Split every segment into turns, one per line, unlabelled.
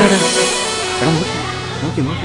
എടാ നോക്കി നോക്കി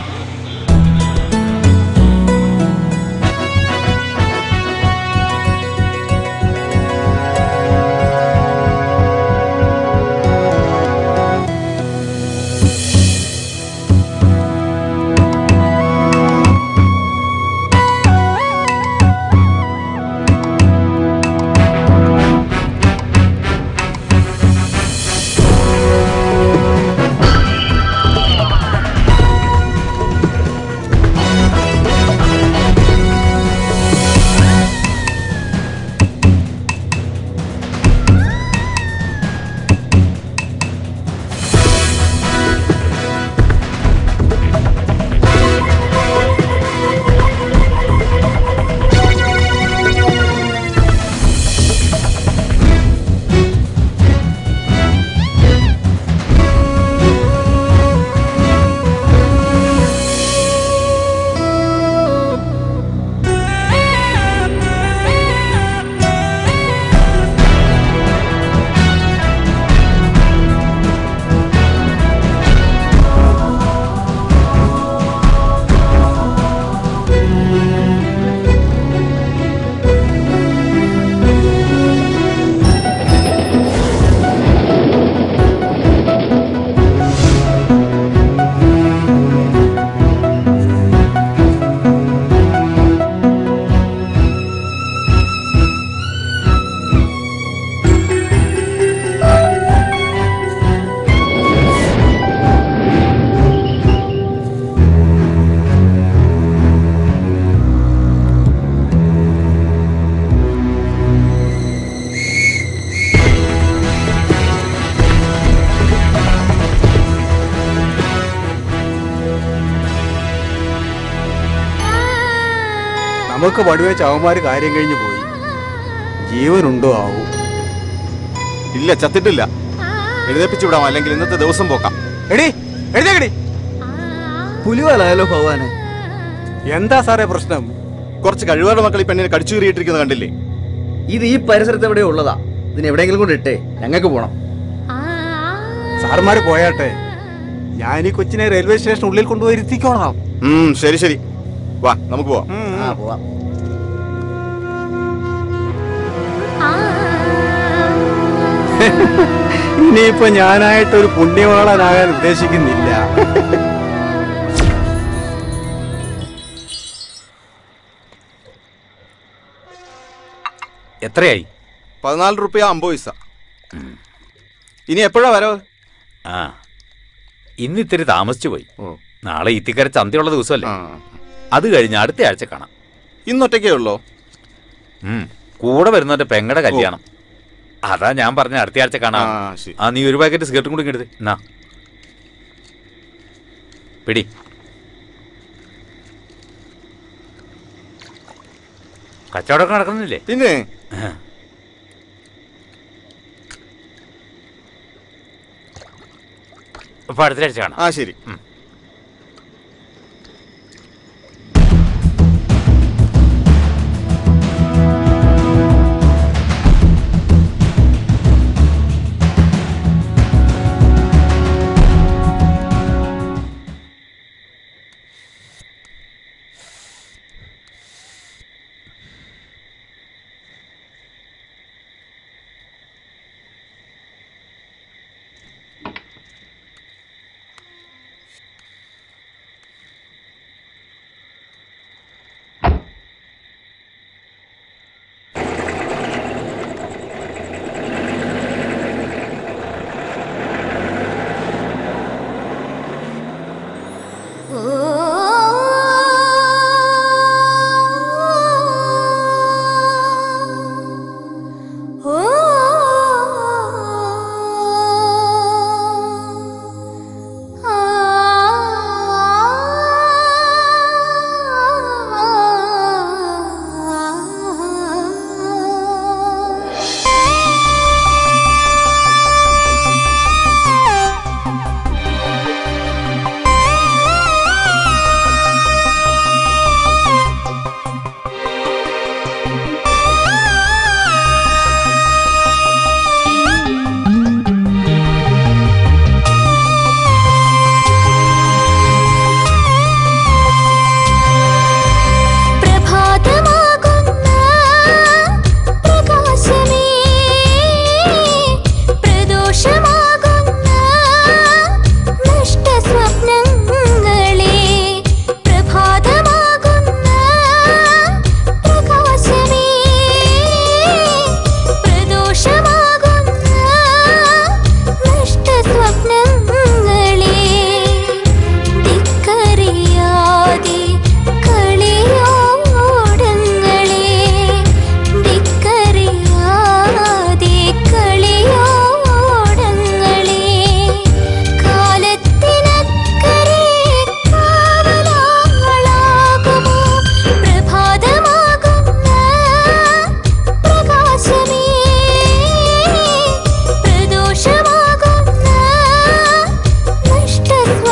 നമുക്ക് പടിവെച്ച് അവന്മാര് കാര്യം കഴിഞ്ഞു പോയി ജീവനുണ്ടോ ആവൂ
ഇല്ല ചത്തിട്ടില്ല എഴുന്നേപ്പിച്ചു വിടാം അല്ലെങ്കിൽ ഇന്നത്തെ ദിവസം പോക്കാം
എടി എഴുതേക്കടി
പുലിവാലായാലോ ഭഗവാനെ
എന്താ സാറേ പ്രശ്നം
കുറച്ച് കഴിവുകളുടെ മക്കൾ ഈ പെണ്ണിനെ കടിച്ചു കീറിയിട്ടിരിക്കുന്നത് കണ്ടില്ലേ
ഇത് ഈ പരിസരത്ത് എവിടെയോ ഉള്ളതാ ഇതിന് എവിടെയെങ്കിലും കൊണ്ട് ഇട്ടേ ഞങ്ങൾക്ക് പോണം
സാറുമാര് പോയാട്ടെ ഞാൻ ഈ കൊച്ചിനെ റെയിൽവേ സ്റ്റേഷൻ ഉള്ളിൽ കൊണ്ടുപോയി ഇരുത്തിക്കോളാം
ഉം ശരി ശരി വാ നമുക്ക് പോവാം
ആ പോവാം
ഇനിയിപ്പോ ഞാനായിട്ട് ഒരു പുണ്യവാളനാകാൻ ഉദ്ദേശിക്കുന്നില്ല
എത്രയായി
പതിനാല് റുപ്യ അമ്പത് പൈസ ഇനി എപ്പോഴാ വരവ്
ആ ഇന്ന് ഇത്തിരി താമസിച്ചു പോയി
ഓ.
നാളെ ഇത്തിക്കര ചന്തയുള്ള ദിവസമല്ലേ
ആ.
അത് കഴിഞ്ഞ് അടുത്ത ആഴ്ച കാണാം
ഇന്നൊറ്റയ്ക്കേ ഉള്ളോ
ഉം. കൂടെ വരുന്നവന്റെ പെങ്ങടെ കല്യാണം അതാ ഞാൻ പറഞ്ഞ അടുത്ത ആഴ്ച കാണാം
ആ, ശരി.
ആ നീ ഒരു പാക്കറ്റ് സിഗരറ്റും കൂടി എടുത്ത് എന്നാ പിടി കച്ചവടമൊക്കെ നടക്കുന്നില്ലേ
പിന്നെ
അപ്പൊ അടുത്ത ആഴ്ച കാണാം
ആ ശരി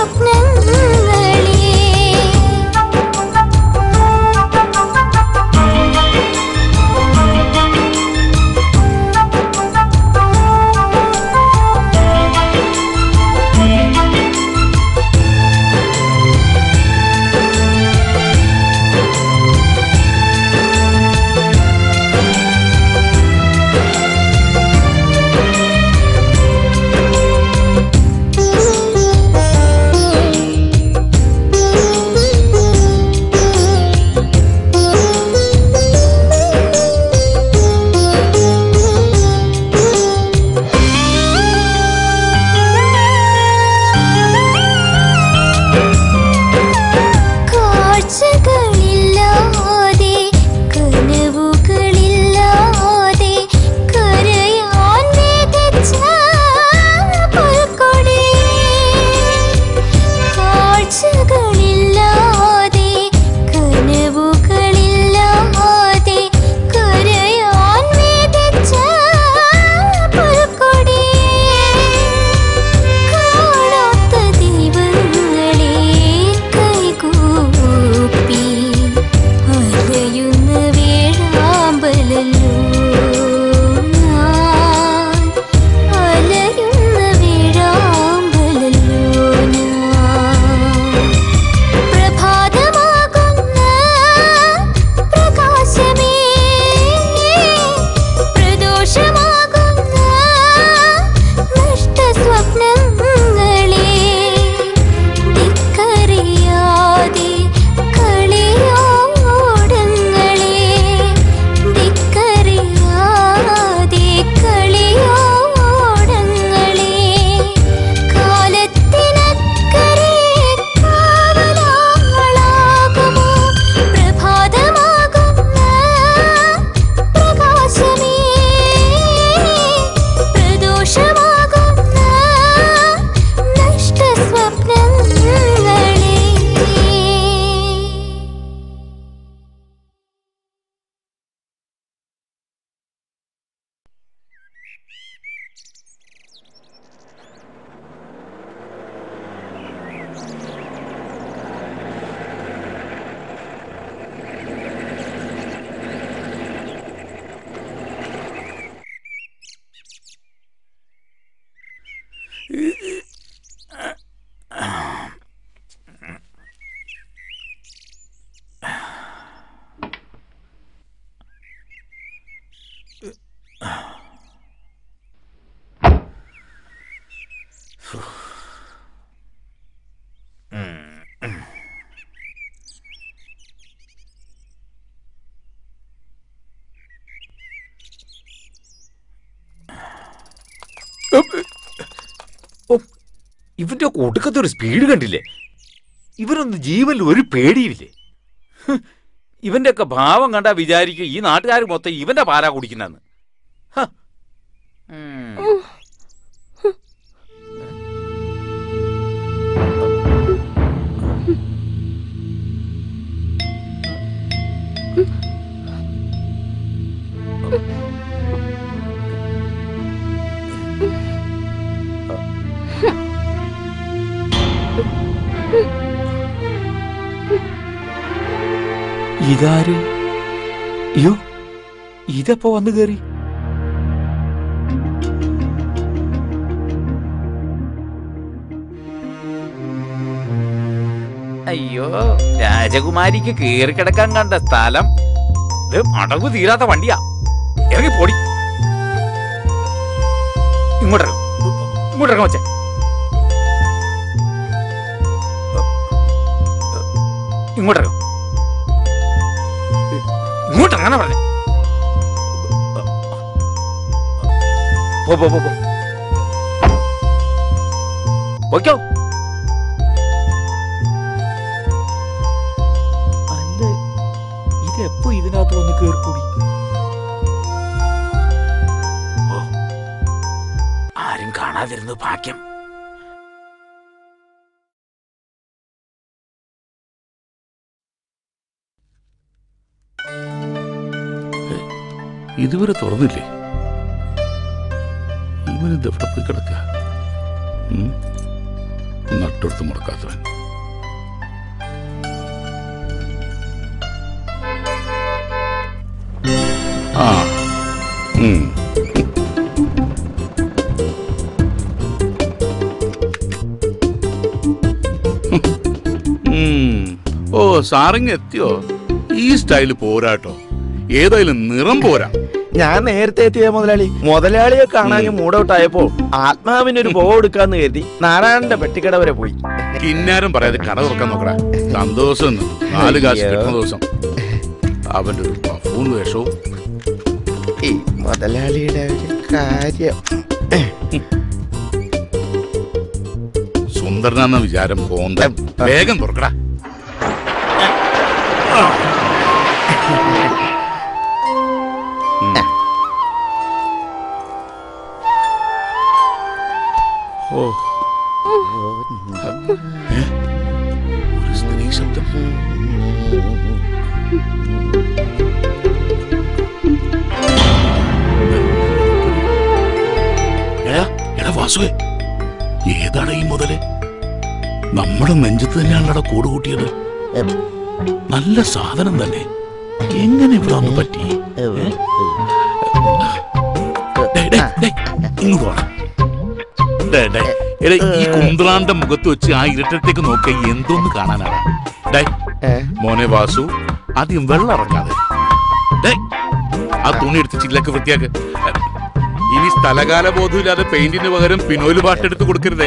കാഴ്ചകളില്ലാതെ കനവുകളില്ലാതെ കരയാൻ വിതച്ച പുൽക്കൊടി കാഴ്ചകളില്ലാതെ കനവുകളില്ലാതെ കരയാൻ വിതച്ച പുൽക്കൊടി കാണാത്ത ദൈവങ്ങളെ കൈകൂപ്പി അലയുന്ന വേഴാമ്പലല്ലോ ഞാൻ അലയുന്ന വേഴാമ്പലല്ലോ ഞാൻ പ്രഭാതമാകുന്ന പ്രകാശമേ പ്രദോഷമാകുന്ന നഷ്ടസ്വപ്നങ്ങളെ ധിക്കറിയാതെ കളിയോടങ്ങളെ ധിക്കറിയാതെ കളിയോടങ്ങളെ കാലത്തിനക്കരെ കാവലാളാകുമോ പ്രഭാതമാകുന്ന പ്രകാശമേ പ്രദോഷമാകുന്ന നഷ്ടസ്വപ്നങ്ങളെ
ഇവന്റെ ഒടുക്കത്തെ ഒരു സ്പീഡ് കണ്ടില്ലേ ഇവനൊന്നും ജീവനിൽ ഒരു പേടിയില്ലേ ഹ്, ഇവന്റെയൊക്കെ ഭാവം കണ്ടാ വിചാരിക്കും ഈ നാട്ടുകാർ മൊത്തം ഇവന്റെ പാരാ കുടിക്കുന്നെന്ന് ഹ. ഉം. ഇതാര് അയ്യോ ഇതെപ്പോ വന്നു കേറി അയ്യോ രാജകുമാരിക്ക് കേറി കിടക്കാൻ കണ്ട സ്ഥലം ഇത് അടവ് തീരാത്ത വണ്ടിയാ ഇറങ്ങി പൊടി ഇങ്ങോട്ടിറങ്ങും ഇങ്ങോട്ടിറങ്ങാം വച്ചേ ഇങ്ങോട്ടിറങ്ങും ഇങ്ങോട്ട് അങ്ങനെ പറഞ്ഞേ പോ പോ പോ പോ പോയ്ക്കോ അല്ല ഇതെപ്പോ ഇതിനകത്ത് വന്ന് കേറിക്കൂടി ഓ ആരും കാണാതിരുന്നു ഭാഗ്യം
ഇതുവരെ തുറന്നില്ലേ ഇവനിത് എവിടെ പോയി കിടക്ക നട്ടെടുത്ത് മുടക്കാത്തവൻ ആ ഉം. ഉം. ഓ സാറിങ് എത്തിയോ ഈ സ്റ്റൈല് പോരാട്ടോ ഏതായാലും നിറം പോരാ
ഞാൻ നേരത്തെ എത്തിയ മുതലാളി മുതലാളിയെ കാണാൻ മൂഡ് ആയപ്പോ ആത്മാവിനൊരു ബോ എടുക്കാന്ന് കരുതി നാരായണന്റെ പെട്ടിക്കട വരെ പോയി
കിന്നാരം പറയാതെ കട തുറക്കാൻ നോക്കടാ സന്തോഷം എന്ന്. നാല് കാശ് കിട്ടുന്ന ദിവസം അവന്റെ ഒരു പഫൂൺ വേഷവും
ഈ മുതലാളിയുടെ ഒരു കാര്യം
സുന്ദരനാന്ന വിചാരം കോന്ത വേഗം തുറക്കടാ ഉം. ഓ ഏ? ഒരു സ്ത്രീ ശബ്ദം എടാ എടാ വാസുവേ ഏതാണ് ഈ മുതല് നമ്മുടെ നെഞ്ചത്ത് തന്നെയാണല്ലോ കൂട് കൂട്ടിയത് നല്ല സാധനം തന്നെ എങ്ങനെ ഇവിടെ ഒന്ന് പറ്റി ഡേയ്, ഡേയ്, ഡേയ്, ഇങ്ങോട്ട് വാ. ഡേയ്, ഡേയ്, എടാ, ഈ കുന്ത്രാന്റെ മുഖത്ത് വെച്ച് ആ ഇരുട്ടത്തേക്ക് നോക്കിയ എന്തോന്ന് കാണാനാണ് ഡേ മോനെ വാസു ആദ്യം വെള്ളം ഇറങ്ങാതെ ഡേയ്, ആ തുണി എടുത്ത് ചില്ലൊക്കെ വൃത്തിയാക്ക് ഇനി സ്ഥലകാല ബോധമില്ലാതെ പെയിന്റിന് പകരം പിനോല് പാട്ടെടുത്ത് കൊടുക്കരുതേ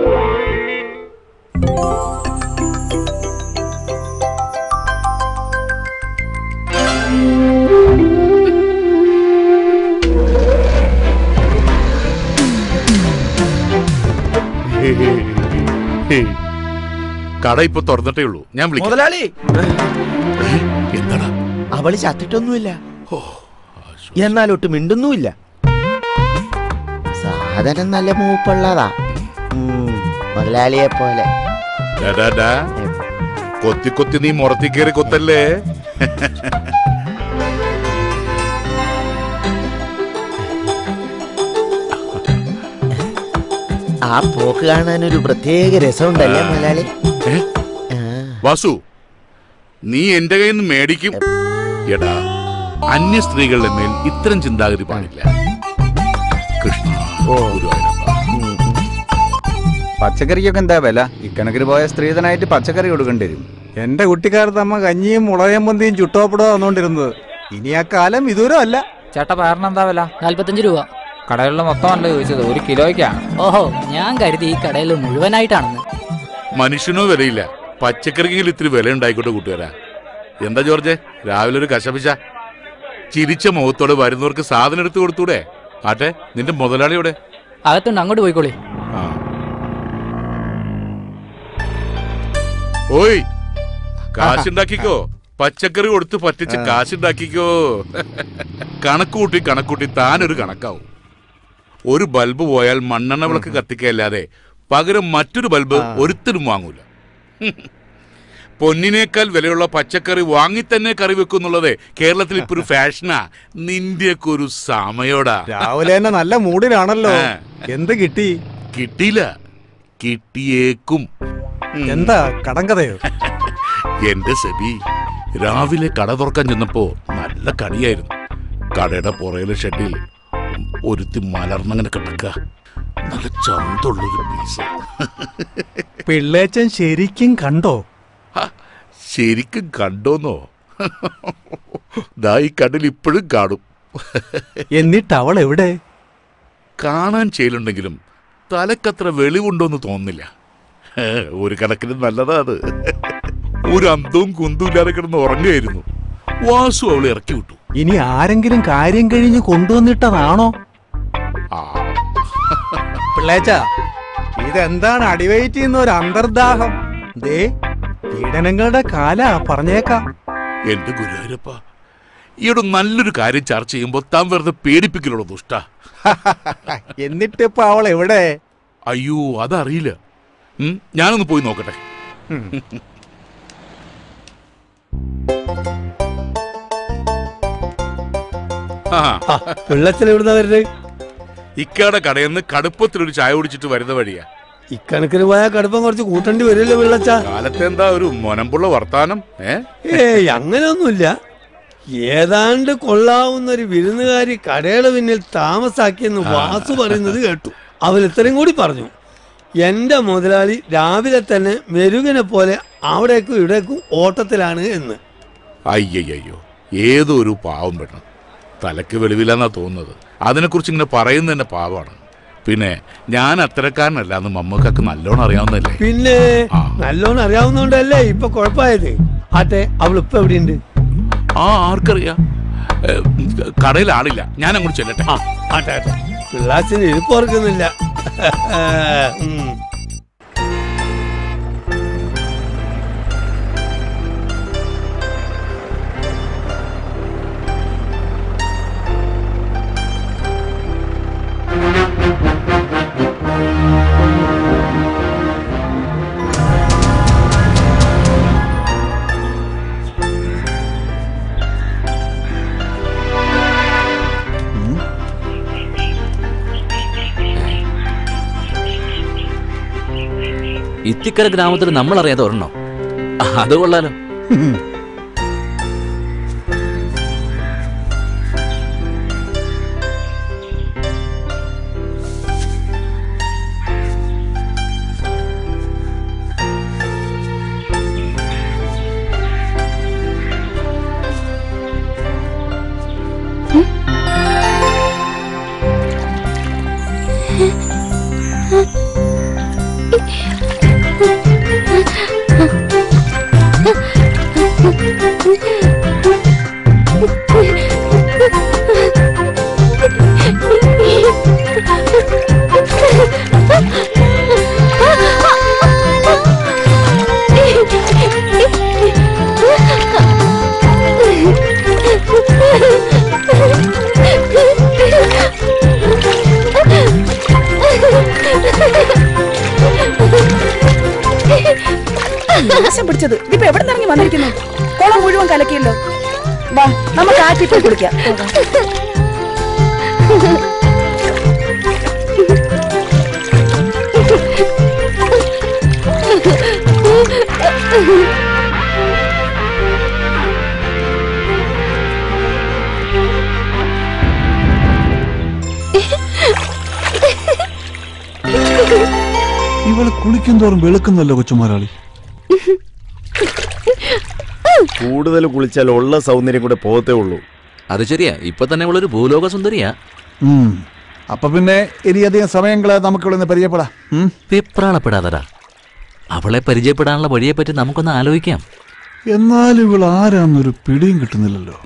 കട ഇപ്പൊ തുറന്നിട്ടേ ഉള്ളൂ ഞാൻ വിളിക്കാം
മുതലാളി
ഏ, എന്താടാ
അവള് ചത്തിട്ടൊന്നുമില്ല
ഓ,
എന്നാലൊട്ട് മിണ്ടുന്നുമില്ല സാധനം നല്ല മൂപ്പുള്ളതാ ഉം, മുതലാളിയെ പോലെ
ഡാ, ഡാ, ഡാ. കൊത്തി കൊത്തി നീ മുറത്തി കയറി കൊത്തല്ലേ
ആ പോക്ക് കാണാൻ ഒരു പ്രത്യേക രസമുണ്ടല്ലേ മുതലാളി
ഏ?
ആ,
വാസു നീ എന്റെ കയ്യിൽ നിന്ന് മേടിക്കും എടാ അന്യ സ്ത്രീകളുടെ മേൽ ഇത്തരം ചിന്താഗതി പാടില്ല കൃഷ്ണ ഗുരുവായൂരപ്പ.
ഉം, ഉം.
പച്ചക്കറിക്കൊക്കെ എന്താ വില ഇക്കണക്കിന് പോയ സ്ത്രീധനായിട്ട് പച്ചക്കറി കൊടുക്കേണ്ടി വരും എന്റെ കുട്ടിക്കാലത്ത് അമ്മ കഞ്ഞിയും മുളയം പൊന്തിയും ചുട്ടോപ്പിടോ വന്നോണ്ടിരുന്നത് ഇനി ആ കാലം വിദൂരം അല്ല
ചേട്ടാ പയറിന് എന്താ വില
നാല്പത്തഞ്ച് രൂപ
കടകളിൽ മൊത്തമല്ല ചോദിച്ചത് ഒരു കിലോയ്ക്കാണ്
ഓഹോ ഞാൻ കരുതി ഈ കടയിൽ മുഴുവനായിട്ടാണെന്ന്
മനുഷ്യനോ വിലയില്ല പച്ചക്കറിക്കെങ്കിലും ഇത്തിരി വില ഉണ്ടായിക്കോട്ടെ കൂട്ടുകാരാ എന്താ ജോർജ് രാവിലെ ഒരു കശപിശ ചിരിച്ച മുഖത്തോടെ വരുന്നവർക്ക് സാധനം എടുത്തു കൊടുത്തൂടെ ആട്ടെ നിന്റെ മുതലാളിയോടെ
അകത്തുണ്ട് അങ്ങോട്ട് പോയിക്കോളി
ആ. ഓയ് കാശുണ്ടാക്കിക്കോ പച്ചക്കറി കൊടുത്ത് പറ്റിച്ച് കാശുണ്ടാക്കിക്കോ കണക്കൂട്ടി കണക്കൂട്ടി താനൊരു കണക്കാവും ഒരു ബൾബ് പോയാൽ മണ്ണെണ്ണ വിളക്ക് കത്തിക്കല്ലാതെ പകരം മറ്റൊരു ബൾബ് ഒരുത്തരും വാങ്ങൂല പൊന്നിനേക്കാൾ വിലയുള്ള പച്ചക്കറി വാങ്ങി തന്നെ കറി വെക്കുന്നുള്ളത് കേരളത്തിൽ ഇപ്പൊ ഒരു ഫാഷനാ നിന്റെയൊക്കെ ഒരു സമയോടാ
രാവിലെ തന്നെ നല്ല മൂഡിലാണല്ലോ
ആ.
എന്ത് കിട്ടി
കിട്ടിയില്ല കിട്ടിയേക്കും ഉം.
എന്താ കടങ്കഥയോ
എന്റെ സെബി രാവിലെ കട തുറക്കാൻ ചെന്നപ്പോ നല്ല കടിയായിരുന്നു കടയുടെ പുറയിലെ ഷെഡിൽ ഒരുത്തി മലർന്നങ്ങനെ കിടക്ക നല്ല ചന്തുള്ളൊരു പീസ്
പിള്ളേച്ചൻ ശരിക്കും കണ്ടോ
ഹ, ശരിക്കും കണ്ടോന്നോ ദാ ഈ കടൽ ഇപ്പോഴും കാണും
എന്നിട്ട് അവൾ എവിടെ
കാണാൻ ചെയ്യലുണ്ടെങ്കിലും തലക്കത്ര വെളിവുണ്ടോന്ന് തോന്നുന്നില്ല ഹേ, ഒരു കണക്കിന് നല്ലതാ അത് ഒരു അന്തവും കുന്തും ഇല്ലാതെ കിടന്ന് ഉറങ്ങുകയായിരുന്നു വാസു അവളെ ഇറക്കി വിട്ടു
ഇനി ആരെങ്കിലും കാര്യം കഴിഞ്ഞ് കൊണ്ടുവന്നിട്ടതാണോ
ആ
പിള്ളേച്ച ഇതെന്താണ് അടിവയറ്റ് ചെയ്യുന്ന ഒരു അന്തർദാഹം ദേ പീഡനങ്ങളുടെ കാല പറഞ്ഞേക്കാം
എന്റെ ഗുരുവായൂരപ്പ ഈയിടെ നല്ലൊരു കാര്യം ചർച്ച ചെയ്യുമ്പോ താൻ വെറുതെ പേടിപ്പിക്കലുള്ളൂ ദുഷ്ട
എന്നിട്ടിപ്പോ അവൾ എവിടെ
അയ്യോ അതറിയില്ല ഉം, ഞാനൊന്ന് പോയി നോക്കട്ടെ ആ
പിള്ളച്ചൻ എവിടുന്ന വരുന്നത്
ഇക്കയുടെ കടയിൽ നിന്ന് കടുപ്പത്തിലൊരു ചായ കുടിച്ചിട്ട് വരുന്ന വഴിയാ
ഇക്കണക്കിന് പോയാൽ കടുപ്പം കുറച്ച് കൂട്ടേണ്ടി വരുമല്ലോ വെള്ളച്ച
കാലത്തെ എന്താ ഒരു മൊനമ്പുള്ള വർത്താനം ഏ
ഏയ് അങ്ങനെയൊന്നുമില്ല ഏതാണ്ട് കൊള്ളാവുന്ന ഒരു വിരുന്നുകാരി കടയുടെ പിന്നിൽ താമസാക്കിയെന്ന് വാസു പറയുന്നത് കേട്ടു അവൻ ഇത്രയും കൂടി പറഞ്ഞു എന്റെ മുതലാളി രാവിലെ തന്നെ മെരുകനെ പോലെ അവിടേക്കും ഇവിടേക്കും ഓട്ടത്തിലാണ് എന്ന്
അയ്യയ്യോ ഏതോ ഒരു പാവം പെണ്ണ് തലക്ക് വെളിവില്ലെന്നാ തോന്നുന്നത് അതിനെക്കുറിച്ച് ഇങ്ങനെ പറയുന്നത് തന്നെ പാവമാണ് പിന്നെ ഞാൻ അത്തരക്കാരനല്ല എന്ന് മമ്മക്കൊക്കെ നല്ലോണം അറിയാവുന്നതല്ലേ
പിന്നെ
ആ.
നല്ലോണം അറിയാവുന്നോണ്ടല്ലേ ഇപ്പൊ കുഴപ്പമായത് ആട്ടെ അവൾ ഇപ്പൊ എവിടെയുണ്ട്
ആ ആർക്കറിയാം ഏ, കടയിൽ ആളില്ല ഞാൻ അങ്ങോട്ട് ചെല്ലട്ടെ
ആ ആട്ടെ ആട്ടെ പിള്ളാച്ചിന് ഇരിപ്പ് ഓർക്കുന്നില്ല ഉം.
ഇത്തിക്കര ഗ്രാമത്തിൽ നമ്മൾ അറിയാതെ ഒരെണ്ണോ അത് കൊള്ളാലോ
നാശം പിടിച്ചത് ഇതിപ്പോ എവിടെ നിന്ന് ഇറങ്ങി വന്നിരിക്കുന്നു കുളം മുഴുവൻ കലക്കിയല്ലോ വാ നമുക്ക് ആറ്റി പോയി കുളിക്കാം
ഇവള് കുളിക്കും തോറും വെളുക്കുന്നല്ലോ കൊച്ചുമാരാളി
കൂടുതൽ കുളിച്ചാൽ ഉള്ള സൗന്ദര്യം കൂടെ പോകത്തേ ഉള്ളൂ
അത് ശരിയാ ഇപ്പൊ തന്നെ അവളൊരു ഭൂലോക സുന്ദരിയാ
ഉം. അപ്പൊ പിന്നെ ഇനിയധികം സമയങ്ങളെ നമുക്ക് ഇവിടെ നിന്ന് പരിചയപ്പെടാം ഉം?
വിപ്രാളപ്പെടാതടാ അവളെ പരിചയപ്പെടാനുള്ള വഴിയെപ്പറ്റി നമുക്കൊന്ന് ആലോചിക്കാം
എന്നാലും ഇവൾ ആരാന്നൊരു പിടിയും കിട്ടുന്നില്ലല്ലോ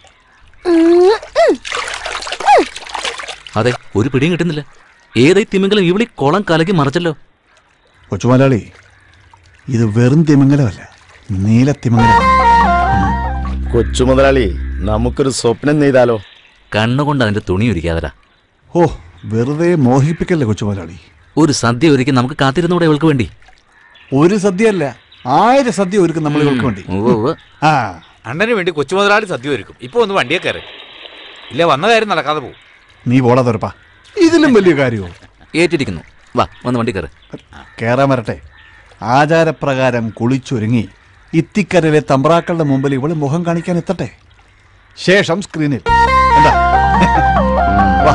അതെ ഒരു പിടിയും കിട്ടുന്നില്ല ഏതൈ തിമിംഗലം ഇവിടെ കുളം കലക്കി മറിച്ചല്ലോ
കൊച്ചുമാലാളി ഇത് വെറും തിമംഗലമല്ല നീല തിമംഗലം
കൊച്ചു മുതലാളി നമുക്കൊരു സ്വപ്നം നെയ്താലോ
കണ്ണുകൊണ്ട് അതിന്റെ തുണി ഒരുക്കാതടാ
ഓ വെറുതെ മോഹിപ്പിക്കല്ലേ കൊച്ചുമാലാളി
ഒരു സദ്യ ഒരുക്കി നമുക്ക് കാത്തിരുന്നൂടെ ഇവൾക്ക് വേണ്ടി
ഒരു സദ്യയല്ല ആയിരം സദ്യ ഒരുക്കും നമ്മൾ ഇവൾക്ക് വേണ്ടി
ഉവ്വ് ഉവ്വ്.
ആ
അണ്ണന് വേണ്ടി കൊച്ചു മുതലാളി സദ്യ ഒരുക്കും ഇപ്പൊ ഒന്ന് വണ്ടിയെ കയറി ഇല്ല വന്ന കാര്യം നടക്കാതെ പോകും
നീ പോടാ തുറപ്പാ ഇതിലും വലിയ കാര്യമോ
ഏറ്റിരിക്കുന്നു വാ വന്ന് വണ്ടി കയറ്
കേറാൻ വരട്ടെ ആചാരപ്രകാരം കുളിച്ചൊരുങ്ങി ഇത്തിക്കരയിലെ തമ്പ്രാക്കളുടെ മുമ്പിൽ ഇവള് മുഖം കാണിക്കാൻ എത്തട്ടെ ശേഷം സ്ക്രീനിൽ എന്താ വാ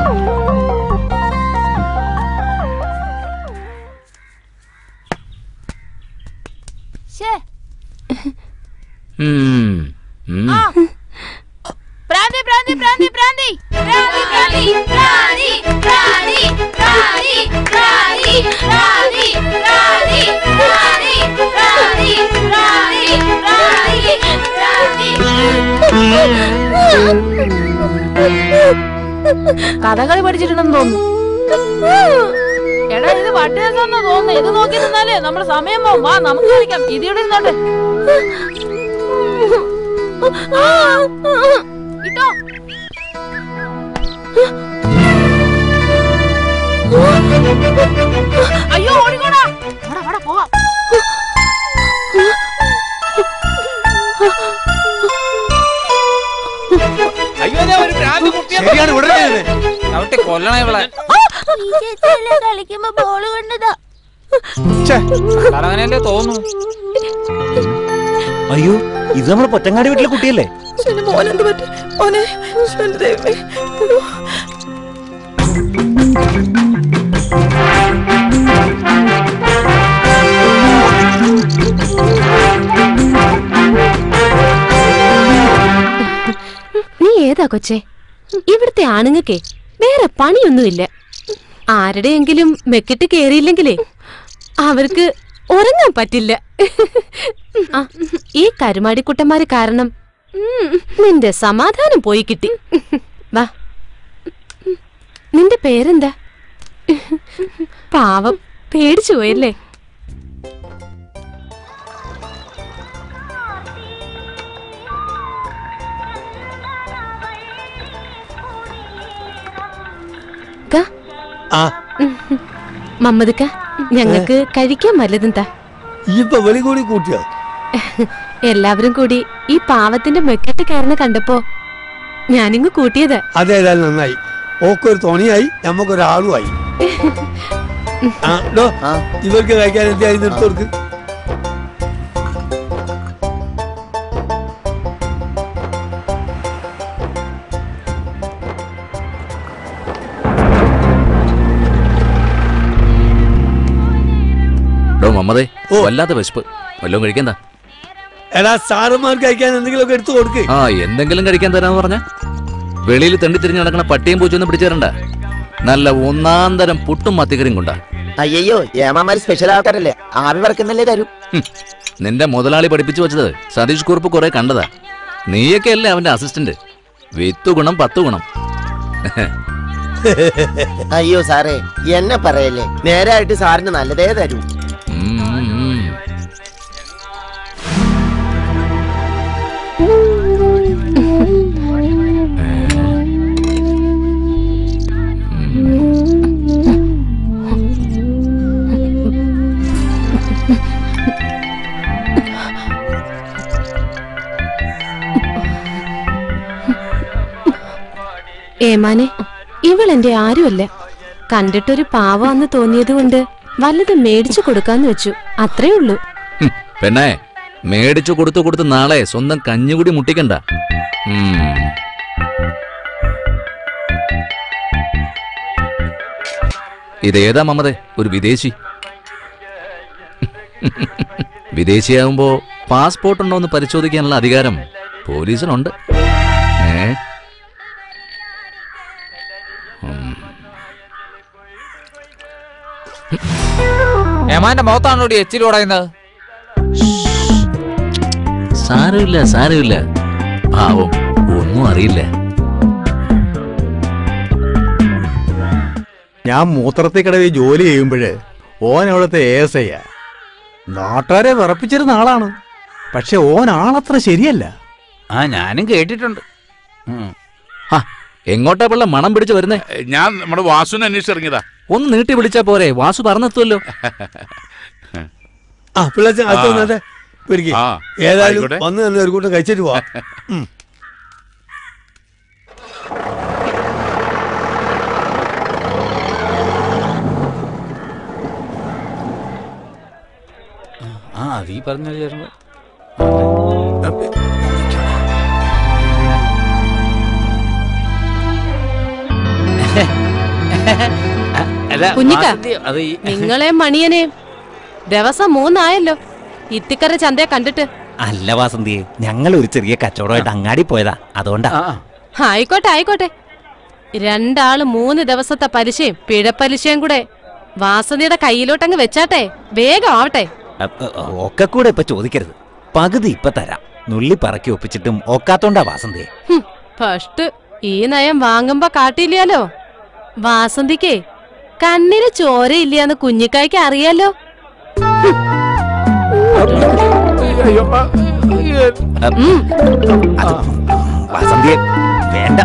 ഉം. ഉം.
പ്രാന്തി പ്രാന്തി പ്രാന്തി പ്രാന്തി പ്രാന്തി പ്രാന്തി പ്രാന്തി പ്രാന്തി പ്രാന്തി പ്രാന്തി പ്രാന്തി പ്രാന്തി പ്രാന്തി പ്രാന്തി പ്രാന്തി പ്രാന്തി
കഥകളി പഠിച്ചിട്ടുണ്ടെന്ന് തോന്നുന്നു എടാ ഇത് വട്ടേസാന്ന് തോന്നുന്നു ഇത് നോക്കി നിന്നാലേ നമ്മുടെ സമയം പോവും വാ നമുക്ക് കളിക്കാം ഇതിവിടെ ഇരുന്നോണ്ട് ഇട്ടോ അയ്യോ ഓടിക്കോടാ വാടാ വാടാ പോവാം
അയ്യോ ഞാൻ ഒരു ഭ്രാന്തി കുട്ടിയെ
ശരിയാണ് ഉടനെ
ചവിട്ടി കൊല്ലണ ഇവളെ
കളിക്കുമ്പോ ബോള് കൊണ്ടതാ
അങ്ങനെയല്ലേ തോന്നുന്നു
അയ്യോ ഇത് നമ്മളെ പൊറ്റങ്ങാടി വീട്ടിലെ കുട്ടിയല്ലേ
മോനെന്ത് പറ്റി മോനെ എന്റെ ദൈവമേ അയ്യോ.
നീ ഏതാ കൊച്ചേ ഇവിടുത്തെ ആണുങ്ങക്കേ വേറെ പണിയൊന്നുമില്ല ആരുടെയെങ്കിലും മെക്കിട്ട് കേറിയില്ലെങ്കിലേ അവർക്ക് ഉറങ്ങാൻ പറ്റില്ല ആ, ഈ കരുമാടിക്കുട്ടന്മാര് കാരണം നിന്റെ സമാധാനം പോയി കിട്ടി വാ നിന്റെ പേരെന്താ പാവം പേടിച്ചു പോയല്ലേ ക
ആ
മമ്മദ്ക്ക ഞങ്ങൾക്ക് കഴിക്കാൻ വല്ലതും താ
ഈ ഇപ്പൊ വെളി കൂടി കൂട്ടിയോ
എല്ലാവരും കൂടി ഈ പാവത്തിന്റെ മെക്കറ്റ് കാരണം കണ്ടപ്പോ ഞാനിങ്ങ് കൂട്ടിയത്
അതേതായാലും നന്നായി ഓക്കൊരു തുണിയായി നമുക്കൊരാളുമായി ആ ഡോ ഇവർക്ക് കഴിക്കാൻ എന്തായി നിർത്തോർക്ക്
ഡോ മമ്മതേ വല്ലാത്ത വിശപ്പ് വല്ലതും കഴിക്കണ്ട
എടാ സാറന്മാർക്ക് കഴിക്കാൻ എന്തെങ്കിലുമൊക്കെ എടുത്തു കൊടുക്ക്
ആ എന്തെങ്കിലും കഴിക്കാൻ തരാന്ന് പറഞ്ഞ വെളിയിൽ തെണ്ടി തിരിഞ്ഞ് നടക്കണ പട്ടിയും പൂച്ചൊന്നും പിടിച്ചു തരണ്ട നല്ല ഒന്നാം തരം പുട്ടും മത്തിക്കറിയും കൊണ്ടാ
അയ്യോ ഏമാമാര് സ്പെഷ്യൽ ആൾക്കാരല്ലേ ആവി വറക്കുന്നല്ലേ തരും
ഹും, നിന്റെ മുതലാളി പഠിപ്പിച്ചു വെച്ചത് സതീഷ് കുറുപ്പ് കുറെ കണ്ടതാ നീയൊക്കെ അല്ലേ അവന്റെ അസിസ്റ്റന്റ് വിത്ത് ഗുണം പത്ത് ഗുണം
അയ്യോ സാറേ എന്നെ പറയല്ലേ നേരായിട്ട് സാറിന് നല്ലതേ തരൂ
ഉം, ഉം, ഉം.
ഏമാനെ ഇവളെന്റെ ആരുമല്ല കണ്ടിട്ടൊരു പാവാന്ന് തോന്നിയത് കൊണ്ട് വല്ലതും മേടിച്ചു കൊടുക്കാന്ന് വെച്ചു അത്രേ ഉള്ളൂ
ഹും, പെണ്ണേ മേടിച്ചു കൊടുത്തു കൊടുത്ത് നാളെ സ്വന്തം കഞ്ഞുകൂടി മുട്ടിക്കണ്ട ഉം. ഇതേതാ മമതേ ഒരു വിദേശി വിദേശിയാവുമ്പോ പാസ്പോർട്ട് ഉണ്ടോ എന്ന് പരിശോധിക്കാനുള്ള അധികാരം പോലീസിനുണ്ട് ഏ
ഏമാന്റെ മുഖത്താണോടി എച്ചിൽ ഉടയുന്നത്
സാരമില്ല സാരമില്ല പാവം ഒന്നും അറിയില്ല
ഞാൻ മൂത്രത്തിൽ കടവിൽ ജോലി ചെയ്യുമ്പോഴ് ഓൻ അവിടുത്തെ എ എസ് ഐയാ നാട്ടുകാരെ വിറപ്പിച്ചിരുന്ന ആളാണ് പക്ഷെ ഓൻ ആളത്ര ശരിയല്ല
ആ ഞാനും കേട്ടിട്ടുണ്ട്
ആ, എങ്ങോട്ടാ പിള്ള മണം പിടിച്ചു വരുന്നേ
ഞാൻ നമ്മുടെ വാസുവിനെ അന്വേഷിച്ചിറങ്ങിയതാ
ഒന്ന് നീട്ടി വിളിച്ചാ പോരെ വാസു പറഞ്ഞെത്തുമല്ലോ
ആ പിള്ളേച്ചൻ അത് വന്നേ പിടിക്ക്
ആ,
ഏതായാലും
ആയിക്കോട്ടെ.
വന്ന് തന്നെ ഒരു കൂട്ടം കഴിച്ചിട്ട് പോവാം ഉം.
ആ അത് ഈ പറഞ്ഞ ചേരുമ്പോ അല്ല
കുഞ്ഞിക്ക
വാസന്തി, അത് ഈ
നിങ്ങളെ മണിയനെ ദിവസം മൂന്നായല്ലോ ഇത്തിക്കര ചന്തയെ കണ്ടിട്ട്
അല്ല വാസന്തിയെ ഞങ്ങൾ ഒരു ചെറിയ കച്ചവടമായിട്ട് അങ്ങാടി പോയതാ അതുകൊണ്ടാ
ആയിക്കോട്ടെ ആയിക്കോട്ടെ രണ്ടാള് മൂന്ന് ദിവസത്തെ പലിശയും പിഴപ്പലിശയും കൂടെ വാസന്തിയുടെ കയ്യിലോട്ടങ്ങ് വെച്ചാട്ടെ വേഗം ആവട്ടെ
അ- അ- ഒക്കെ കൂടെ ഇപ്പൊ ചോദിക്കരുത് പകുതി ഇപ്പൊ തരാം നുള്ളി പറക്കി ഒപ്പിച്ചിട്ടും ഒക്കാത്തോണ്ടാ വാസന്തിയെ
ഹും, ഫസ്റ്റ് ഈ നയം വാങ്ങുമ്പോ കാട്ടില്ലാലോ വാസന്തിക്കേ കണ്ണിന് ചോരയില്ലാന്ന് കുഞ്ഞിക്കായ്ക്ക് അറിയാലോ ഉം.
വാസന്തിയെ വേണ്ട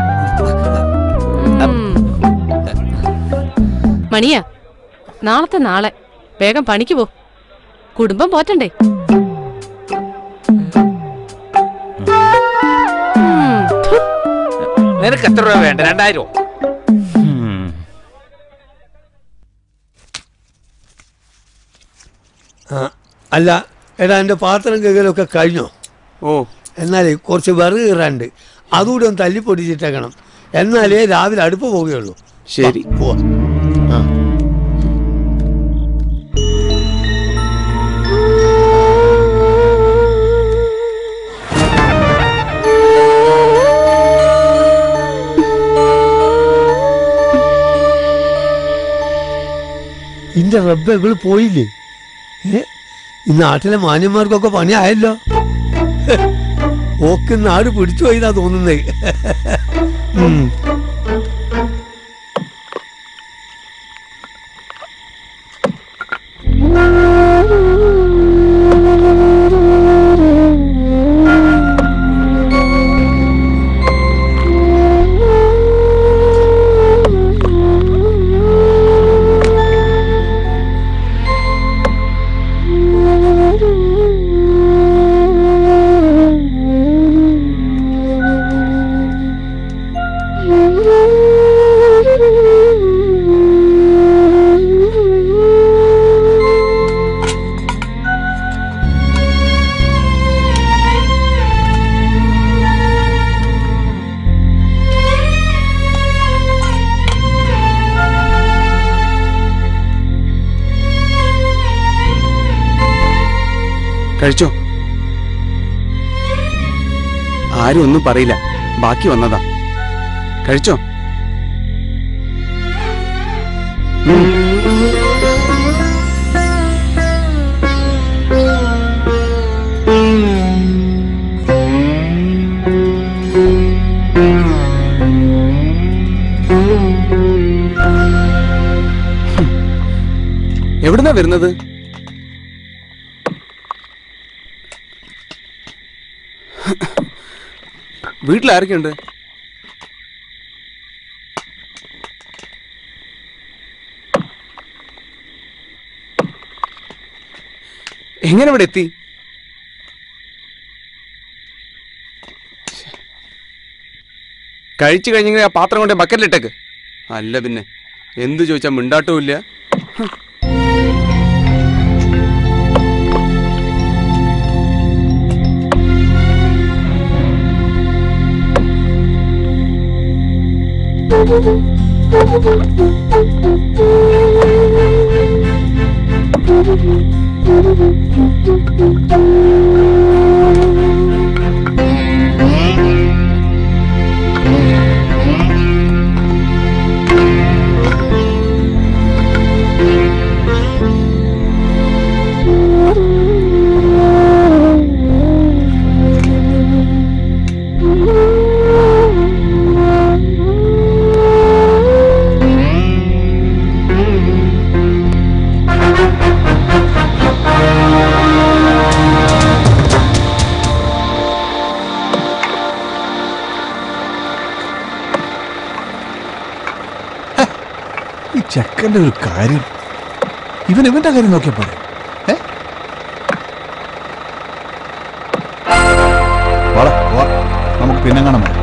മണിയാ നാളത്തെ നാളെ വേഗം പണിക്ക് പോ കുടുംബം പോറ്റണ്ടേ
നിനക്ക് എത്ര രൂപ വേണ്ട രണ്ടായിരം
അല്ല എടാ എൻ്റെ പാത്രം കഴുകലൊക്കെ കഴിഞ്ഞോ
ഓ
എന്നാലേ കുറച്ച് വിറക് കീറാണ്ട് അതുകൂടി ഒന്ന് തല്ലി പൊടിച്ചിട്ടേക്കണം എന്നാലേ രാവിലെ അടുപ്പ് പോവുകയുള്ളൂ
ശരി
പോവാ ഇന്റെ റബ്ബ് ഇവള് പോയില്ലേ ഏ ഈ നാട്ടിലെ മാന്യന്മാർക്കൊക്കെ പണിയായല്ലോ ഓക്ക് നാട് പിടിച്ചു പോയിന്നാ തോന്നുന്നേ ഉം.
കഴിച്ചോ ആരും ഒന്നും പറയില്ല ബാക്കി വന്നതാ കഴിച്ചോ ഉം. എവിടുന്നാ വരുന്നത് വീട്ടിൽ ആരൊക്കെയുണ്ട് എങ്ങനെ ഇവിടെ എത്തി കഴിച്ചു കഴിഞ്ഞെങ്കിൽ ആ പാത്രം കൊണ്ട് ബക്കറ്റിലിട്ടേക്ക് അല്ല പിന്നെ എന്ത് ചോദിച്ചാൽ മിണ്ടാട്ടവും ഇല്ല
ഈ ചെക്കൻ്റെ ഒരു കാര്യം ഇവൻ ഇവന്റെ കാര്യം നോക്കിയാ പോരെ ഏ? വാടാ, വാ. നമുക്ക് പിന്നെ കാണാം വാ.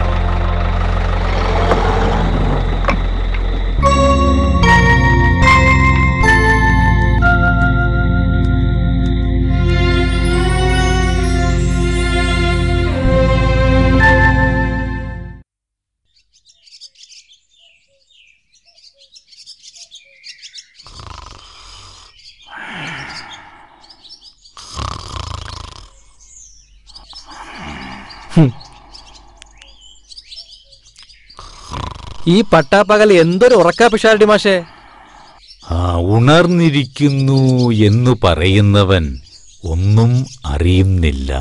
ഈ പട്ടാപ്പകൽ എന്തൊരു ഉറക്കാ പിഷാരടി മാഷേ
ആ ഉണർന്നിരിക്കുന്നു എന്ന് പറയുന്നവൻ ഒന്നും അറിയുന്നില്ല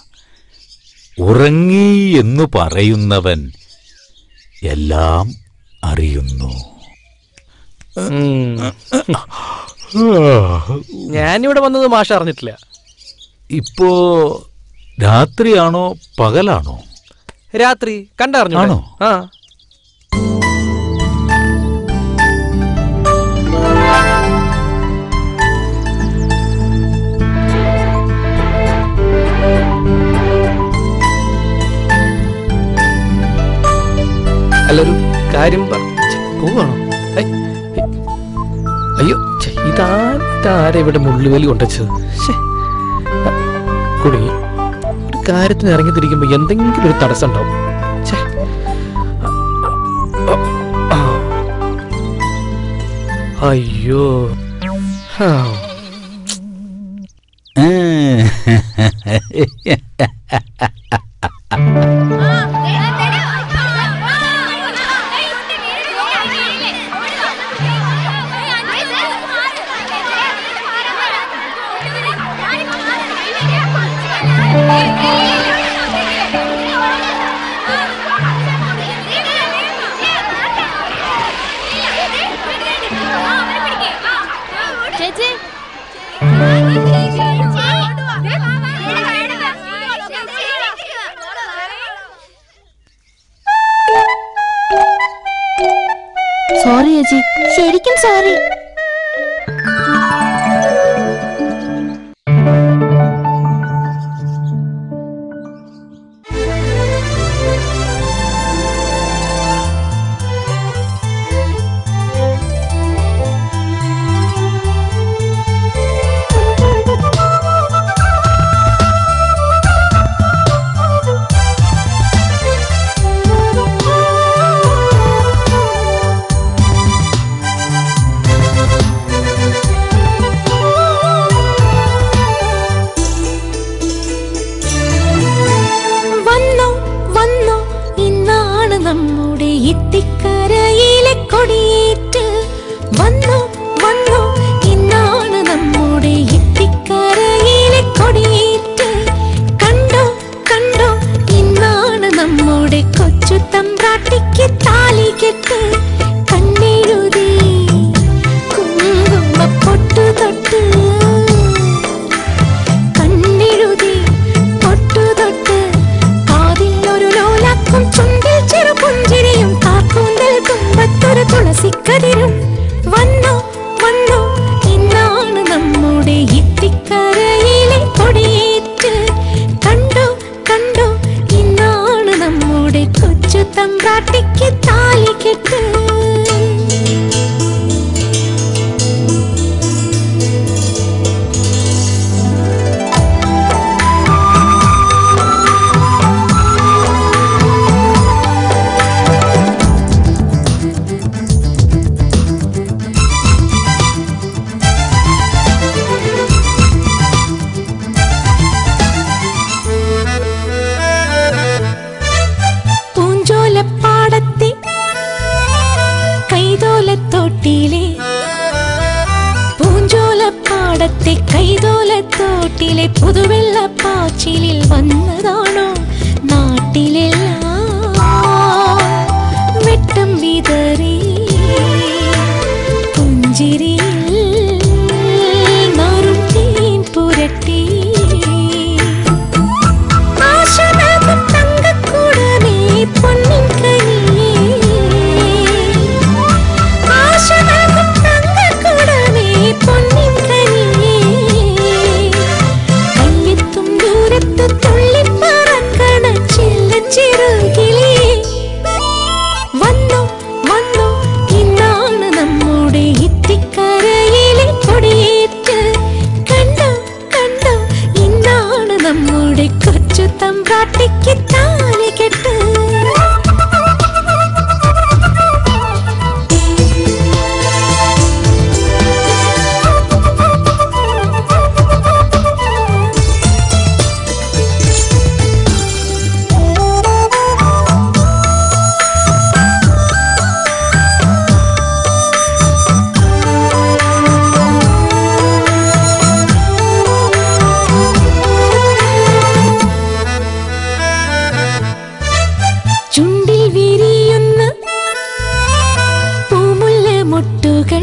ഉറങ്ങി എന്ന് പറയുന്നവൻ എല്ലാം അറിയുന്നു
ഞാനിവിടെ വന്നത് മാഷ അറിഞ്ഞിട്ടില്ല
ഇപ്പോ രാത്രിയാണോ പകലാണോ
രാത്രി കണ്ടറിഞ്ഞു
ആണോ?
ആ അല്ലൊരു കാര്യം പ- ഛെ, പോവാണോ ഐ, ഐ. അയ്യോ ഛെ, ഇതാ
ഇതാരാ ഇവിടെ മുള്ളുവേലി കൊണ്ടുവച്ചത് ശ്ശേ. കുടുങ്ങി ഒരു കാര്യത്തിന് ഇറങ്ങി തിരിക്കുമ്പോ എന്തെങ്കിലും ഒരു തടസ്സം ഉണ്ടാവും ഛേ. ആ. അയ്യോ ഹാ.
ചേച്ചി
സോറി ചേച്ചി ശരിക്കും സോറി
വന്നോ വന്നോ ഇന്നാണ് നമ്മുടെ ഇത്തിക്കരയിലെ കൊടിയേറ്റ് വന്നോ വന്നോ ഇന്നാണ് നമ്മുടെ ഇത്തിക്കരയിലെ കൊടിയേറ്റ് കണ്ടോ കണ്ടോ ഇന്നാണ് നമ്മുടെ കൊച്ചു തമ്പ്രാട്ടിക്ക് താലി കെട്ട് കണ്ണെഴുതി കുങ്കുമ പൊട്ടു തൊട്ട് കണ്ണെഴുതി പൊട്ടു തൊട്ട് കാതിൽ ഒരു ലോലാക്കും ചുണ്ടിൽ ചെറു പുഞ്ചിരിയും കാക്കൂന്തൽ തുമ്പത്തൊരു തുളസിക്കതിരും വന്നോ വന്നോ ഇന്നാണ് നമ്മുടെ ഇത്തിക്കരയിലെ കൊടിയേറ്റ് കണ്ടോ കണ്ടോ ഇന്നാണ് നമ്മുടെ കൊച്ചു തമ്പ്രാട്ടിക്ക് താലി കെട്ട് പൂഞ്ചോലപ്പാടത്തെ കൈതോലത്തോട്ടിലെ പൂഞ്ചോലപ്പാടത്തെ കൈതോലത്തോട്ടിലെ പുതുവെള്ളപ്പാച്ചിലിൽ വന്നതാണോ നാട്ടിലെല്ലാം വെട്ടം വിതറി പുഞ്ചിരിയിൽ നാറും തേൻ പുരട്ടി ആശനാകും തങ്കക്കൂടമേ പൊന്നിൻ കനിയേ ആശനാകും തങ്കക്കൂടമേ പൊന്നിൻ കനിയേ കയ്യെത്തും ദൂരത്ത് തുള്ളിപ്പറക്കണ ചില്ലച്ചിറുകിലേ വന്നോ വന്നോ ഇന്നാണ് നമ്മുടെ ഇത്തിക്കരയിലെ കൊടിയേറ്റ് കണ്ടോ കണ്ടോ ഇന്നാണ് നമ്മുടെ കൊച്ചു തമ്പ്രാട്ടിക്ക് താലി കെട്ട് ചുണ്ടിൽ വിരിയുന്ന പൂമുല്ല മൊട്ടുകൾ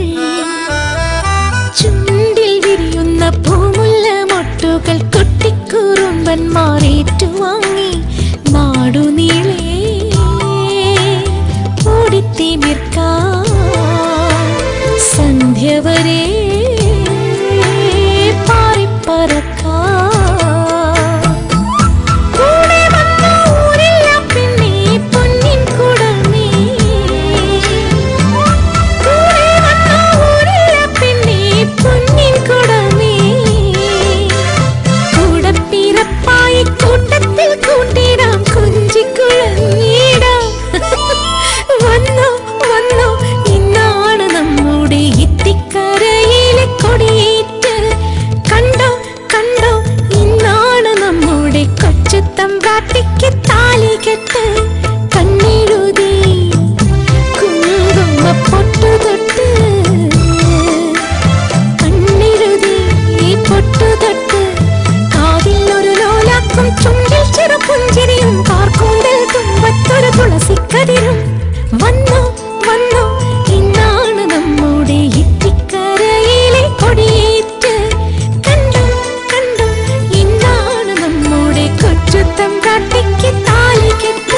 ചുണ്ടിൽ വിരിയുന്ന പൂമുല്ല മൊട്ടുകൾ കുട്ടിക്കുറുമ്പന്മാർ ഏറ്റുവാങ്ങി നാടുനീളെ ഓടിത്തിമിർക്കാൻ സന്ധ്യ വരെ പാറിപ്പറക്കാൻ കൂടെ വന്ന ഊരില്ല പെണ്ണേ പൊന്നിൻ കുടമേ കൂടെ വന്ന ഊരില്ല പെണ്ണേ പൊന്നിൻ കുടമേ തൊട്ട് കണ്ണെഴുതി കുങ്കുമ പൊട്ടു തൊട്ട് കണ്ണെഴുതി പൊട്ടു തൊട്ട് കാതിൽ ഒരു ലോലാക്കും ചുണ്ടിൽ ചെറു പുഞ്ചിരിയും കാർക്കൂന്തൽ തുമ്പത്തൊരു തുളസിക്കതിരും വന്നു വന്നു ഇന്നാണ് നമ്മുടെ ഇത്തിക്കരയിലെ കൊടിയേറ്റ് കണ്ടു കണ്ടു ഇന്നാണ് നമ്മുടെ കൊച്ചുത്തം കാട്ടിക്ക് താലി കെട്ട്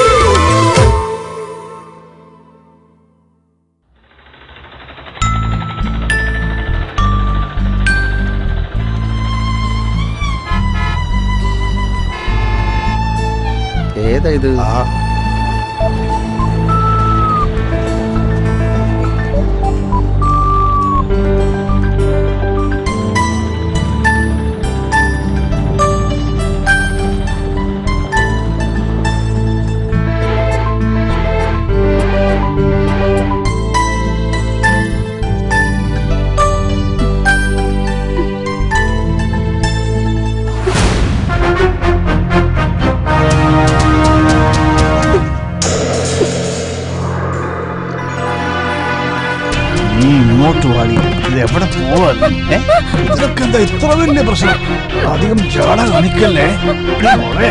ഏതാ ഇത്
നീ ഇങ്ങോട്ട് വാടി ഇത് എവിടെ പോവാ ഏ? ഇതൊക്കെ എന്താ ഇത്ര വലിയ പ്രശ്നം അധികം ജാട കാണിക്കല്ലേ എടി മോളെ.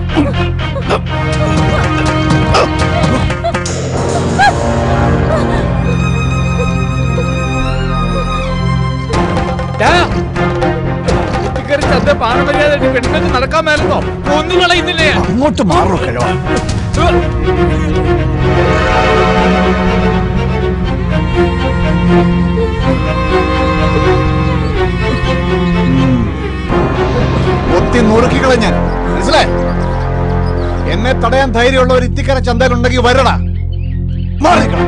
പെണ്ണുങ്ങൾക്ക് നടക്കാൻ മേലെന്നോ ഒന്നും കളയുന്നില്ലേ
അങ്ങോട്ട് മാറോ കിഴവ
ഒത്തി നുറുക്കികളെ ഞാൻ മനസ്സിലായി എന്നെ തടയാൻ ധൈര്യമുള്ള ഒരു ഇത്തിക്കര ചന്തയിലുണ്ടെങ്കിൽ വരടാ മാറിക്കണം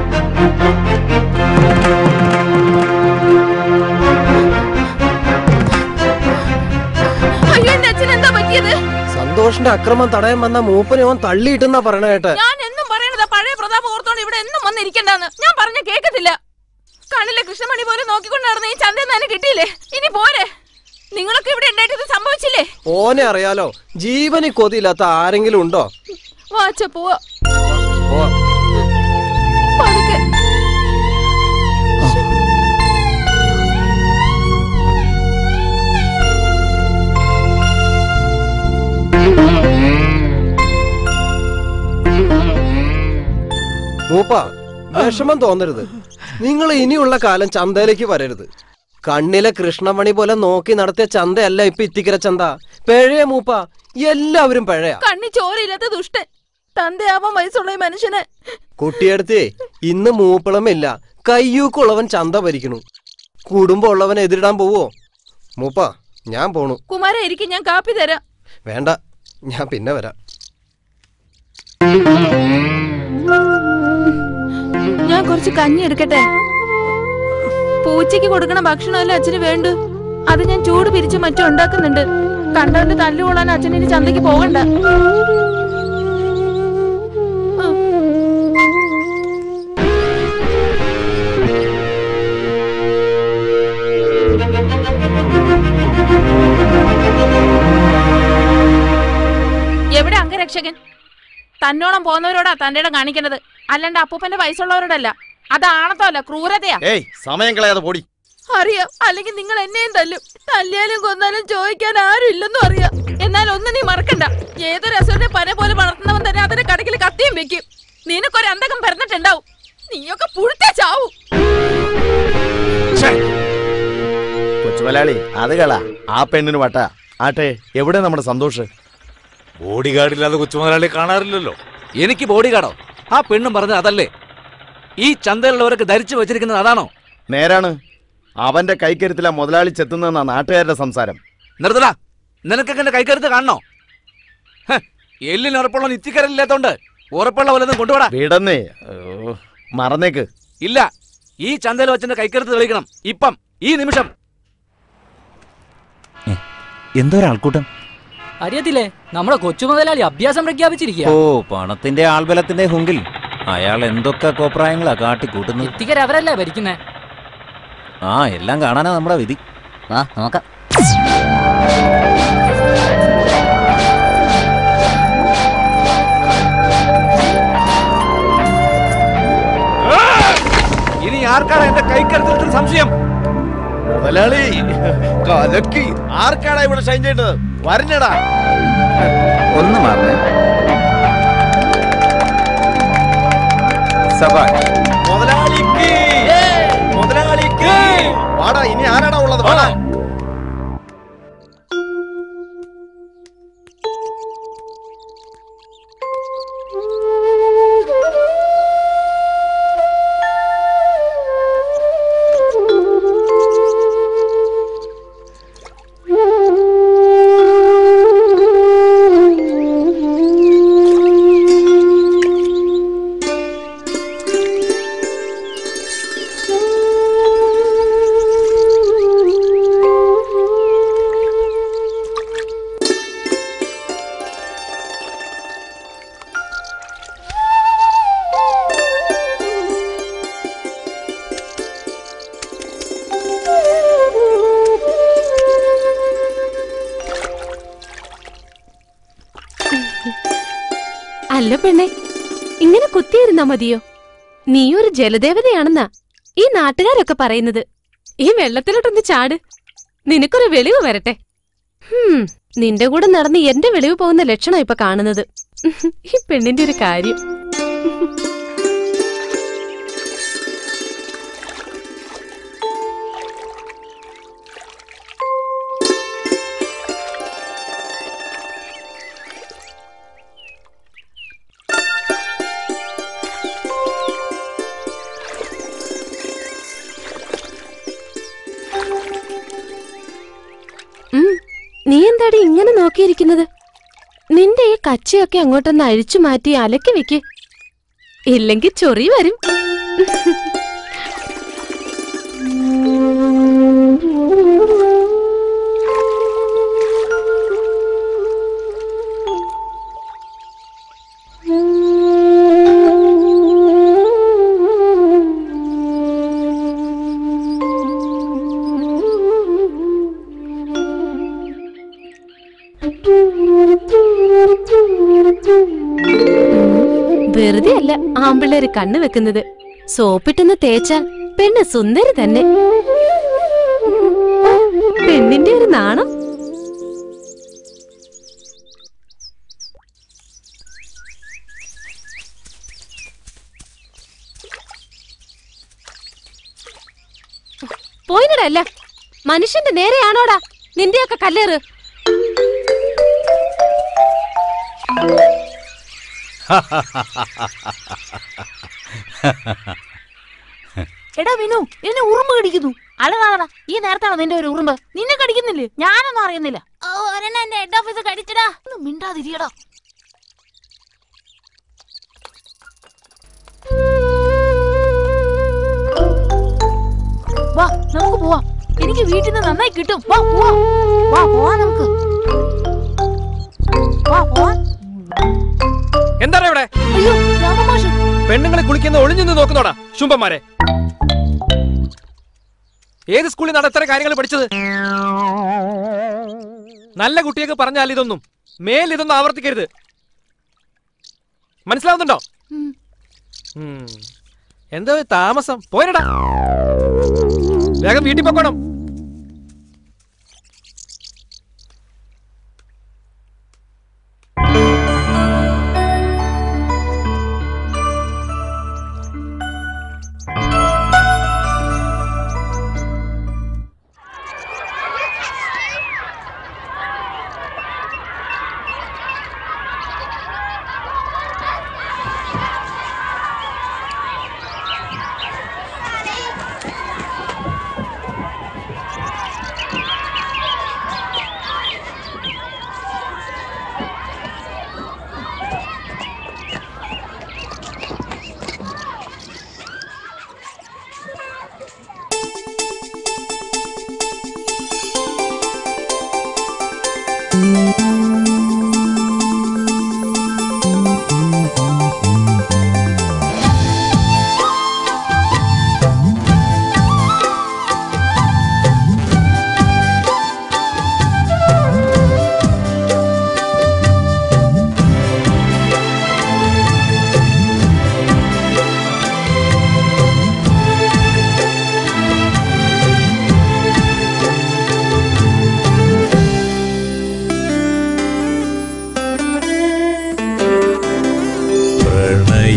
അയ്യോ എന്റെ അച്ഛൻ എന്താ പറ്റിയത്
സന്തോഷിന്റെ അക്രമം തടയാൻ വന്ന മൂപ്പനെ അവൻ തള്ളിയിട്ടെന്നാ പറയണ കേട്ടെ
ഞാൻ എന്നും പറയണതാ പഴയ പ്രതാപം ഓർത്തോണ്ട് ഇവിടെ എന്നും വന്നിരിക്കണ്ടെന്ന് ഞാൻ പറഞ്ഞ കേക്കത്തില്ല കണ്ണിലെ കൃഷ്ണമണി പോലെ നോക്കിക്കൊണ്ട് നടന്ന ഈ ചന്ത തന്നെ കിട്ടിയില്ലേ ഇനി പോരെ നിങ്ങളൊക്കെ ഇവിടെ ഉണ്ടായിട്ട് ഇത് സംഭവിച്ചില്ലേ
ഓനെ അറിയാലോ ജീവന് കൊതിയില്ലാത്ത ആരെങ്കിലും ഉണ്ടോ
വാച്ച പോവാ
പോവാം.
പതുക്കെ
മൂപ്പ വിഷമം തോന്നരുത് നിങ്ങൾ ഇനിയുള്ള കാലം ചന്തയിലേക്ക് വരരുത് കണ്ണിലെ കൃഷ്ണമണി പോലെ നോക്കി നടത്തിയ ചന്തയല്ല ഇപ്പൊ ഇത്തിക്കര ചന്ത പഴയ മൂപ്പ എല്ലാവരും പഴയ
കണ്ണി ചോരയില്ലാത്ത ദുഷ്ടൻ തന്തയാവാൻ വയസ്സുള്ള ഈ മനുഷ്യനെ
കുട്ടിയടുത്തേ ഇന്ന് മൂപ്പളമില്ല കയ്യൂക്കുള്ളവൻ ചന്ത ഭരിക്കണു കുടുംബം ഉള്ളവൻ എതിരിടാൻ പോവോ മൂപ്പ ഞാൻ പോണു
കുമാര ഇരിക്കും ഞാൻ കാപ്പി തരാം
വേണ്ട ഞാൻ പിന്നെ വരാം
ഞാൻ കുറച്ച് കഞ്ഞി എടുക്കട്ടെ പൂച്ചയ്ക്ക് കൊടുക്കണ ഭക്ഷണമല്ലേ അച്ഛന് വേണ്ടു അത് ഞാൻ ചൂട് പിരിച്ച് മറ്റും ഉണ്ടാക്കുന്നുണ്ട് കണ്ടവന്റെ തല്ലുകൊള്ളാൻ അച്ഛൻ ഇനി ചന്തയ്ക്ക് പോകണ്ട എവിടെ അംഗരക്ഷകൻ തന്നോളം പോകുന്നവരോടാ തന്റെ ഇടം കാണിക്കുന്നത് അല്ലാണ്ട് അപ്പൂപ്പന്റെ വയസ്സുള്ളവരോടല്ല അത് ആണത്തല്ല ക്രൂരതയാ
ഏയ് സമയം കളയാതെ പോടി
അറിയാം അല്ലെങ്കിൽ നിങ്ങൾ എന്നെയും തല്ലും തല്ലിയാലും കൊന്നാലും ചോദിക്കാൻ ആരും ഇല്ലെന്നും അറിയാം എന്നാൽ ഒന്ന് നീ മറക്കണ്ട ഏതൊരു അസുരനെ പന പോലെ വളർത്തുന്നവൻ തന്നെ അതിന്റെ കടക്കിൽ കത്തിയും വെക്കും നിനക്കൊരു അന്തകം പിറന്നിട്ടുണ്ടാവും നീയൊക്കെ പുഴുത്ത ചാവും
കൊച്ചുമലയാളി അത് കള ആ പെണ്ണിന് വട്ട ആട്ടെ എവിടെ നമ്മുടെ സന്തോഷ്
ബോഡി ഗാർഡില്ലാതെ കൊച്ചുമുതലാളി കാണാറില്ലല്ലോ
എനിക്ക് ബോഡി ഗാർഡോ ആ പെണ്ണും പറഞ്ഞത് അതല്ലേ ഈ ചന്തയിലുള്ളവരൊക്കെ ധരിച്ചു വെച്ചിരിക്കുന്നത് അതാണോ
നേരാണ് അവന്റെ കൈക്കരുത്തില മുതലാളി ചെത്തുന്നെന്നാ നാട്ടുകാരുടെ സംസാരം
നിർത്തടാ നിനക്കൊക്കെ എന്റെ കൈക്കരുത്ത് കാണണോ ഹ്, എല്ലിന് ഉറപ്പുള്ള നിത്യക്കരലില്ലാത്തോണ്ട് ഉറപ്പുള്ള വല്ലതും കൊണ്ടുപോടാ
വിടന്നേ ഓ, മറന്നേക്ക്
ഇല്ല ഈ ചന്തയിൽ വെച്ചെന്റെ കൈക്കരുത്ത് തെളിയിക്കണം ഇപ്പം ഈ നിമിഷം
എന്തോ ഒരാൾക്കൂട്ടം
അറിയത്തില്ലേ നമ്മുടെ കൊച്ചു മുതലാളി അഭ്യാസം പ്രഖ്യാപിച്ചിരിക്കുക
ഓ പണത്തിന്റെ ആൾബലത്തിന്റെ ഹുങ്കിൽ അയാൾ എന്തൊക്കെ കോപ്രായങ്ങളാ കാട്ടിക്കൂട്ടുന്നത്
ഇത്തിക്കര അവരല്ലേ ഭരിക്കുന്നേ
ആ എല്ലാം കാണാനാ നമ്മുടെ വിധി ആ നോക്കാം
മുതലാളി കലക്കി ആർക്കാടാ ഇവിടെ ഷൈൻ ചെയ്യേണ്ടത് വരഞ്ഞടാ
ഒന്ന് മാറണേ സബാഷ്
മുതലാളിക്ക് മുതലാളിക്ക് വാടാ ഇനി ആരാടാ ഉള്ളത് വാടാ
അല്ല പെണ്ണെ ഇങ്ങനെ കുത്തിയിരുന്നാ മതിയോ നീ ഒരു ജലദേവതയാണെന്നാ ഈ നാട്ടുകാരൊക്കെ പറയുന്നത് ഈ വെള്ളത്തിലോട്ടൊന്ന് ചാട് നിനക്കൊരു വെളിവ് വരട്ടെ ഹും നിന്റെ കൂടെ നടന്ന് എന്റെ വെളിവ് പോകുന്ന ലക്ഷണം ഇപ്പൊ കാണുന്നത് ഈ പെണ്ണിന്റെ ഒരു കാര്യം ഉം, നീ എന്താടി ഇങ്ങനെ നോക്കിയിരിക്കുന്നത് നിന്റെ ഈ കച്ചയൊക്കെ അങ്ങോട്ടൊന്ന് അഴിച്ചു മാറ്റി അലക്കി വെക്ക് ഇല്ലെങ്കിൽ ചൊറി വരും വെറുതെ അല്ല ആമ്പിള്ളേര് കണ്ണു വെക്കുന്നത് സോപ്പിട്ടൊന്ന് തേച്ചാൽ പെണ്ണ് സുന്ദരി തന്നെ പെണ്ണിന്റെ ഒരു നാണം പോയിനടാ അല്ല മനുഷ്യന്റെ നേരെയാണോടാ നിന്റെയൊക്കെ കല്ലേറ്
എടാ വിനു എന്നെ ഉറുമ്പ് കടിക്കുന്നു അല്ലടാ ഈ നേരത്താണോ നിന്റെ ഒരു ഉറുമ്പ് നിന്നെ കടിക്കുന്നില്ലേ ഞാനൊന്നും അറിയുന്നില്ല ഒരെണ്ണം എന്റെ ഹെഡ് ഓഫീസ് കടിച്ചടാ ഒന്ന് മിണ്ടാതിരിയടാ വാ നമുക്ക് പോവാം എനിക്ക് വീട്ടിൽ നിന്ന് നന്നായി കിട്ടും വാ പോവാ വാ പോവാ നമുക്ക് വാ പോവാ
എന്താണ് ഇവിടെ
അയ്യോ രാമമാഷ്
പെണ്ണുങ്ങളെ കുളിക്കുന്ന ഒളിഞ്ഞു നിന്ന് നോക്കുന്നോടാ ശുംഭന്മാരെ ഏത് സ്കൂളിൽ നിന്നാണ് ഇത്ര കാര്യങ്ങൾ പഠിച്ചത് നല്ല കുട്ടിയൊക്കെ പറഞ്ഞാൽ ഇതൊന്നും മേൽ ഇതൊന്നും ആവർത്തിക്കരുത് മനസ്സിലാവുന്നുണ്ടോ ഉം. എന്താ ഒരു താമസം പോരടാ വേഗം വീട്ടിൽ പൊക്കോണം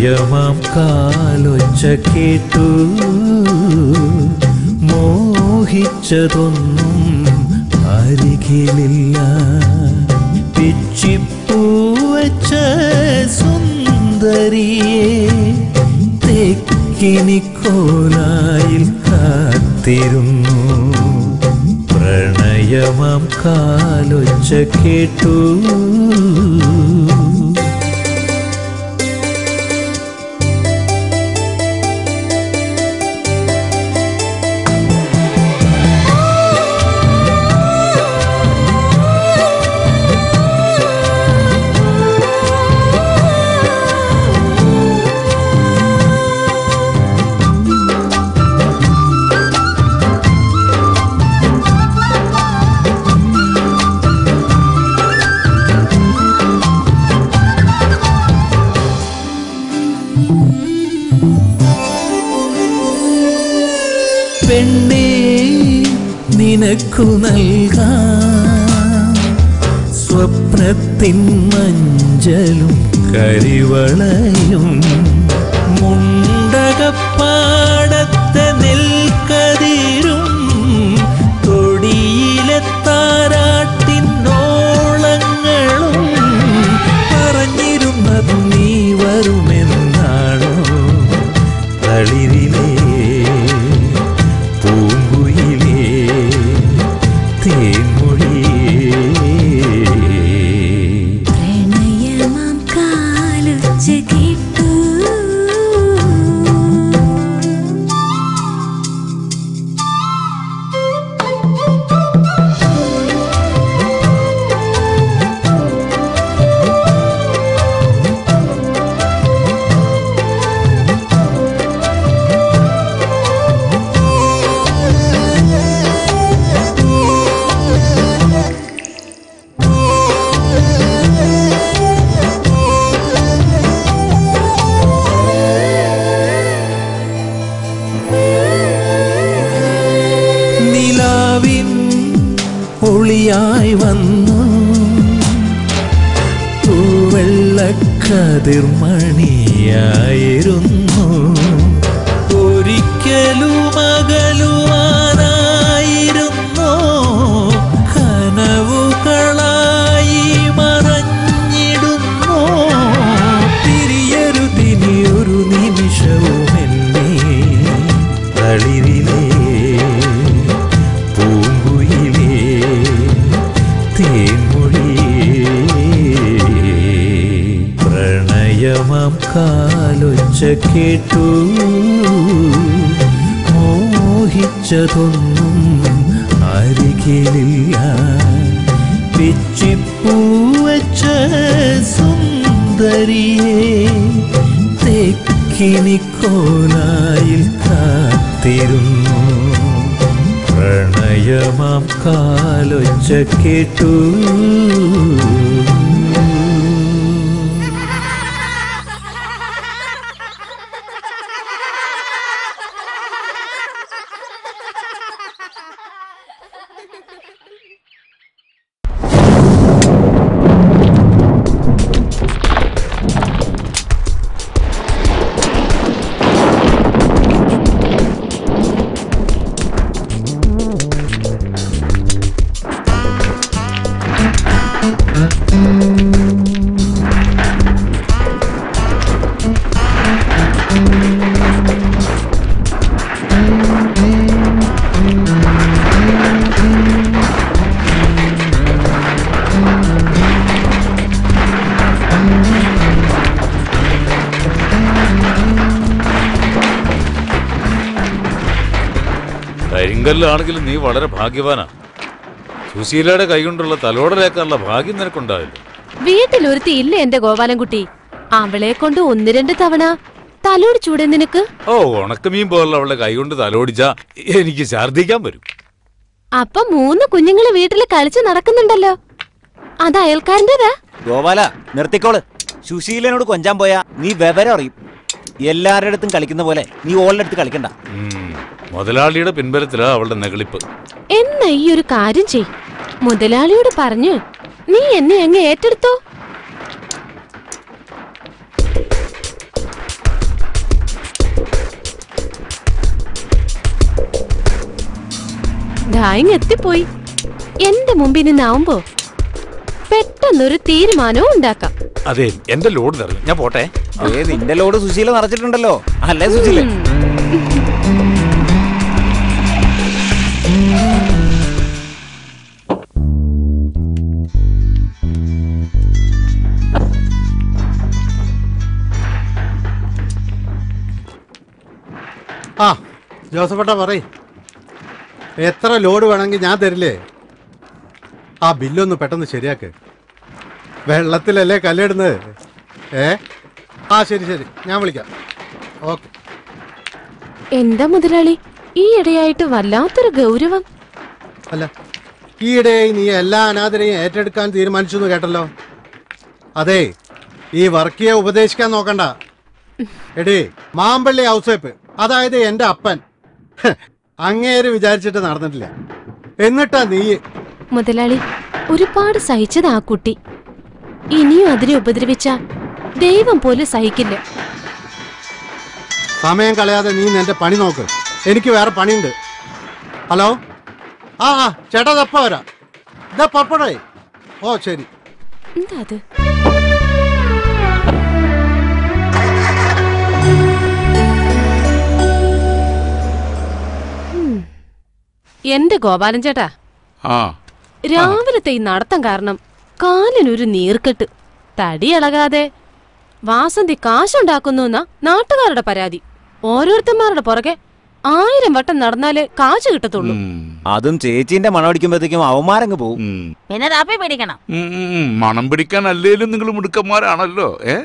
പ്രണയമാം കാലൊച്ച കേട്ടു മോഹിച്ചതൊന്നും അരികിലില്ല പിച്ചിപ്പൂവച്ച സുന്ദരിയെ തെക്കിനിക്കോലായിൽ കാത്തിരുന്നു പ്രണയമാം കാലൊച്ച കേട്ടു പെണ്ണേ നിനക്കു നൽകാം സ്വപ്നത്തിൻ മഞ്ചലും കരിവളയും മുണ്ടകപ്പാടത്തെ നെൽക്കതിരും തൊടിയിലെ താരാട്ടിന്നോളങ്ങളും പറഞ്ഞിരുന്നതും നീ വരുമെന്നാണോ തളിരിലേ പൂങ്കുയിലേ തേൻമൊഴിയേ
പ്രണയമാം കാലൊച്ച കേട്ടു
നിലാവിൻ ഒളിയായി വന്നു തൂവെള്ളക്കതിർമണിയായിരുന്നു ഒരിക്കലും അകലുവാനായിരുന്നോ കനവുകളായി മറഞ്ഞിടുന്നോ തിരിയരുതിനിയൊരു നിമിഷവും എന്നെ തളിരിലേ പൂങ്കുയിലേ തേൻമൊഴിയേ പ്രണയമാം കാലൊച്ച കേട്ടു മോഹിച്ചതൊന്നും അരികിലില്ല പിച്ചിപ്പൂവച്ച സുന്ദരിയെ തെക്കിനിക്കോലായിൽ കാത്തിരുന്നു പ്രണയമാം കാലൊച്ച കേട്ടു
കരിങ്കല്ലാണെങ്കിലും നീ വളരെ ഭാഗ്യവാനാ സുശീലയുടെ കൈകൊണ്ടുള്ള തലോടലേക്കാനുള്ള ഭാഗ്യം നിനക്കുണ്ടാവില്ല
വീട്ടിലൊരുത്തി ഇല്ല എന്റെ ഗോപാലൻകുട്ടി അവളെ കൊണ്ട് ഒന്ന് രണ്ട് തവണ തലോട് ചൂടെ നിനക്ക്
ഓ ഉണക്കമീൻ പോലുള്ള അവളുടെ കൈകൊണ്ട് തലോടിച്ചാ എനിക്ക് ഛർദ്ദിക്കാൻ വരും
അപ്പൊ മൂന്ന് കുഞ്ഞുങ്ങള് വീട്ടില് കളിച്ച് നടക്കുന്നുണ്ടല്ലോ അത് അയൽക്കാരൻ്റെതാ
ഗോപാല നിർത്തിക്കോള് സുശീലനോട് കൊഞ്ചാൻ പോയാ നീ വിവരം അറിയും എല്ലാവരുടെ അടുത്തും കളിക്കുന്ന പോലെ നീ ഓളുടെ അടുത്ത് കളിക്കണ്ട
ഉം. മുതലാളിയുടെ പിൻബലത്തിലാ അവളുടെ നെകളിപ്പ്
എന്നാ ഈ ഒരു കാര്യം ചെയ് മുതലാളിയോട് പറഞ്ഞു നീ എന്നെ അങ്ങ് ഏറ്റെടുത്തോ ഡായിങ് എത്തിപ്പോയി എന്റെ മുമ്പിൽ നിന്നാവുമ്പോ പെട്ടെന്നൊരു തീരുമാനവും ഉണ്ടാക്കാം
അതെ എന്റെ ലോഡ് നിറഞ്ഞു ഞാൻ പോട്ടെ
ഏ നിന്റെ ലോഡ് സുശീല നിറച്ചിട്ടുണ്ടല്ലോ അല്ലേ സുശീല
ആ ജോസഫേട്ടാ പറയ് എത്ര ലോഡ് വേണമെങ്കിൽ ഞാൻ തരില്ലേ ആ ബില്ലൊന്ന് പെട്ടെന്ന് ശരിയാക്ക് വെള്ളത്തിലല്ലേ കല്ലിടുന്നത് ഏ ആ ശരി ശരി ഞാൻ വിളിക്കാം ഓക്കെ
എന്താ മുതലാളി ഈ ഇടയായിട്ട് വല്ലാത്തൊരു ഗൗരവം
അല്ല ഈയിടെ നീ എല്ലാ അനാഥരെയും ഏറ്റെടുക്കാൻ തീരുമാനിച്ചു എന്ന് കേട്ടല്ലോ അതെ ഈ വർക്കിയെ ഉപദേശിക്കാൻ നോക്കണ്ട എടേ മാമ്പള്ളി ഔസേപ്പ് അതായത് എന്റെ അപ്പൻ ഹ്, അങ്ങേര് വിചാരിച്ചിട്ട് നടന്നിട്ടില്ല എന്നിട്ടാ നീ
മുതലാളി ഒരുപാട് സഹിച്ചത് ആ കുട്ടി ഇനിയും അതിനെ ഉപദ്രവിച്ച ദൈവം പോലും സഹിക്കില്ല
സമയം കളയാതെ നീ നിന്റെ പണി നോക്ക് എനിക്ക് വേറെ പണിയുണ്ട് ഹലോ ആ ആ ചേട്ടാ തപ്പ വരാം ഇതാ പപ്പടേ ഓ ശരി
എന്താ അത് ഉം. എന്റെ ഗോപാലൻ ചേട്ടാ
ആ
രാവിലത്തെ ഈ നടത്തം കാരണം കാലിനൊരു നീർക്കെട്ട് തടി ഇളകാതെ വാസന്തി കാശുണ്ടാക്കുന്നു എന്നാ നാട്ടുകാരുടെ പരാതി ഓരോരുത്തന്മാരുടെ പുറകെ ആയിരം വട്ടം നടന്നാലേ കാശ് കിട്ടത്തുള്ളൂ
അതും ചേച്ചീന്റെ മണം അടിക്കുമ്പോഴത്തേക്കും അവന്മാരങ്ങ് പോവും
പിന്നെ താപ്പി പിടിക്കണം
ഉം, ഉം, ഉം. മണം പിടിക്കാൻ അല്ലേലും നിങ്ങൾ മിടുക്കന്മാരാണല്ലോ ഏ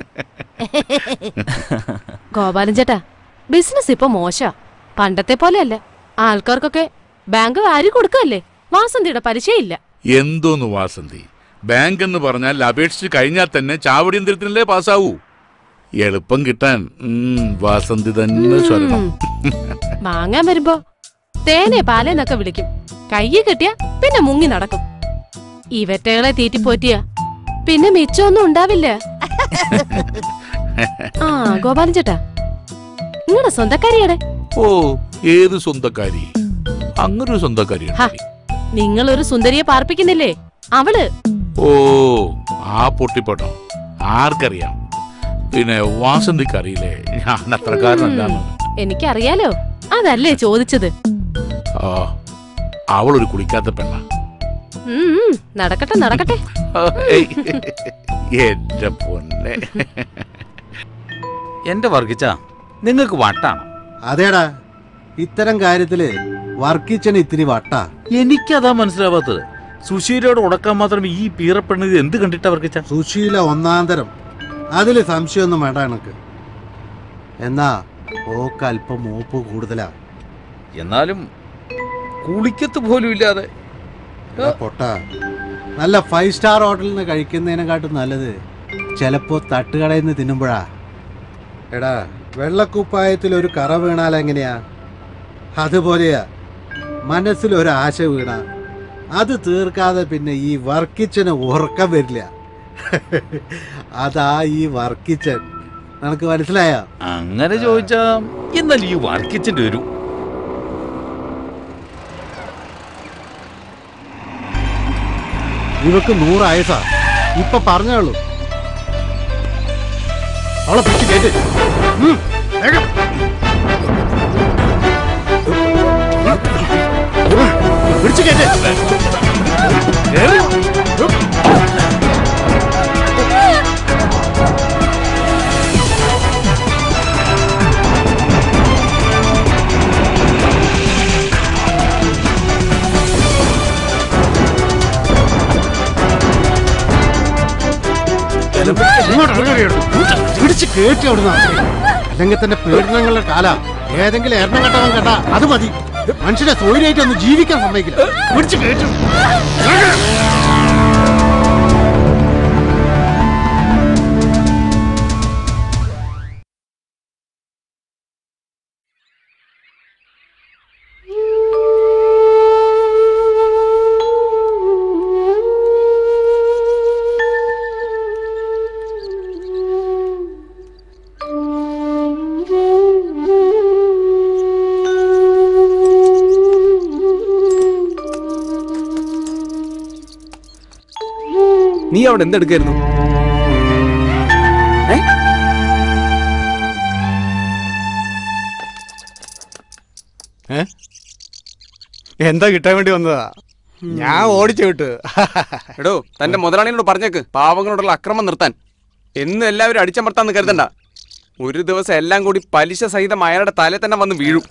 ഗോപാലൻ ചേട്ടാ ബിസിനസ് ഇപ്പൊ മോശ പണ്ടത്തെ പോലെയല്ല ആൾക്കാർക്കൊക്കെ ബാങ്ക് വാരി കൊടുക്കല്ലേ വാസന്തിയുടെ പരിചയമില്ല
എന്തോന്ന് വാസന്തി ബാങ്ക് എന്ന് പറഞ്ഞാൽ അപേക്ഷിച്ച് കഴിഞ്ഞാൽ തന്നെ ചാവടി യന്ത്രത്തിനല്ലേ പാസ്സാവൂ എളുപ്പം കിട്ടാൻ ഉം, വാസന്തി തന്നെ സ്വരണം
വാങ്ങാൻ വരുമ്പോ തേനെ പാലേന്നൊക്കെ വിളിക്കും കയ്യിൽ കിട്ടിയ പിന്നെ മുങ്ങി നടക്കും ഇവറ്റകളെ തീറ്റിപ്പോറ്റിയ പിന്നെ മിച്ചമൊന്നും ഉണ്ടാവില്ല ആ ഗോപാലൻ ചേട്ടാ നിങ്ങളുടെ സ്വന്തക്കാരിയുടെ
ഓ ഏത് സ്വന്തക്കാരി അങ്ങനൊരു സ്വന്തക്കാരിയാണ്
ഹ, നിങ്ങളൊരു സുന്ദരിയെ പാർപ്പിക്കുന്നില്ലേ അവള്
ഓ ആ പൊട്ടിപ്പൊട്ടോ ആർക്കറിയാം പിന്നെ വാസന്തിക്ക് അറിയില്ലേ ഞാൻ അത്രക്കാരനല്ലാന്ന്
എനിക്കറിയാലോ അതല്ലേ ചോദിച്ചത്
ആ അവളൊരു കുളിക്കാത്ത പെണ്ണ
ഉം, ഉം, നടക്കട്ടെ നടക്കട്ടെ
എന്റെ പൊന്നെ
എന്റെ വർഗിച്ച നിങ്ങൾക്ക് വട്ടാണ്
അതേടാ ഇത്തരം കാര്യത്തില് വർക്കിച്ചന് ഇത്തിരി വട്ടാ
എനിക്കതാ മനസ്സിലാവാത്തത് സുശീലയോട് ഉടക്കാൻ മാത്രം ഈ പീറപ്പെണ്ണ ഇത് എന്ത് കണ്ടിട്ടാ വർഗിച്ച
സുശീല ഒന്നാന്തരം അതില് സംശയമൊന്നും വേണ്ട എനക്ക് എന്നാ ഓക്ക് അല്പം മൂപ്പ് കൂടുതലാ
എന്നാലും കുളിക്കത്ത് പോലും ഇല്ലാതെ
എടാ പൊട്ടാ നല്ല ഫൈവ് സ്റ്റാർ ഹോട്ടലിൽ നിന്ന് കഴിക്കുന്നതിനെക്കാട്ടും നല്ലത് ചിലപ്പോ തട്ടുകടയിൽ നിന്ന് തിന്നുമ്പോഴാ എടാ വെള്ളക്കുപ്പായത്തിൽ ഒരു കറ വീണാൽ എങ്ങനെയാ അതുപോലെയാ മനസ്സിൽ ഒരു ആശ വീണ അത് തീർക്കാതെ പിന്നെ ഈ വർക്കിച്ചന് ഉറക്കം വരില്ല അതാ ഈ വർക്കിച്ചൻ നിനക്ക് മനസ്സിലായ
അങ്ങനെ ചോദിച്ചാ എന്നാൽ ഈ വർക്കിച്ചിന്റെ ഒരു
ഇവക്ക് നൂറ് ആയസാ ഇപ്പൊ പറഞ്ഞോളൂ അവളെ പിടിച്ച് കേട്ട് ഉം, വേഗം. പിടിച്ച് കേട്ട് കേറ്. ഉം. ഇങ്ങോട്ട് ഇറങ്ങടി അവിടുന്ന്. പിടിച്ച് കേട്ടി അവിടുന്ന് അല്ലെങ്കിൽ തന്നെ പീഡനങ്ങളുടെ കാല ഏതെങ്കിലും എണ്ണം കെട്ടവൻ കണ്ട അത് മതി മനുഷ്യനെ തൊഴിലായിട്ട് ഒന്ന് ജീവിക്കാൻ സമ്മതിക്കില്ല പിടിച്ച് കേട്ടും
അവിടെ എന്തെടുക്കായിരുന്നു
ഏ? എന്താ കിട്ടാൻ വേണ്ടി വന്നതാ ഞാൻ ഓടിച്ചു വിട്ടു
എടോ തന്റെ മുതലാളിയോട് പറഞ്ഞേക്ക് പാവങ്ങളോടുള്ള അക്രമം നിർത്താൻ എന്ന് എല്ലാവരും അടിച്ചമർത്താന്ന് കരുതണ്ട ഒരു ദിവസം എല്ലാം കൂടി പലിശ സഹിതം അയാളുടെ തലേ തന്നെ വന്ന് വീഴും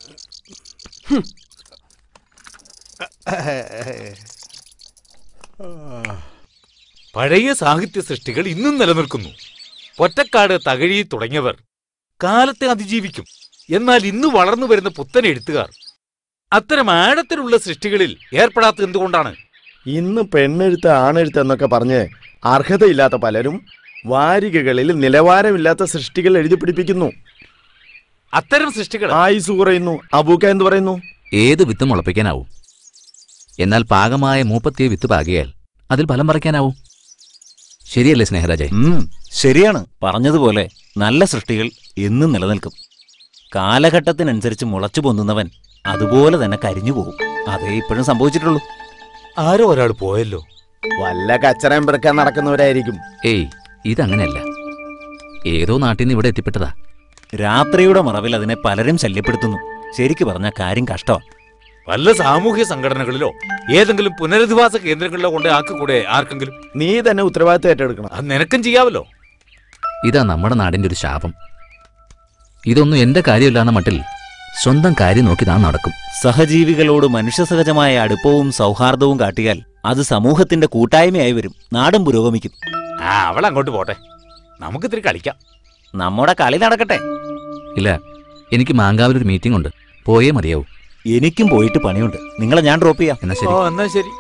പഴയ സാഹിത്യ സൃഷ്ടികൾ ഇന്നും നിലനിൽക്കുന്നു ഒറ്റക്കാട് തകഴി തുടങ്ങിയവർ കാലത്തെ അതിജീവിക്കും എന്നാൽ ഇന്ന് വളർന്നു വരുന്ന പുത്തൻ എഴുത്തുകാർ അത്തരം ആഴത്തിലുള്ള സൃഷ്ടികളിൽ ഏർപ്പെടാത്തത് എന്തുകൊണ്ടാണ്
ഇന്ന് പെണ്ണെഴുത്ത് ആണെഴുത്ത് എന്നൊക്കെ പറഞ്ഞ് അർഹതയില്ലാത്ത പലരും വാരികകളിൽ നിലവാരമില്ലാത്ത സൃഷ്ടികൾ എഴുതി പിടിപ്പിക്കുന്നു
അത്തരം സൃഷ്ടികൾ
ആയുസ് കുറയുന്നു അബൂക്ക എന്ത് പറയുന്നു
ഏത് വിത്ത് മുളപ്പിക്കാനാവും എന്നാൽ പാകമായ മൂപ്പത്തിയ വിത്ത് പാകിയാൽ അതിൽ ഫലം പറിക്കാനാവും ശരിയല്ലേ സ്നേഹരാജേ
ഉം, ശരിയാണ് പറഞ്ഞതുപോലെ നല്ല സൃഷ്ടികൾ എന്നും നിലനിൽക്കും കാലഘട്ടത്തിനനുസരിച്ച് മുളച്ചു പൊന്തുന്നവൻ അതുപോലെ തന്നെ കരിഞ്ഞു പോകും അതേ ഇപ്പോഴും സംഭവിച്ചിട്ടുള്ളൂ
ആരോ ഒരാൾ പോയല്ലോ
വല്ല കച്ചറയും പെറുക്കാൻ നടക്കുന്നവരായിരിക്കും
ഏയ് ഇതങ്ങനെയല്ല ഏതോ നാട്ടിൽ നിന്ന് ഇവിടെ എത്തിപ്പെട്ടതാ
രാത്രിയുടെ മറവിൽ അതിനെ പലരും ശല്യപ്പെടുത്തുന്നു ശരിക്കു പറഞ്ഞ കാര്യം കഷ്ടമാണ്
വല്ല സാമൂഹ്യ സംഘടനകളിലോ ഏതെങ്കിലും പുനരധിവാസ കേന്ദ്രങ്ങളിലോ കൊണ്ട് ആക്കിക്കൂടെ ആർക്കെങ്കിലും
നീ തന്നെ ഉത്തരവാദിത്തം ഏറ്റെടുക്കണം
അത് നിനക്കും ചെയ്യാവല്ലോ
ഇതാ നമ്മുടെ നാടിന്റെ ഒരു ശാപം ഇതൊന്നും എന്റെ കാര്യമില്ലാന്ന മട്ടിൽ സ്വന്തം കാര്യം നോക്കി താൻ നടക്കും
സഹജീവികളോട് മനുഷ്യസഹജമായ അടുപ്പവും സൗഹാർദ്ദവും കാട്ടിയാൽ അത് സമൂഹത്തിന്റെ കൂട്ടായ്മയായി വരും നാടും പുരോഗമിക്കും
ആ അവൾ അങ്ങോട്ട് പോട്ടെ നമുക്ക് ഇത്തിരി കളിക്കാം
നമ്മുടെ കളി നടക്കട്ടെ
ഇല്ല എനിക്ക് മാങ്കാവിലൊരു മീറ്റിംഗ് ഉണ്ട് പോയേ മതിയാവൂ
എനിക്കും പോയിട്ട് പണിയുണ്ട് നിങ്ങളെ ഞാൻ ഡ്രോപ്പ് ചെയ്യാം
എന്നാ
ഓ
ശരി
എന്നാ ശരി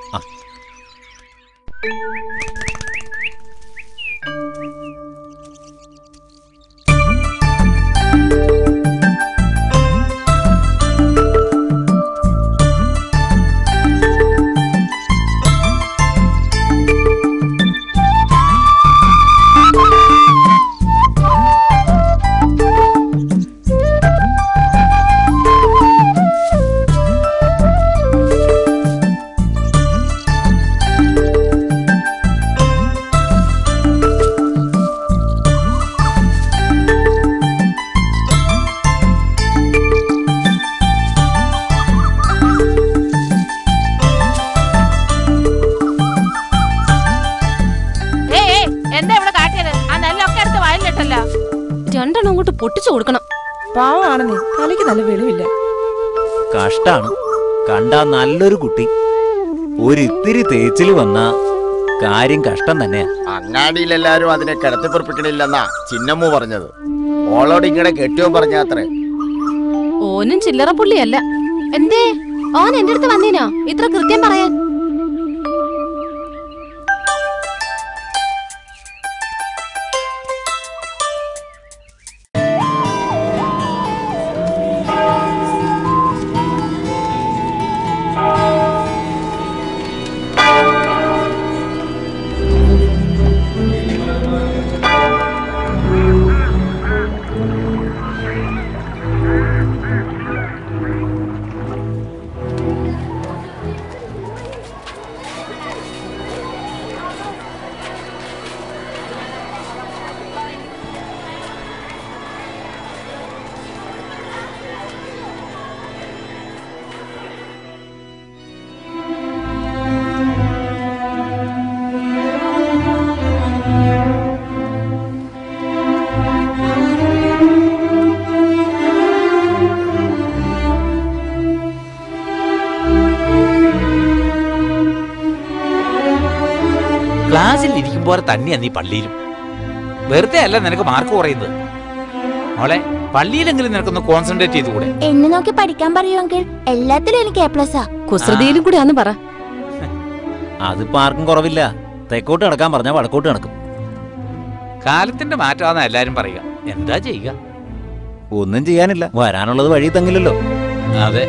ഏയ് ഏയ്, എന്താ ഇവിടെ കാട്ടിയത് ആ നെല്ലൊക്കെ എടുത്ത് വയലിലിട്ടല്ലോ
രണ്ടെണ്ണം അങ്ങോട്ട് പൊട്ടിച്ചു കൊടുക്കണം
പാവാണെന്നേ തലയ്ക്ക് നല്ല വെളിവില്ല
കഷ്ടാണ് കണ്ട നല്ലൊരു കുട്ടി ഒരിത്തിരി തേച്ചില് വന്ന കാര്യം കഷ്ടം തന്നെയാ
അങ്ങാടിയിലെല്ലാരും അതിനെ കിടത്തിപ്പുറപ്പിക്കണില്ലെന്നാ ചിന്നമ്മു പറഞ്ഞത് ഓളോട് ഇങ്ങനെ കെട്ടിയോ പറഞ്ഞാത്രേ
ഓനും ചില്ലറ പുള്ളിയല്ല എന്തേ ഓൻ എന്റെ അടുത്ത് വന്നീനോ ഇത്ര കൃത്യം പറയാൻ
ക്ലാസ്സിൽ ഇരിക്കും പോലെ തന്നെയാ നീ പള്ളിയിലും വെറുതെ അല്ല നിനക്ക് മാർക്ക് കുറയുന്നത് മോളെ പള്ളിയിലെങ്കിലും നിനക്കൊന്ന് കോൺസെൻട്രേറ്റ് ചെയ്തുകൂടെ
എന്നെ നോക്കി പഠിക്കാൻ പറയുമെങ്കിൽ എല്ലാത്തിലും എനിക്ക് എ പ്ലസ്
കുസൃതിയിലും കൂടി ആന്ന് പറ
അതിപ്പോ ആർക്കും കുറവില്ല തെക്കോട്ട് കിടക്കാൻ പറഞ്ഞാൽ വടക്കോട്ട് കിടക്കും
കാലത്തിന്റെ മാറ്റമാണെന്ന് എല്ലാരും പറയുക എന്താ ചെയ്യുക
ഒന്നും ചെയ്യാനില്ല വരാനുള്ളത് വഴി തങ്ങില്ലല്ലോ
അതെ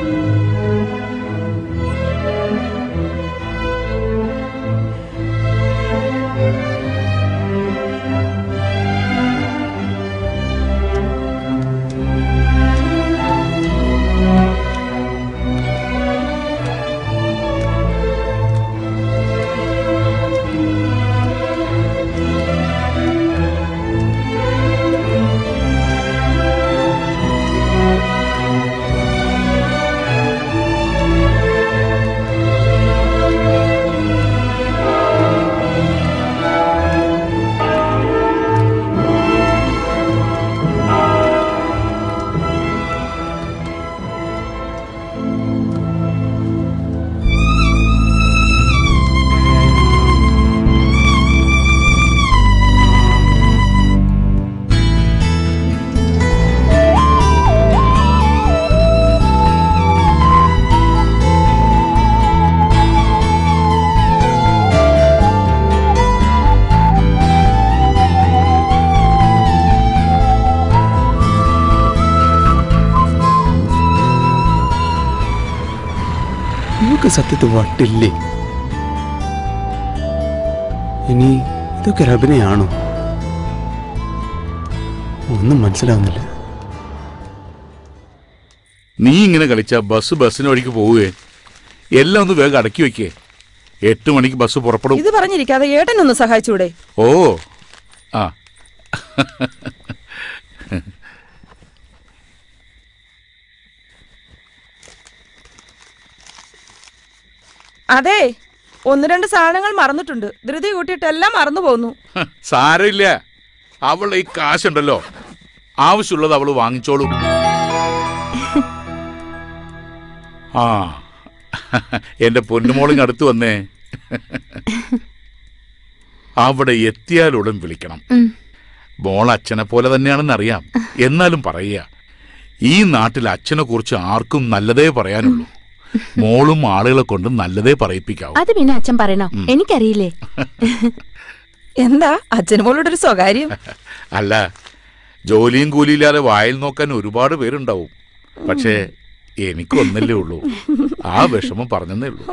സത്യത്തിൽ വട്ടില്ലേ ഇനി ഇതൊക്കെ ഒരു അഭിനയാണോ ഒന്നും മനസ്സിലാവുന്നില്ല
നീ ഇങ്ങനെ കളിച്ച ബസ് ബസ്സിന് വഴിക്ക് പോവുകയെ എല്ലാം ഒന്ന് വേഗം അടക്കി വെക്കേ എട്ട് മണിക്ക് ബസ് പുറപ്പെടും
ഇത് പറഞ്ഞിരിക്കാതെ ഏട്ടനൊന്ന് സഹായിച്ചൂടെ
ഓ ആ
അതെ ഒന്ന് രണ്ട് സാധനങ്ങൾ മറന്നിട്ടുണ്ട് ധൃതി കൂട്ടിയിട്ട് എല്ലാം മറന്നു പോന്നു
സാരമില്ല അവൾ ഈ കാശുണ്ടല്ലോ ആവശ്യമുള്ളത് അവൾ വാങ്ങിച്ചോളും ആ എന്റെ പൊന്നുമോളിങ് അടുത്ത് വന്നേ അവിടെ എത്തിയാലുടൻ വിളിക്കണം മോൾ അച്ഛനെ പോലെ തന്നെയാണെന്ന് അറിയാം എന്നാലും പറയുക ഈ നാട്ടിൽ അച്ഛനെ കുറിച്ച് ആർക്കും നല്ലതേ പറയാനുള്ളൂ മോളും ആളുകളെ കൊണ്ട് നല്ലതേ പറയിപ്പിക്കാവൂ
അത് പിന്നെ അച്ഛൻ പറയണോ എനിക്കറിയില്ലേ
എന്താ അച്ഛനും മോളോട് ഒരു സ്വകാര്യം
അല്ല ജോലിയും കൂലിയില്ലാതെ വായിൽ നോക്കാൻ ഒരുപാട് പേരുണ്ടാവും പക്ഷേ എനിക്കൊന്നല്ലേ ഉള്ളൂ ആ വിഷമം പറഞ്ഞതേ ഉള്ളൂ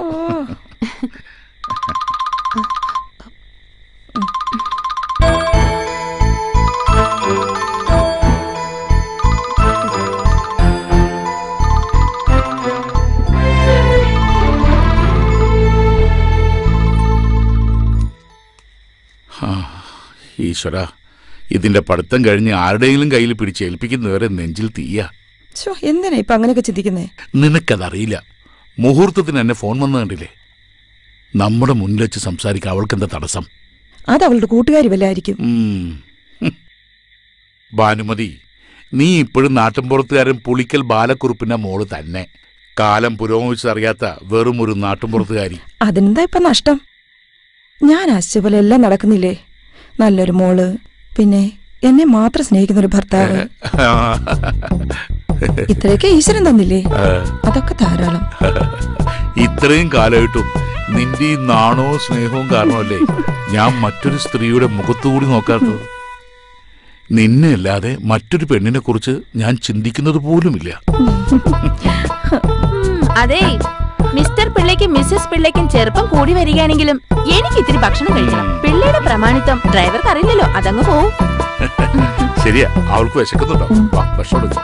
ആ, ഈശ്വര ഇതിന്റെ പഠിത്തം കഴിഞ്ഞ് ആരുടെയെങ്കിലും കയ്യിൽ പിടിച്ച് ഏൽപ്പിക്കുന്നവരെ നെഞ്ചിൽ തീയ
ഛോ, എന്തിനാ ഇപ്പൊ അങ്ങനെയൊക്കെ ചിന്തിക്കുന്നേ
നിനക്കതറിയില്ല മുഹൂർത്തത്തിന് എന്നെ ഫോൺ വന്നു കണ്ടില്ലേ നമ്മുടെ മുന്നിൽ വെച്ച് സംസാരിക്കാൻ അവൾക്കെന്താ തടസ്സം
അത് അവളുടെ കൂട്ടുകാരി വല്ലായിരിക്കും
ഉം. ഹും. ഭാനുമതി നീ ഇപ്പോഴും നാട്ടിൻപുറത്തുകാരൻ പുളിക്കൽ ബാലക്കുറുപ്പിന്റെ മോള് തന്നെ കാലം പുരോഗമിച്ചറിയാത്ത വെറും ഒരു നാട്ടിൻപുറത്തുകാരി
അതിനെന്താ ഇപ്പൊ നഷ്ടം ഞാൻ ആശിച്ച പോലെ എല്ലാം നടക്കുന്നില്ലേ നല്ലൊരു മോള് പിന്നെ എന്നെ മാത്രം സ്നേഹിക്കുന്ന ഒരു ഭർത്താവ് ഇത്രയൊക്കെ ഈശ്വരൻ തന്നില്ലേ അതൊക്കെ ധാരാളം
ഇത്രയും കാലമായിട്ടും നിന്റെ ഈ നാണവും സ്നേഹവും കാരണമല്ലേ ഞാൻ മറ്റൊരു സ്ത്രീയുടെ മുഖത്തുകൂടി നോക്കാത്തത് നിന്നെ അല്ലാതെ മറ്റൊരു പെണ്ണിനെ കുറിച്ച് ഞാൻ ചിന്തിക്കുന്നത് പോലുമില്ല
അതെ മിസ്റ്റർ പിള്ളയ്ക്കും മിസ്സസ് പിള്ളയ്ക്കും ചെറുപ്പം കൂടി വരികയാണെങ്കിലും എനിക്ക് ഇത്തിരി ഭക്ഷണം കഴിക്കണം പിള്ളയുടെ പ്രമാണിത്വം ഡ്രൈവർക്ക് അറിയില്ലല്ലോ അതങ്ങ് പോവും
ശരിയാ അവൾക്ക് വിശക്കുന്നുണ്ടോ വാ ഭക്ഷണം എടുക്കാം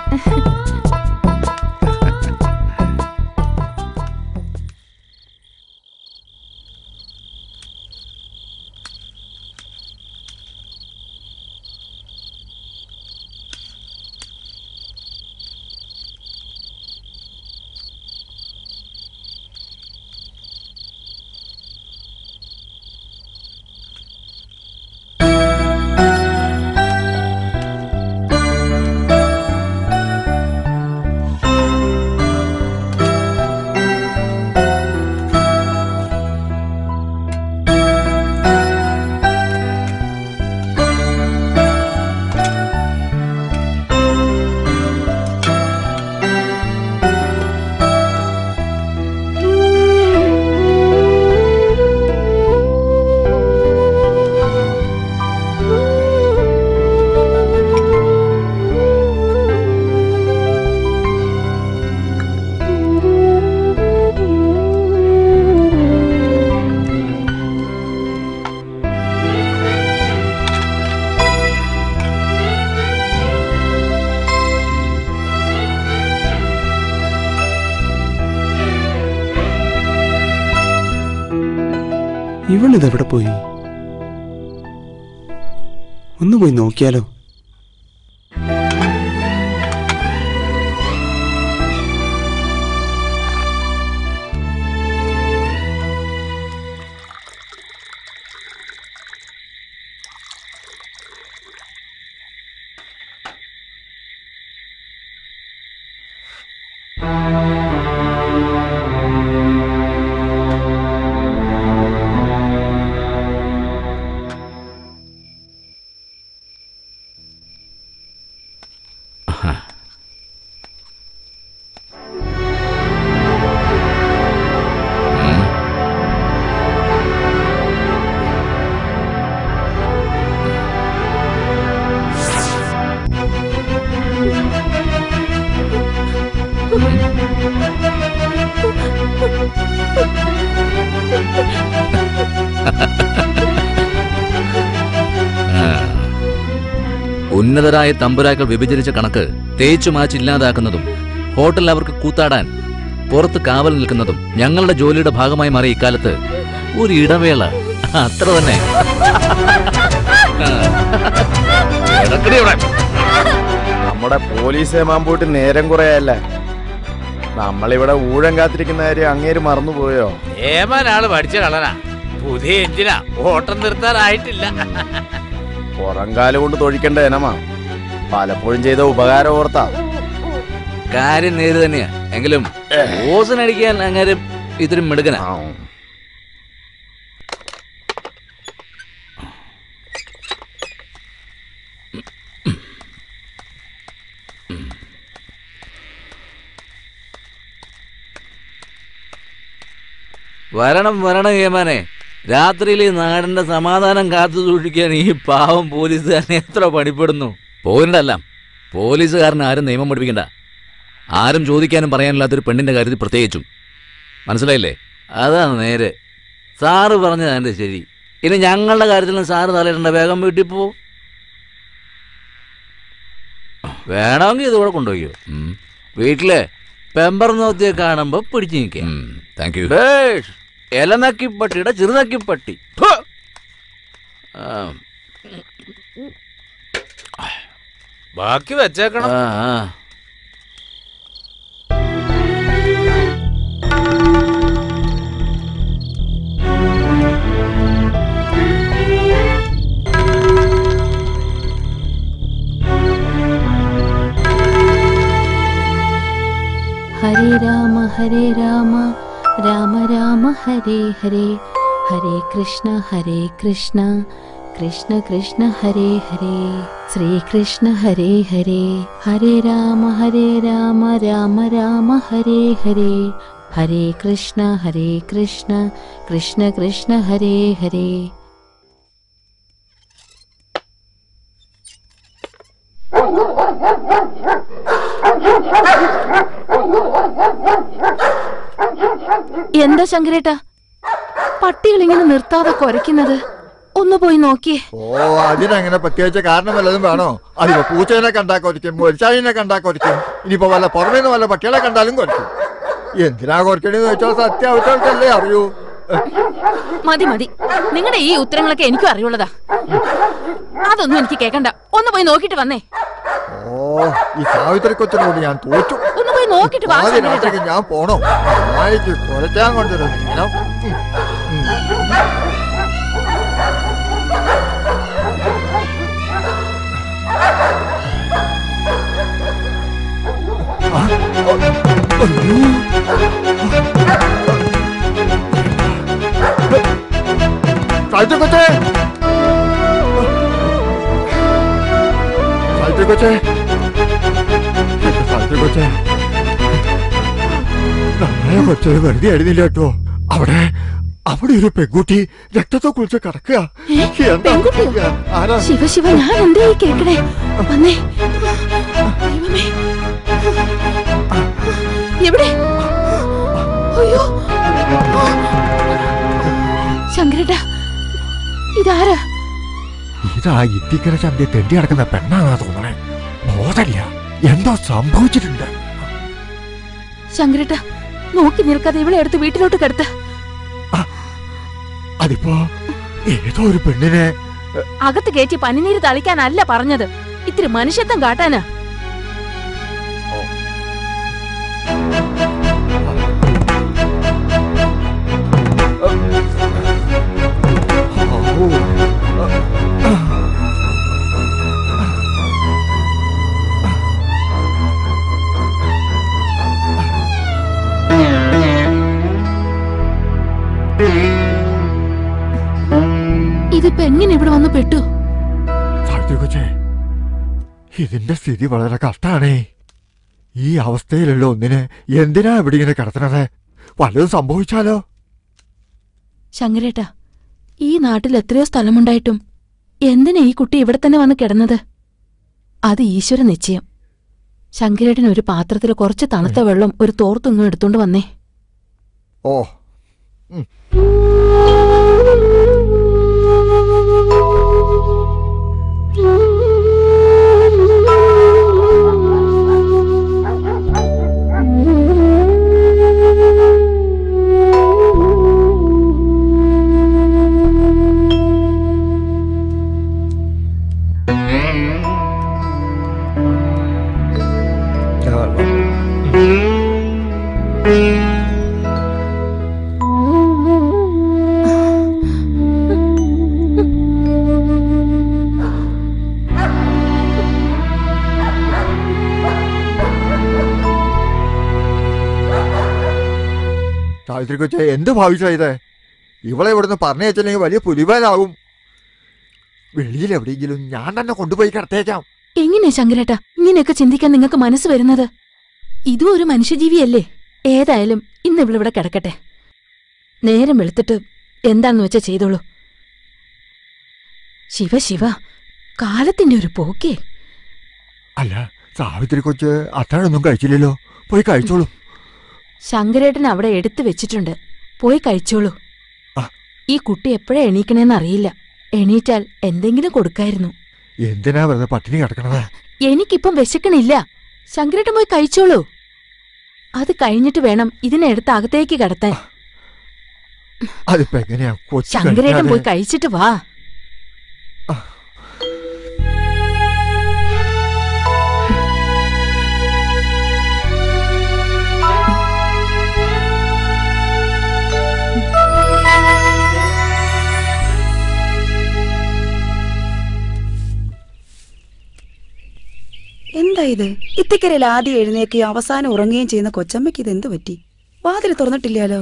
ഇവളിതെവിടെ പോയി ഒന്ന് പോയി നോക്കിയാലോ
ഉന്നതരായ തമ്പുരാക്കൾ വിഭജിച്ച കണക്ക് തേച്ചു മാച്ച് ഇല്ലാതാക്കുന്നതും ഹോട്ടലിൽ അവർക്ക് കൂത്താടാൻ പുറത്ത് കാവൽ നിൽക്കുന്നതും ഞങ്ങളുടെ ജോലിയുടെ ഭാഗമായി മാറിയ ഇക്കാലത്ത് ഒരു ഇടവേള അത്ര തന്നെ
കിടക്കടി ഇവിടെ. നമ്മുടെ പോലീസ് മാമ്പൂട്ടി നേരം കുറയല്ലേ നമ്മളിവിടെ ഊഴം കാത്തിരിക്കുന്ന കാര്യം അങ്ങേര് മറന്നുപോയോ
ഏമാനാള് പഠിച്ച കളനാ പുതിയ എഞ്ചിനാ ഓട്ടം നിർത്താനായിട്ടില്ല
പുറംകാല് കൊണ്ട് തൊഴിക്കേണ്ട ഇനമാ പലപ്പോഴും ചെയ്ത ഉപകാരം ഓർത്താ
കാര്യം നേര് തന്നെയാ എങ്കിലും ഓസിനടിക്കാൻ അങ്ങനെ ഇത്തിരി മിടുക്കനാ വരണം വരണം ഏമാനെ രാത്രിയിൽ ഈ നാടിന്റെ സമാധാനം കാത്തു സൂക്ഷിക്കാൻ ഈ പാവം പോലീസുകാരനെ എത്ര പണിപ്പെടുന്നു പോയിണ്ടല്ല പോലീസുകാരന് ആരും നിയമം പഠിപ്പിക്കണ്ട ആരും ചോദിക്കാനും പറയാനില്ലാത്തൊരു പെണ്ണിന്റെ കാര്യത്തിൽ പ്രത്യേകിച്ചും മനസ്സിലായില്ലേ അതാണ് നേരെ സാറ് പറഞ്ഞത് അതിന്റെ ശരി ഇനി ഞങ്ങളുടെ കാര്യത്തിലും സാറ് തലയിടണ്ട വേഗം വീട്ടിൽ പോ വേണമെങ്കിൽ ഇതുകൂടെ കൊണ്ടുപോയോ വീട്ടിലെ പെമ്പർ നോത്തിയെ കാണുമ്പോ പിടിച്ചു നിൽക്കാം താങ്ക് യു ഇലനക്കിപ്പട്ടിയുടെ ചെറുനക്കിപ്പട്ടി ഫു. ആ,
ബാക്കി വെച്ചേക്കണം
ആ, ആ.
ഹരേ രാമ ഹരേ രാമ രാമ രാമ ഹരേ ഹരേ ഹരേ കൃഷ്ണ ഹരേ കൃഷ്ണ കൃഷ്ണ കൃഷ്ണ ഹരേ ഹരേ ശ്രീകൃഷ്ണ ഹരേ ഹരേ ഹരേ രാമ ഹരേ രാമ രാമ രാമ ഹരേ ഹരേ ഹരേ കൃഷ്ണ ഹരേ കൃഷ്ണ കൃഷ്ണ കൃഷ്ണ ഹരേ ഹരേ എന്താ ശങ്കരേട്ട പട്ടികൾ ഇങ്ങനെ നിർത്താതെ കുരയ്ക്കുന്നത് ഒന്ന് പോയി നോക്കിയേ
ഓ അതിനങ്ങനെ പ്രത്യേകിച്ച് കാരണം വല്ലതും വേണോ അതിപ്പോ പൂച്ചേനെ കണ്ടാ കൊരിക്കും മൊരിച്ചാഴിനെ കണ്ടാ കൊരിക്കും ഇനിയിപ്പോ വല്ല പുറമേ നിന്ന് വല്ല പട്ടികളെ കണ്ടാലും കൊരിക്കും എന്തിനാ കൊരക്കണെന്ന് വെച്ചാൽ സത്യാവശ്യമല്ലേ അറിയൂ
മതി മതി നിങ്ങളുടെ ഈ ഉത്തരങ്ങളൊക്കെ എനിക്കും അറിയുള്ളതാ അതൊന്നും എനിക്ക് കേക്കണ്ട ഒന്ന് പോയി നോക്കിട്ട് വന്നേ
ഓ ഈ സാവിത്രി കൊച്ചിനോട് ഞാൻ തോറ്റു
ഒന്ന് പോയി നോക്കിട്ട് വാ
ആദ്യ
ശങ്കരേട്ടാ.
രാത്രിക്ക് ഞാൻ പോണോ നായിക്ക് കൊരച്ചാൻ കൊണ്ടൊരു നേരം സാവിത്രി കൊച്ചേ സാവിത്രി കൊച്ചേ സാവിത്രി കൊച്ചേ നമ്മളെ കൊച്ചൊരു വെറുതെ എഴുതില്ല കേട്ടോ അവിടെ അവിടെ ഒരു പെൺകുട്ടി രക്തത്തെ കുളിച്ച് കിടക്കുക എന്താ ആരാ
ശിവ ശിവ ഞാൻ എന്തേ ഈ കേക്കണേ വന്നേ ദൈവമേ. എവിടെ അയ്യോ ശങ്കരേട്ടാ ഇതാരാ
ഇതാ ഇത്തിക്കര ചന്തി തെണ്ടി കിടക്കുന്ന പെണ്ണാന്നാ തോന്നണേ ബോധമില്ല എന്തോ സംഭവിച്ചിട്ടുണ്ട്
ശങ്കരേട്ടാ നോക്കി നിൽക്കാതെ ഇവളെ എടുത്ത് വീട്ടിലോട്ട് കിടത്ത്
അതിപ്പോ ഏതോ ഒരു പെണ്ണിനെ
അകത്ത് കയറ്റി പനിനീര് തളിക്കാനല്ല പറഞ്ഞത് ഇത്തിരി മനുഷ്യത്വം കാട്ടാനാ ഇതിപ്പോ എങ്ങനെ ഇവിടെ വന്ന് പെട്ടു
സാവിത്രി കൊച്ചേ ഇതിന്റെ സ്ഥിതി വളരെ കഷ്ടാണേ ഈ അവസ്ഥയിലുള്ള ഒന്നിനെ എന്തിനാ ഇവിടെ ഇങ്ങനെ കിടത്തണത് വല്ലതും സംഭവിച്ചാലോ
ശങ്കരേട്ടാ ഈ നാട്ടിൽ എത്രയോ സ്ഥലമുണ്ടായിട്ടും എന്തിനാ ഈ കുട്ടി ഇവിടെ തന്നെ വന്ന് കിടന്നത് അത് ഈശ്വര നിശ്ചയം ശങ്കരേട്ടൻ ഒരു പാത്രത്തിൽ കുറച്ച് തണുത്ത വെള്ളം ഒരു തോർത്തുങ്ങും എടുത്തോണ്ട് വന്നേ
ഓ സാവിത്രി കൊച്ചെ എന്ത് ഭാവിച്ചാ ഇത് ഇവളെ ഇവിടുന്ന് പറഞ്ഞു വെച്ചില്ലെങ്കിൽ വലിയ പുലിവാലാവും വെളിയിൽ എവിടെയെങ്കിലും ഞാൻ തന്നെ കൊണ്ടുപോയി കിടത്തേക്കാം
എങ്ങനെയാ ശങ്കരേട്ടാ ഇങ്ങനെയൊക്കെ ചിന്തിക്കാൻ നിങ്ങൾക്ക് മനസ്സ് വരുന്നത് ഇതും ഒരു മനുഷ്യജീവിയല്ലേ ഏതായാലും ഇന്ന് ഇവളിവിടെ കിടക്കട്ടെ നേരം വെളുത്തിട്ട് എന്താന്ന് വെച്ചാ ചെയ്തോളൂ ശിവ ശിവ കാലത്തിന്റെ ഒരു പോക്കേ
അല്ല സാവിത്രി കൊച്ച് അത്താഴൊന്നും കഴിച്ചില്ലല്ലോ പോയി കഴിച്ചോളൂ
ശങ്കരേട്ടൻ അവിടെ എടുത്തു വെച്ചിട്ടുണ്ട് പോയി കഴിച്ചോളൂ ഈ കുട്ടി എപ്പോഴാ എണീക്കണേന്ന് അറിയില്ല എണീറ്റാൽ എന്തെങ്കിലും കൊടുക്കായിരുന്നു
എന്തിനാ വെറുതെ പട്ടിണി കിടക്കണത്
എനിക്കിപ്പം വിശക്കണില്ല ശങ്കരേട്ടൻ പോയി കഴിച്ചോളൂ അത് കഴിഞ്ഞിട്ട് വേണം ഇതിനെ എടുത്ത് അകത്തേക്ക് കടത്താൻ
അതിപ്പോ എങ്ങനെയാ കൊച്ചു
ശങ്കരേട്ടൻ പോയി
കഴിക്കാതെ-
കഴിച്ചിട്ട് വാ
എന്താ ഇത് ഇത്തിക്കരയിൽ ആദ്യം എഴുന്നേക്കുകയും അവസാനം ഉറങ്ങുകയും ചെയ്യുന്ന കൊച്ചമ്മയ്ക്ക് ഇത് എന്ത് പറ്റി വാതിൽ തുറന്നിട്ടില്ലാലോ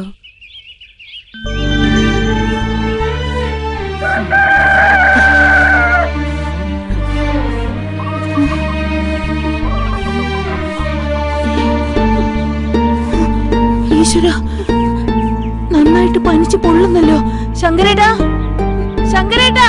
ഈശ്വര നന്നായിട്ട് പനിച്ച് പൊള്ളുന്നല്ലോ ശങ്കരേട്ടാ ശങ്കരേട്ടാ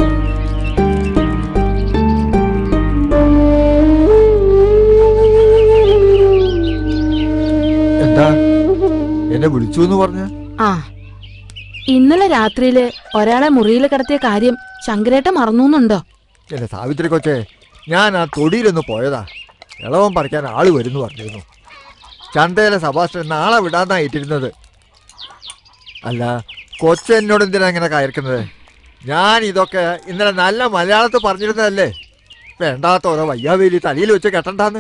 എന്താ എന്നെ വിളിച്ചു എന്ന് പറഞ്ഞ
ആ ഇന്നലെ രാത്രിയില് ഒരാളെ മുറിയിൽ കിടത്തിയ കാര്യം ശങ്കരേട്ട മറന്നുന്നുണ്ടോ
എന്റെ സാവിത്രി കൊച്ചെ ഞാൻ ആ തൊടിയിലൊന്ന് പോയതാ ഇളവൻ പറിക്കാൻ ആള് വരുന്നു പറഞ്ഞിരുന്നു ചന്തയിലെ സഭാഷണൻ നാളെ വിടാന്നാ ഇട്ടിരുന്നത് അല്ല കൊച്ച എന്നോട് എന്തിനാ ഇങ്ങനെ കയർക്കുന്നത് ഞാൻ ഇതൊക്കെ ഇന്നലെ നല്ല മലയാളത്തിൽ പറഞ്ഞിരുന്നതല്ലേ വേണ്ടാത്ത ഓരോ വയ്യാവേലി തലയിൽ വെച്ച് കെട്ടണ്ടാന്ന്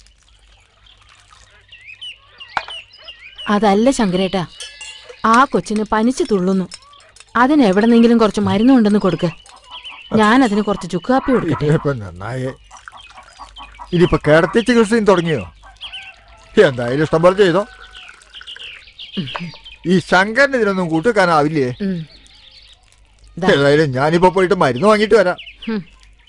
അതല്ല ശങ്കരേട്ടാ ആ കൊച്ചിന് പനിച്ചു തുള്ളുന്നു അതിന് എവിടെന്നെങ്കിലും കുറച്ച് മരുന്നുണ്ടെന്ന് കൊടുക്ക് ഞാൻ അതിന് കുറച്ച് ചുക്കാപ്പി കൊടുക്കട്ടെ
ഇപ്പൊ നന്നായേ ഇനിയിപ്പോ കിടത്തി ചികിത്സയും തുടങ്ങിയോ എന്തായാലും ഇഷ്ടം പോലെ ചെയ്തോ ഈ ശങ്കരന് ഇതിനൊന്നും കൂട്ടുവെക്കാനാവില്ലേ
ഉം. ദാ.
ഏതായാലും ഞാനിപ്പോ പോയിട്ട് മരുന്ന് വാങ്ങിയിട്ട് വരാം
ഹും.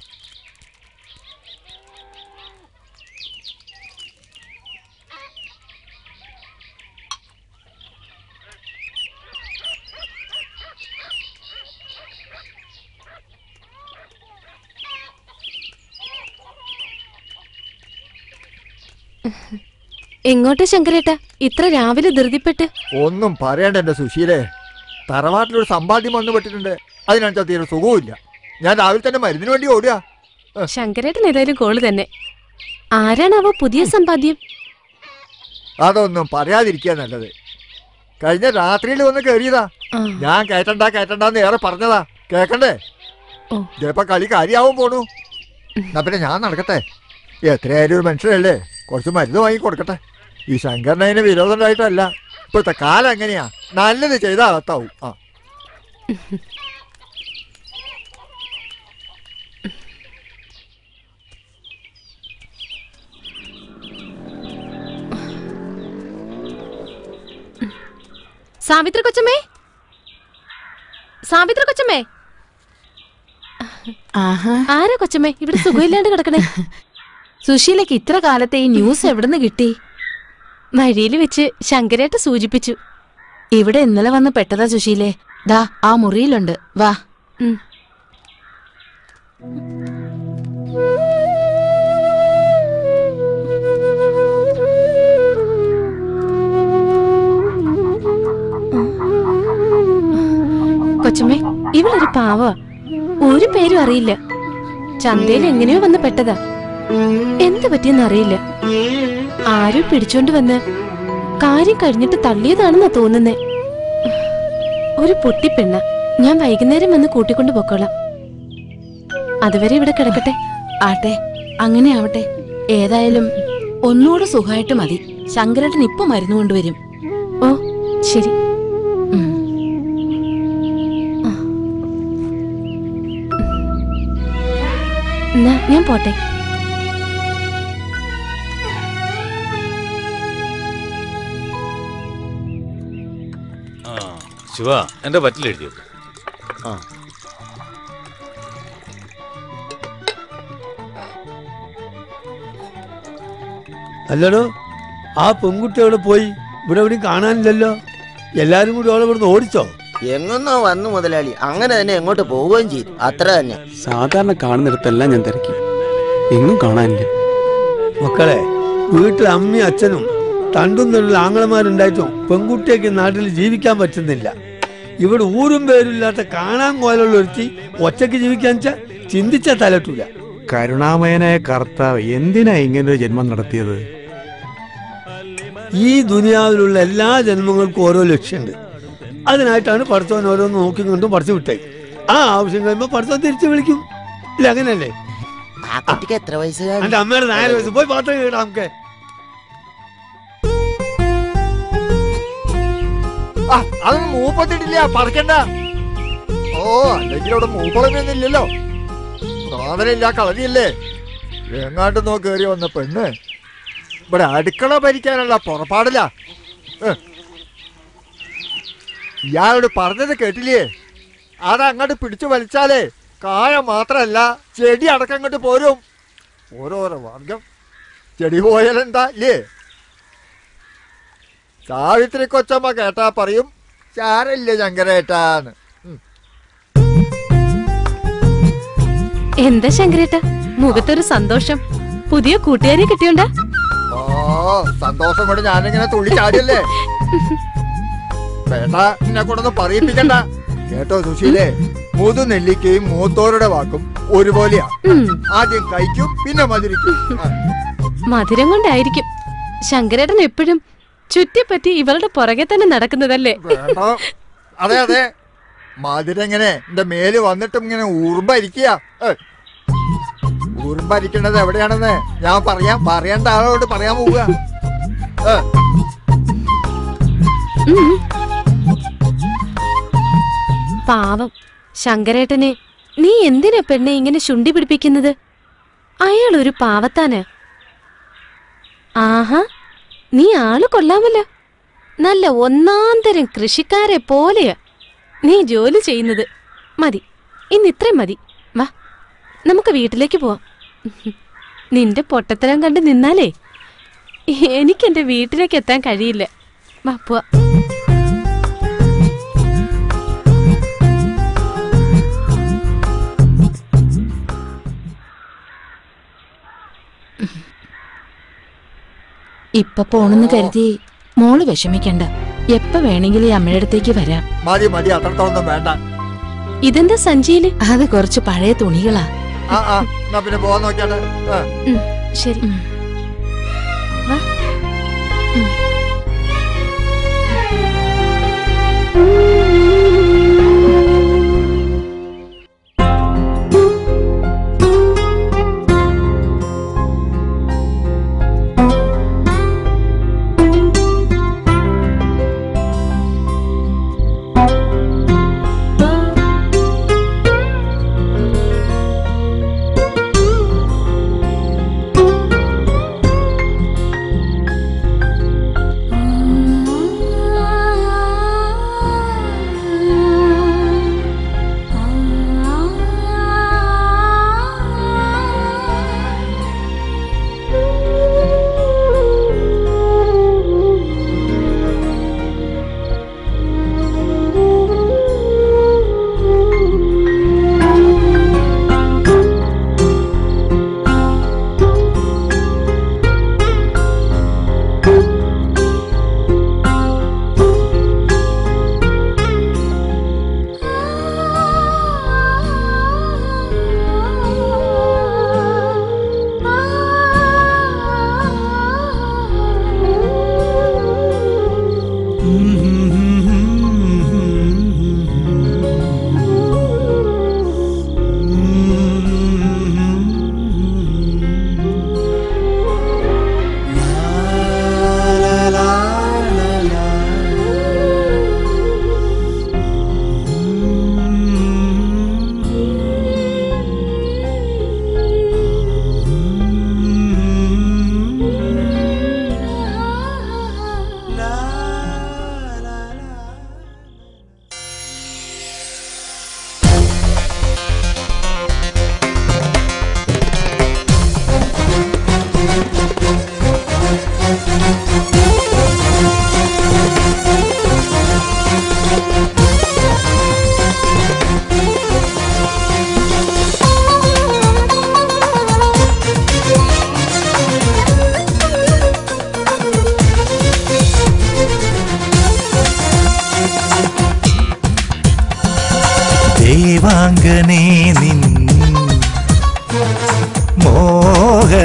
എങ്ങോട്ടാ ശങ്കരേട്ടാ ഇത്ര രാവിലെ ധൃതിപ്പെട്ട്
ഒന്നും പറയണ്ട എന്റെ സുശീലേ തറവാട്ടിലൊരു സമ്പാദ്യം വന്നു പെട്ടിട്ടുണ്ട് അതിനനുസരിച്ച് തീരെ സുഖവുമില്ല ഞാൻ രാവിലെ തന്നെ മരുന്നിന് വേണ്ടി ഓടുക
ശങ്കരേട്ടൻ ഏതായാലും കോള് തന്നെ ആരാണാവോ പുതിയ സമ്പാദ്യം
അതൊന്നും പറയാതിരിക്കുക നല്ലത് കഴിഞ്ഞ രാത്രിയിൽ വന്ന് കയറിയതാ ഞാൻ കയറ്റണ്ട കയറ്റണ്ടെന്ന് ഏറെ പറഞ്ഞതാ കേക്കണ്ടേ ചിലപ്പോ കളി കാര്യാവും പോണു എന്നാ പിന്നെ ഞാൻ നടക്കട്ടെ എത്രയായാലും ഒരു മനുഷ്യരല്ലേ കുറച്ച് മരുന്ന് വാങ്ങി കൊടുക്കട്ടെ ഈ ശങ്കരന് അതിന് വിരോധം ഉണ്ടായിട്ടല്ല ഇപ്പോഴത്തെ കാലം എങ്ങനെയാ നല്ലത് ചെയ്താൽ അകത്താവും ആ
സാവിത്രി കൊച്ചമ്മേ സാവിത്രി കൊച്ചമ്മേ ആരാ കൊച്ചമ്മേ ഇവിടെ സുഖമില്ലാണ്ട് കിടക്കണേ
സുശീലയ്ക്ക് ഇത്ര കാലത്തെ ഈ ന്യൂസ് എവിടുന്ന് കിട്ടി
വഴിയിൽ വെച്ച് ശങ്കരേട്ട സൂചിപ്പിച്ചു
ഇവിടെ ഇന്നലെ വന്ന് പെട്ടതാ സുശീലേ ദാ ആ മുറിയിലുണ്ട് വാ
കൊച്ചമ്മേ ഇവളൊരു പാവ ഒരു പേരും അറിയില്ല ചന്തയിൽ എങ്ങനെയോ വന്ന് പെട്ടതാ എന്ത് പറ്റിയെന്ന് അറിയില്ല ആരും പിടിച്ചോണ്ട് വന്ന് കാര്യം കഴിഞ്ഞിട്ട് തള്ളിയതാണെന്നാ തോന്നുന്നേ ഒരു പൊട്ടിപ്പെണ്ണ ഞാൻ വൈകുന്നേരം വന്ന് കൂട്ടിക്കൊണ്ട് പൊക്കോളാം അതുവരെ ഇവിടെ കിടക്കട്ടെ
ആട്ടെ അങ്ങനെ ആവട്ടെ ഏതായാലും ഒന്നുകൂടെ സുഖമായിട്ട് മതി ശങ്കരേട്ടൻ ഇപ്പൊ മരുന്ന് കൊണ്ടുവരും
ഓ ശരി എന്നാ ഞാൻ പോട്ടെ
ശിവ എന്റെ പറ്റിലെഴുതിയത്
ആ
അല്ലടോ ആ പെൺകുട്ടി അവിടെ പോയി ഇവിടെ എവിടെയും കാണാനില്ലല്ലോ എല്ലാരും കൂടി അവളെ ഇവിടുന്ന് ഓടിച്ചോ
എങ്ങുന്നോ വന്നു മുതലാളി അങ്ങനെ തന്നെ എങ്ങോട്ട് പോവുകയും ചെയ്തു അത്ര തന്നെ
സാധാരണ കാണുന്നിടത്തെല്ലാം ഞാൻ തിരക്കി എങ്ങും കാണാനില്ല
മക്കളെ വീട്ടിൽ അമ്മയും അച്ഛനും തണ്ടും തണ്ടുള്ള ആങ്ങളമാരുണ്ടായിട്ടും പെൺകുട്ടിയൊക്കെ ഈ നാട്ടിൽ ജീവിക്കാൻ പറ്റുന്നില്ല ഇവിടെ ഊരും പേരില്ലാത്ത കാണാൻ കോലുള്ള ഒരുത്തി ഒറ്റയ്ക്ക് ജീവിക്കാൻ വെച്ചാ ചിന്തിച്ച തലട്ടൂല
കരുണാമയനായ കർത്താവ് എന്തിനാ ഇങ്ങനൊരു ജന്മം നടത്തിയത്
ഈ ദുനിയാവിലുള്ള എല്ലാ ജന്മങ്ങൾക്കും ഓരോ ലക്ഷ്യമുണ്ട് അതിനായിട്ടാണ് പഠിത്തവൻ ഓരോന്ന് നോക്കി കൊണ്ടും പഠിച്ചു വിട്ടേ ആ ആവശ്യം കഴിയുമ്പോൾ പഠിത്തം തിരിച്ചു വിളിക്കും ഇല്ല അങ്ങനെയല്ലേ
ആ കുട്ടിക്ക് എത്ര വയസ്സ്
എന്റെ അമ്മയുടെ നാല് വയസ്സ് പോയി പാത്രം കേടാ നമുക്ക്
ആ അതൊന്നും മൂപ്പത്തിട്ടില്ല പറക്കണ്ട ഓ അല്ലെങ്കിൽ അവിടെ മൂപ്പളമൊന്നുമില്ലല്ലോ സാധനമില്ല കളരിയല്ലേ എങ്ങാണ്ട് നോ കയറി വന്ന പെണ്ണ് ഇവിടെ അടുക്കള ഭരിക്കാനുള്ള പുറപ്പാടില്ല ഏ. ഇയാളോട് പറഞ്ഞത് കേട്ടില്ലേ അതങ്ങോട്ട് പിടിച്ചു വലിച്ചാലേ കായ മാത്രല്ല ചെടി അടക്കം അങ്ങോട്ട് പോരും ഓരോരോ വർഗം ചെടി പോയാലെന്താ ഇല്ലേ സാവിത്രി കൊച്ചമ്മ കേട്ടാ പറയും ചാരല്ലേ ശങ്കരേട്ടാന്ന്
എന്താ ശങ്കരേട്ട മുഖത്തൊരു സന്തോഷം പുതിയ കൂട്ടുകാരെ കിട്ടിയോണ്ടാ
ഓ സന്തോഷം കൊണ്ട് ഞാനിങ്ങനെ തുള്ളി ചാടിയല്ലേ വേണ്ട എന്നെ കൊണ്ടൊന്നും പറയിപ്പിക്കണ്ട കേട്ടോ സുശീലേ മൂതു നെല്ലിക്കയും മൂത്തോരുടെ വാക്കും ഒരുപോലെയാ ആദ്യം കഴിക്കും പിന്നെ മധുരിക്കും ആ.
മധുരം കൊണ്ടായിരിക്കും ശങ്കരേട്ടൻ എപ്പോഴും ചുറ്റിപ്പറ്റി ഇവളുടെ പുറകെ തന്നെ നടക്കുന്നതല്ലേ
വേണ്ട അതെ അതെ മധുരം ഇങ്ങനെ എന്റെ മേല് വന്നിട്ടും ഇങ്ങനെ ഊർമ്പരിക്കുക ഊർമ്പരിക്കണത് എവിടെയാണെന്ന് ഞാൻ പറയാം പറയേണ്ട ആളോട് പറയാൻ പോവുക ഏ,
ഉം. പാവം ശങ്കരേട്ടനെ നീ എന്തിനാ പെണ്ണെ ഇങ്ങനെ ശുണ്ടി പിടിപ്പിക്കുന്നത് അയാൾ ഒരു പാവത്താന് ആഹാ നീ ആള് കൊള്ളാമല്ലോ നല്ല ഒന്നാന്തരം കൃഷിക്കാരെ പോലെയാ നീ ജോലി ചെയ്യുന്നത് മതി ഇന്ന് ഇത്രയും മതി വാ നമുക്ക് വീട്ടിലേക്ക് പോവാം നിന്റെ പൊട്ടത്തരം കണ്ട് നിന്നാലേ എനിക്ക് എന്റെ വീട്ടിലേക്ക് എത്താൻ കഴിയില്ല വാ പോവാ
ഇപ്പൊ പോണെന്ന് കരുതി മോള് വിഷമിക്കണ്ട എപ്പ വേണമെങ്കിലും ഈ അമ്മയുടെ അടുത്തേക്ക് വരാം
മതി മതി അത്രത്തോളം വേണ്ട
ഇതെന്താ സഞ്ചിയില്
അത് കുറച്ച് പഴയ തുണികളാ
ആ ആ എന്നാ പിന്നെ പോവാൻ നോക്കിയാട്ടെ ആ.
ശരി
ആ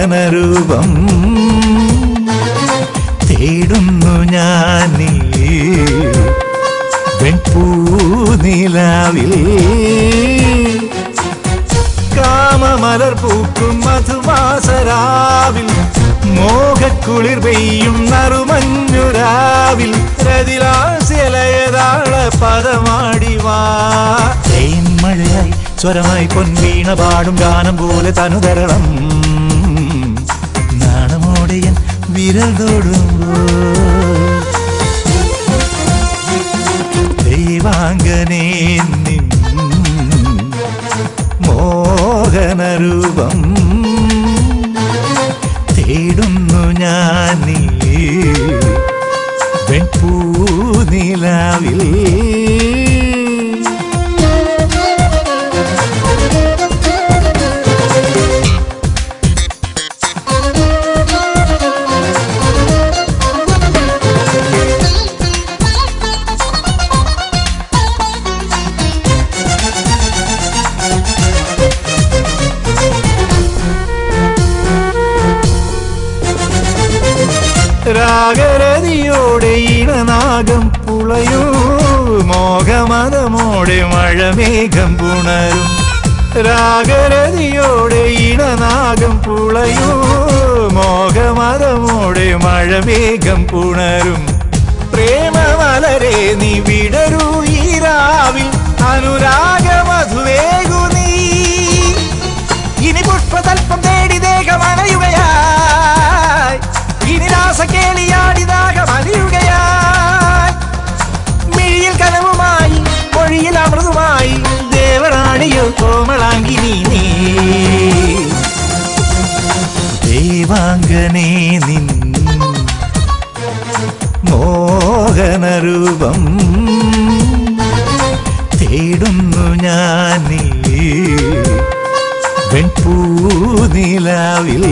മോഹനരൂപം തേടുന്നു ഞാൻ നീ വെൺപൂനിലാവിൽ കാമമലർ പൂക്കും മധുമാസരാവിൽ മോഹക്കുളിർ പെയ്യും നറുമഞ്ഞുരാവിൽ രതിലാസ്യലയതാള പദമാടിവാ മഴയായി സ്വരമായി പൊൻവീണ പാടും ഗാനം പോലെ തനുതരളം നാണമോടെയൻ വിരൽ തൊടുമ്പോ ദൈവാംഗനേ നിൻ മോഹനരൂപം തേടുന്നു ഞാൻ നീ വെൺപൂനിലാവിൽ രാഗരതിയോടെ ഇണനാഗം പുളയൂ മോഹമതമോടെ മഴമേഘം പുണരും രാഗരതിയോടെ ഇണനാഗം പുളയൂ മോഹമതമോടെ മഴമേഘം പുണരും പ്രേമമലരെ നീ വിടരൂ ഈ രാവിൽ അനുരാഗമധുവേകു നീ ഇനി പുഷ്പതൽപ്പം തേടി ദേഹമണയുകയായി ഇനി രാസക്കേളിയാടിതാകമലിയുകയായി മിഴിയിൽ കനവുമായി മൊഴിയിൽ അമൃതുമായി ദേവറാണിയോ കോമളാങ്കിനി നീ ദേവാംഗനേ നിൻ മോഹനരൂപം തേടുന്നു ഞാൻ നീ വെൺപൂനിലാവിൽ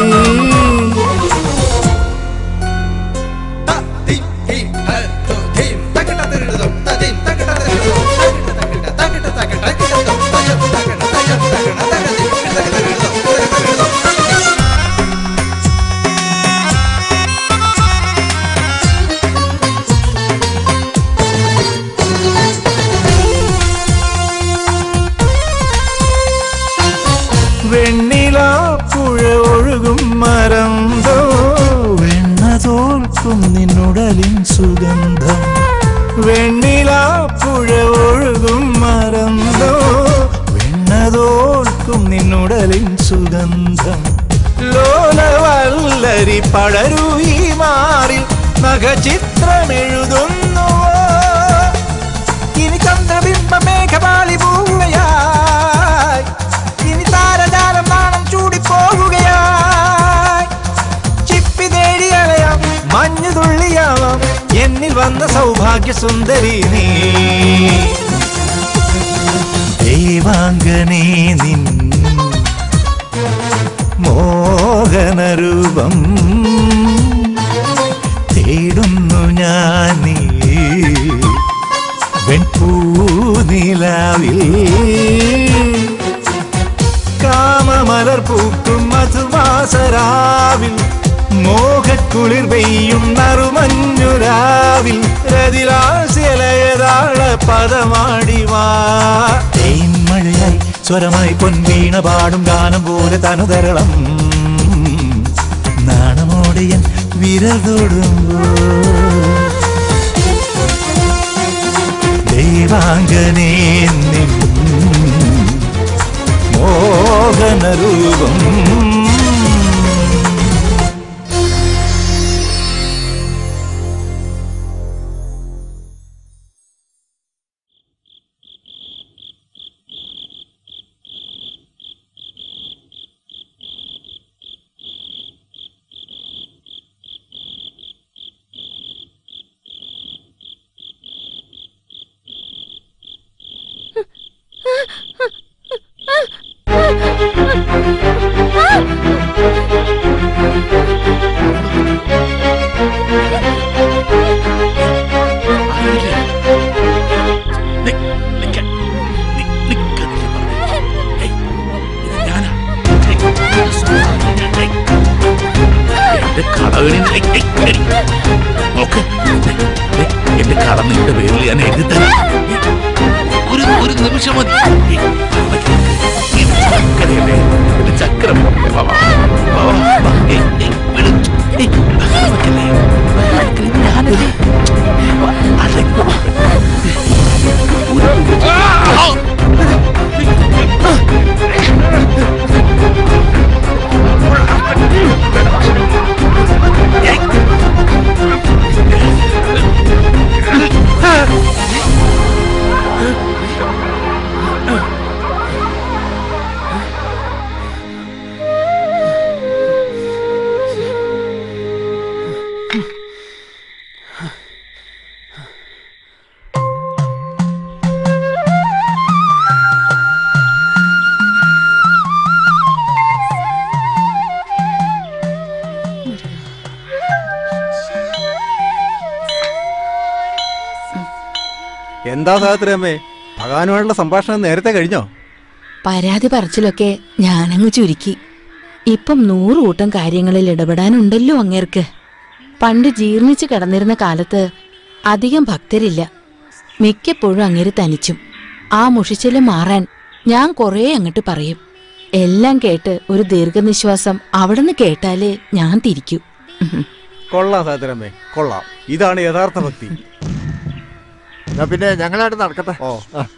വെണ്ണിലാപ്പുഴ ഒഴുകും മരന്തോ വെണ്ണ തോൽക്കും നിന്നുടലിൻ സുഗന്ധം വെണ്ണിലാപ്പുഴ ഒഴുകും മരന്തോ വെണ്ണ തോൽക്കും നിന്നുടലിൻ സുഗന്ധം ലോലവല്ലരി പടരൂ ഈ മാറിൽ നഖചിത്രമെഴുതുന്നു ഇനി ചന്ദ്രബിംബ മേഘപാളി പോവുകയായി ഇനി താരജാലം നാണം ചൂടിപ്പോകുകയായി ചിപ്പി തേടി അലയാം മഞ്ഞു തുള്ളിയാവാം എന്നിൽ വന്ന സൗഭാഗ്യ സുന്ദരി നീ ദേവാംഗനേ നിൻ മോഹനരൂപം തേടുന്നു ഞാൻ നീ വെൺപൂനിലാവിൽ കാമമലർ പൂക്കും മധുമാസരാവിൽ മോഹക്കുളിർ പെയ്യും നറുമഞ്ഞുരാവിൽ രതിലാസ്യലയതാള പദമാടിവാ തേന്മഴയായി സ്വരമായി പൊൻവീണ പാടും ഗാനം പോലെ തനുതരളം നാണമോടെയൻ വിരൽ തൊടുമ്പോ ദൈവാംഗനേ നിൻ മോഹനരൂപം
ആ
എന്റെ കടകളിൽ നോക്ക് ദേ, ദേ, എന്റെ കട നിന്റെ പേരിൽ ഞാൻ എഴുതി തരാം ഒരു ഒരു നിമിഷം മതി ഇത് ചക്കരയല്ലേ ഇത് ചക്കര മോനെ, വാ, വാ, വാ, വാ, വാ. ഏയ്, ഏയ്, വിട്. ഏയ്, ബഹളം വെക്കല്ലേ. ബഹളം വെക്കല്ലേ. ഞാനല്ലേ. വാ, അടങ്ങ് വാ. ഒരു- ആ!
എന്താ സാഹത്രയമ്മേ ഭഗവാനുമായിട്ടുള്ള സംഭാഷണം നേരത്തെ കഴിഞ്ഞോ
പരാതി പറച്ചിലൊക്കെ ഞാനങ്ങ് ചുരുക്കി ഇപ്പം നൂറ് കൂട്ടം കാര്യങ്ങളിൽ ഇടപെടാനുണ്ടല്ലോ അങ്ങേർക്ക് പണ്ട് ജീർണിച്ച് കിടന്നിരുന്ന കാലത്ത് അധികം ഭക്തരില്ല മിക്കപ്പോഴും അങ്ങേര് തനിച്ചും ആ മുഷിച്ചില് മാറാൻ ഞാൻ കുറേ അങ്ങോട്ട് പറയും എല്ലാം കേട്ട് ഒരു ദീർഘനിശ്വാസം അവിടുന്ന് കേട്ടാലേ ഞാൻ തിരിക്കൂ
കൊള്ളാം സാഹത്രയമ്മേ കൊള്ളാം ഇതാണ് യഥാർത്ഥ ഭക്തി
എന്നാ പിന്നെ ഞങ്ങളായിട്ട് നടക്കട്ടെ ഓ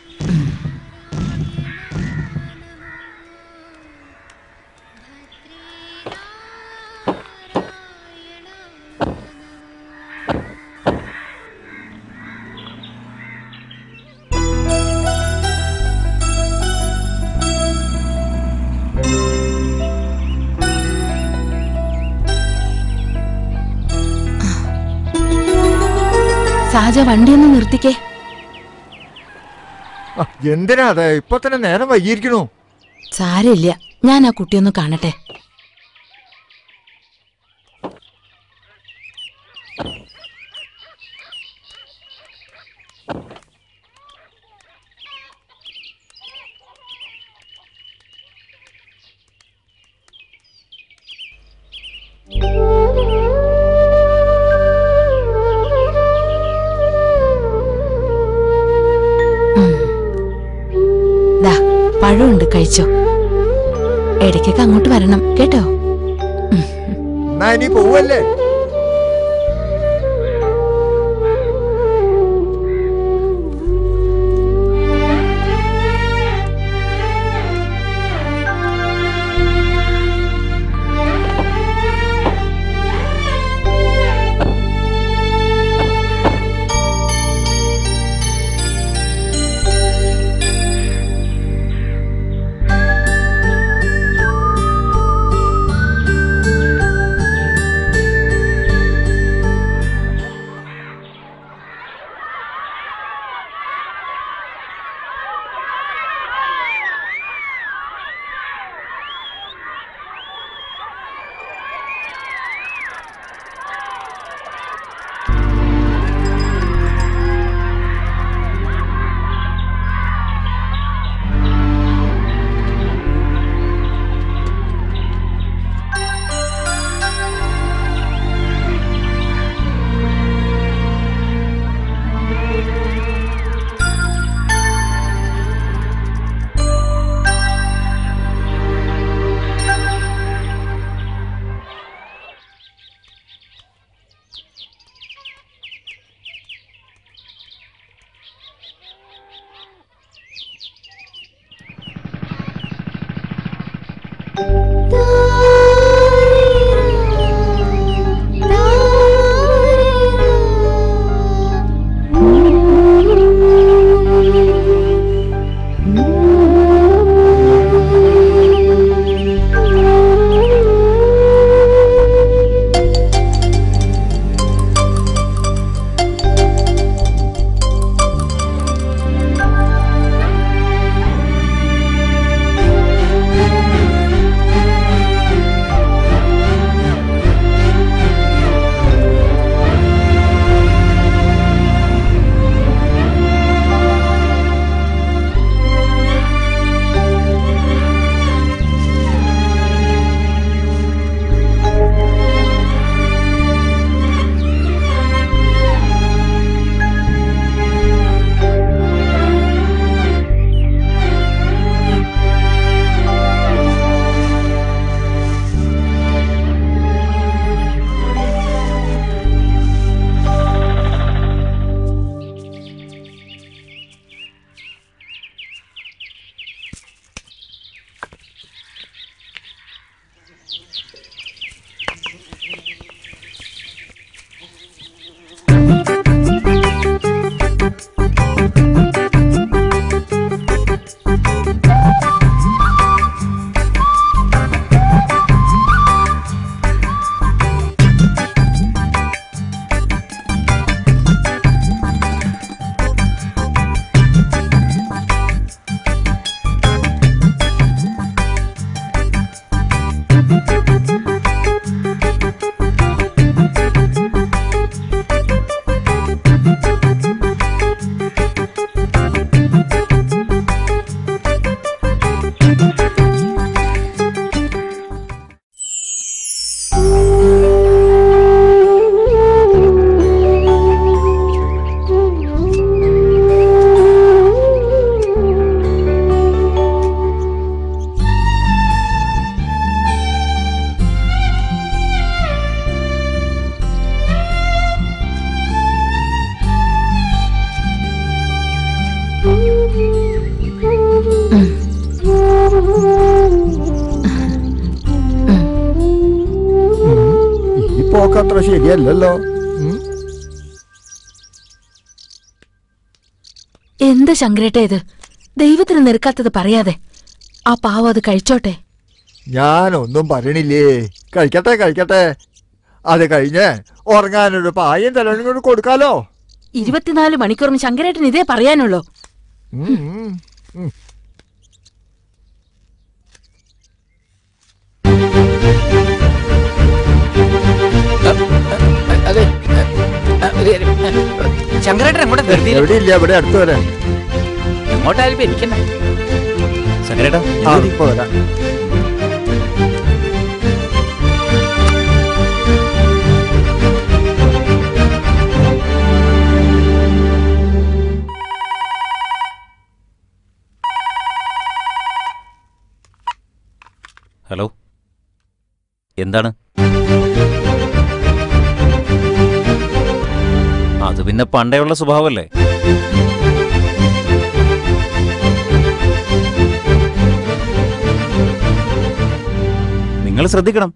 സഹജ വണ്ടിയൊന്ന് നിർത്തിക്കേ
എന്തിനാ അതെ ഇപ്പൊ തന്നെ നേരം വൈകിയിരിക്കണു
സാരമില്ല ഞാൻ ആ കുട്ടിയൊന്ന് കാണട്ടെ ദാ പഴമുണ്ട് കഴിച്ചോ ഇടയ്ക്കൊക്കെ അങ്ങോട്ട് വരണം കേട്ടോ
എന്നാ ഇനി പോവല്ലേ
ആ
ഈ പോക്കത്ര ശരിയല്ലല്ലോ ഉം.
എന്താ ശങ്കരേട്ട ഇത് ദൈവത്തിന് നിരക്കാത്തത് പറയാതെ ആ പാവം അത് കഴിച്ചോട്ടെ
ഞാനൊന്നും പറയണില്ലേ കഴിക്കട്ടെ കഴിക്കട്ടെ അത് കഴിഞ്ഞ് ഉറങ്ങാനൊരു പായും തലവനും കൂടി കൊടുക്കാലോ
ഇരുപത്തിനാല് മണിക്കൂറും ശങ്കരേട്ടൻ ഇതേ പറയാനുള്ളൂ
ഉം, ഉം, ഉം.
അതെ ശങ്കരേട്ടൻ എങ്ങോട്ടാ ധൃതി
എവിടെ ഇല്ല ഇവിടെ അടുത്ത് വരാൻ
എങ്ങോട്ടായാലും എനിക്കണ്ട
ശങ്കരേട്ടാ
ആ ഇപ്പൊ വരാം
ഹലോ എന്താണ് അത് പിന്നെ പണ്ടേയുള്ള സ്വഭാവമല്ലേ നിങ്ങൾ ശ്രദ്ധിക്കണം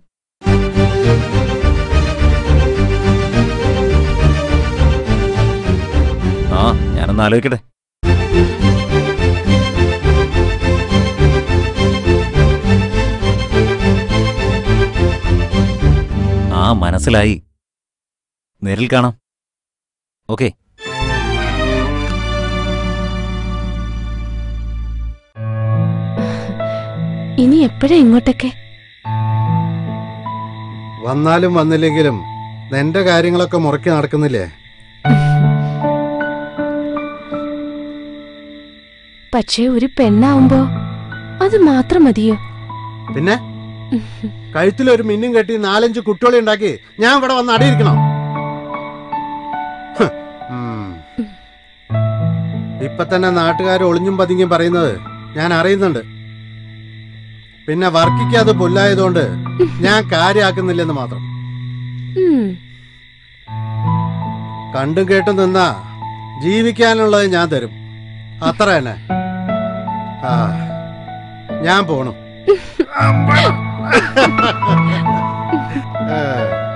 ആ ഞാനൊന്ന് ആലോചിക്കട്ടെ ആ മനസ്സിലായി നേരിൽ കാണാം ഓക്കെ
ഇനി എപ്പോഴാ ഇങ്ങോട്ടൊക്കെ
വന്നാലും വന്നില്ലെങ്കിലും നിന്റെ കാര്യങ്ങളൊക്കെ മുറക്കി നടക്കുന്നില്ലേ
പക്ഷേ ഒരു പെണ്ണാവുമ്പോ അത് മാത്രം മതിയോ
പിന്നെ കഴുത്തിലൊരു മിന്നും കെട്ടി നാലഞ്ച് കുട്ടികളെ ഉണ്ടാക്കി ഞാൻ ഇവിടെ വന്ന് അടിയിരിക്കണം ഹ്, ഉം. ഇപ്പൊ തന്നെ നാട്ടുകാർ ഒളിഞ്ഞും പതുങ്ങിയും പറയുന്നത് ഞാൻ അറിയുന്നുണ്ട് പിന്നെ വർക്കിക്ക് അത് പുല്ലായതുകൊണ്ട് ഞാൻ കാര്യാക്കുന്നില്ലെന്ന് മാത്രം
ഉം.
കണ്ടും കേട്ടും നിന്നാ ജീവിക്കാനുള്ളത് ഞാൻ തരും അത്ര തന്നെ ആ ഞാൻ പോണു ഏ.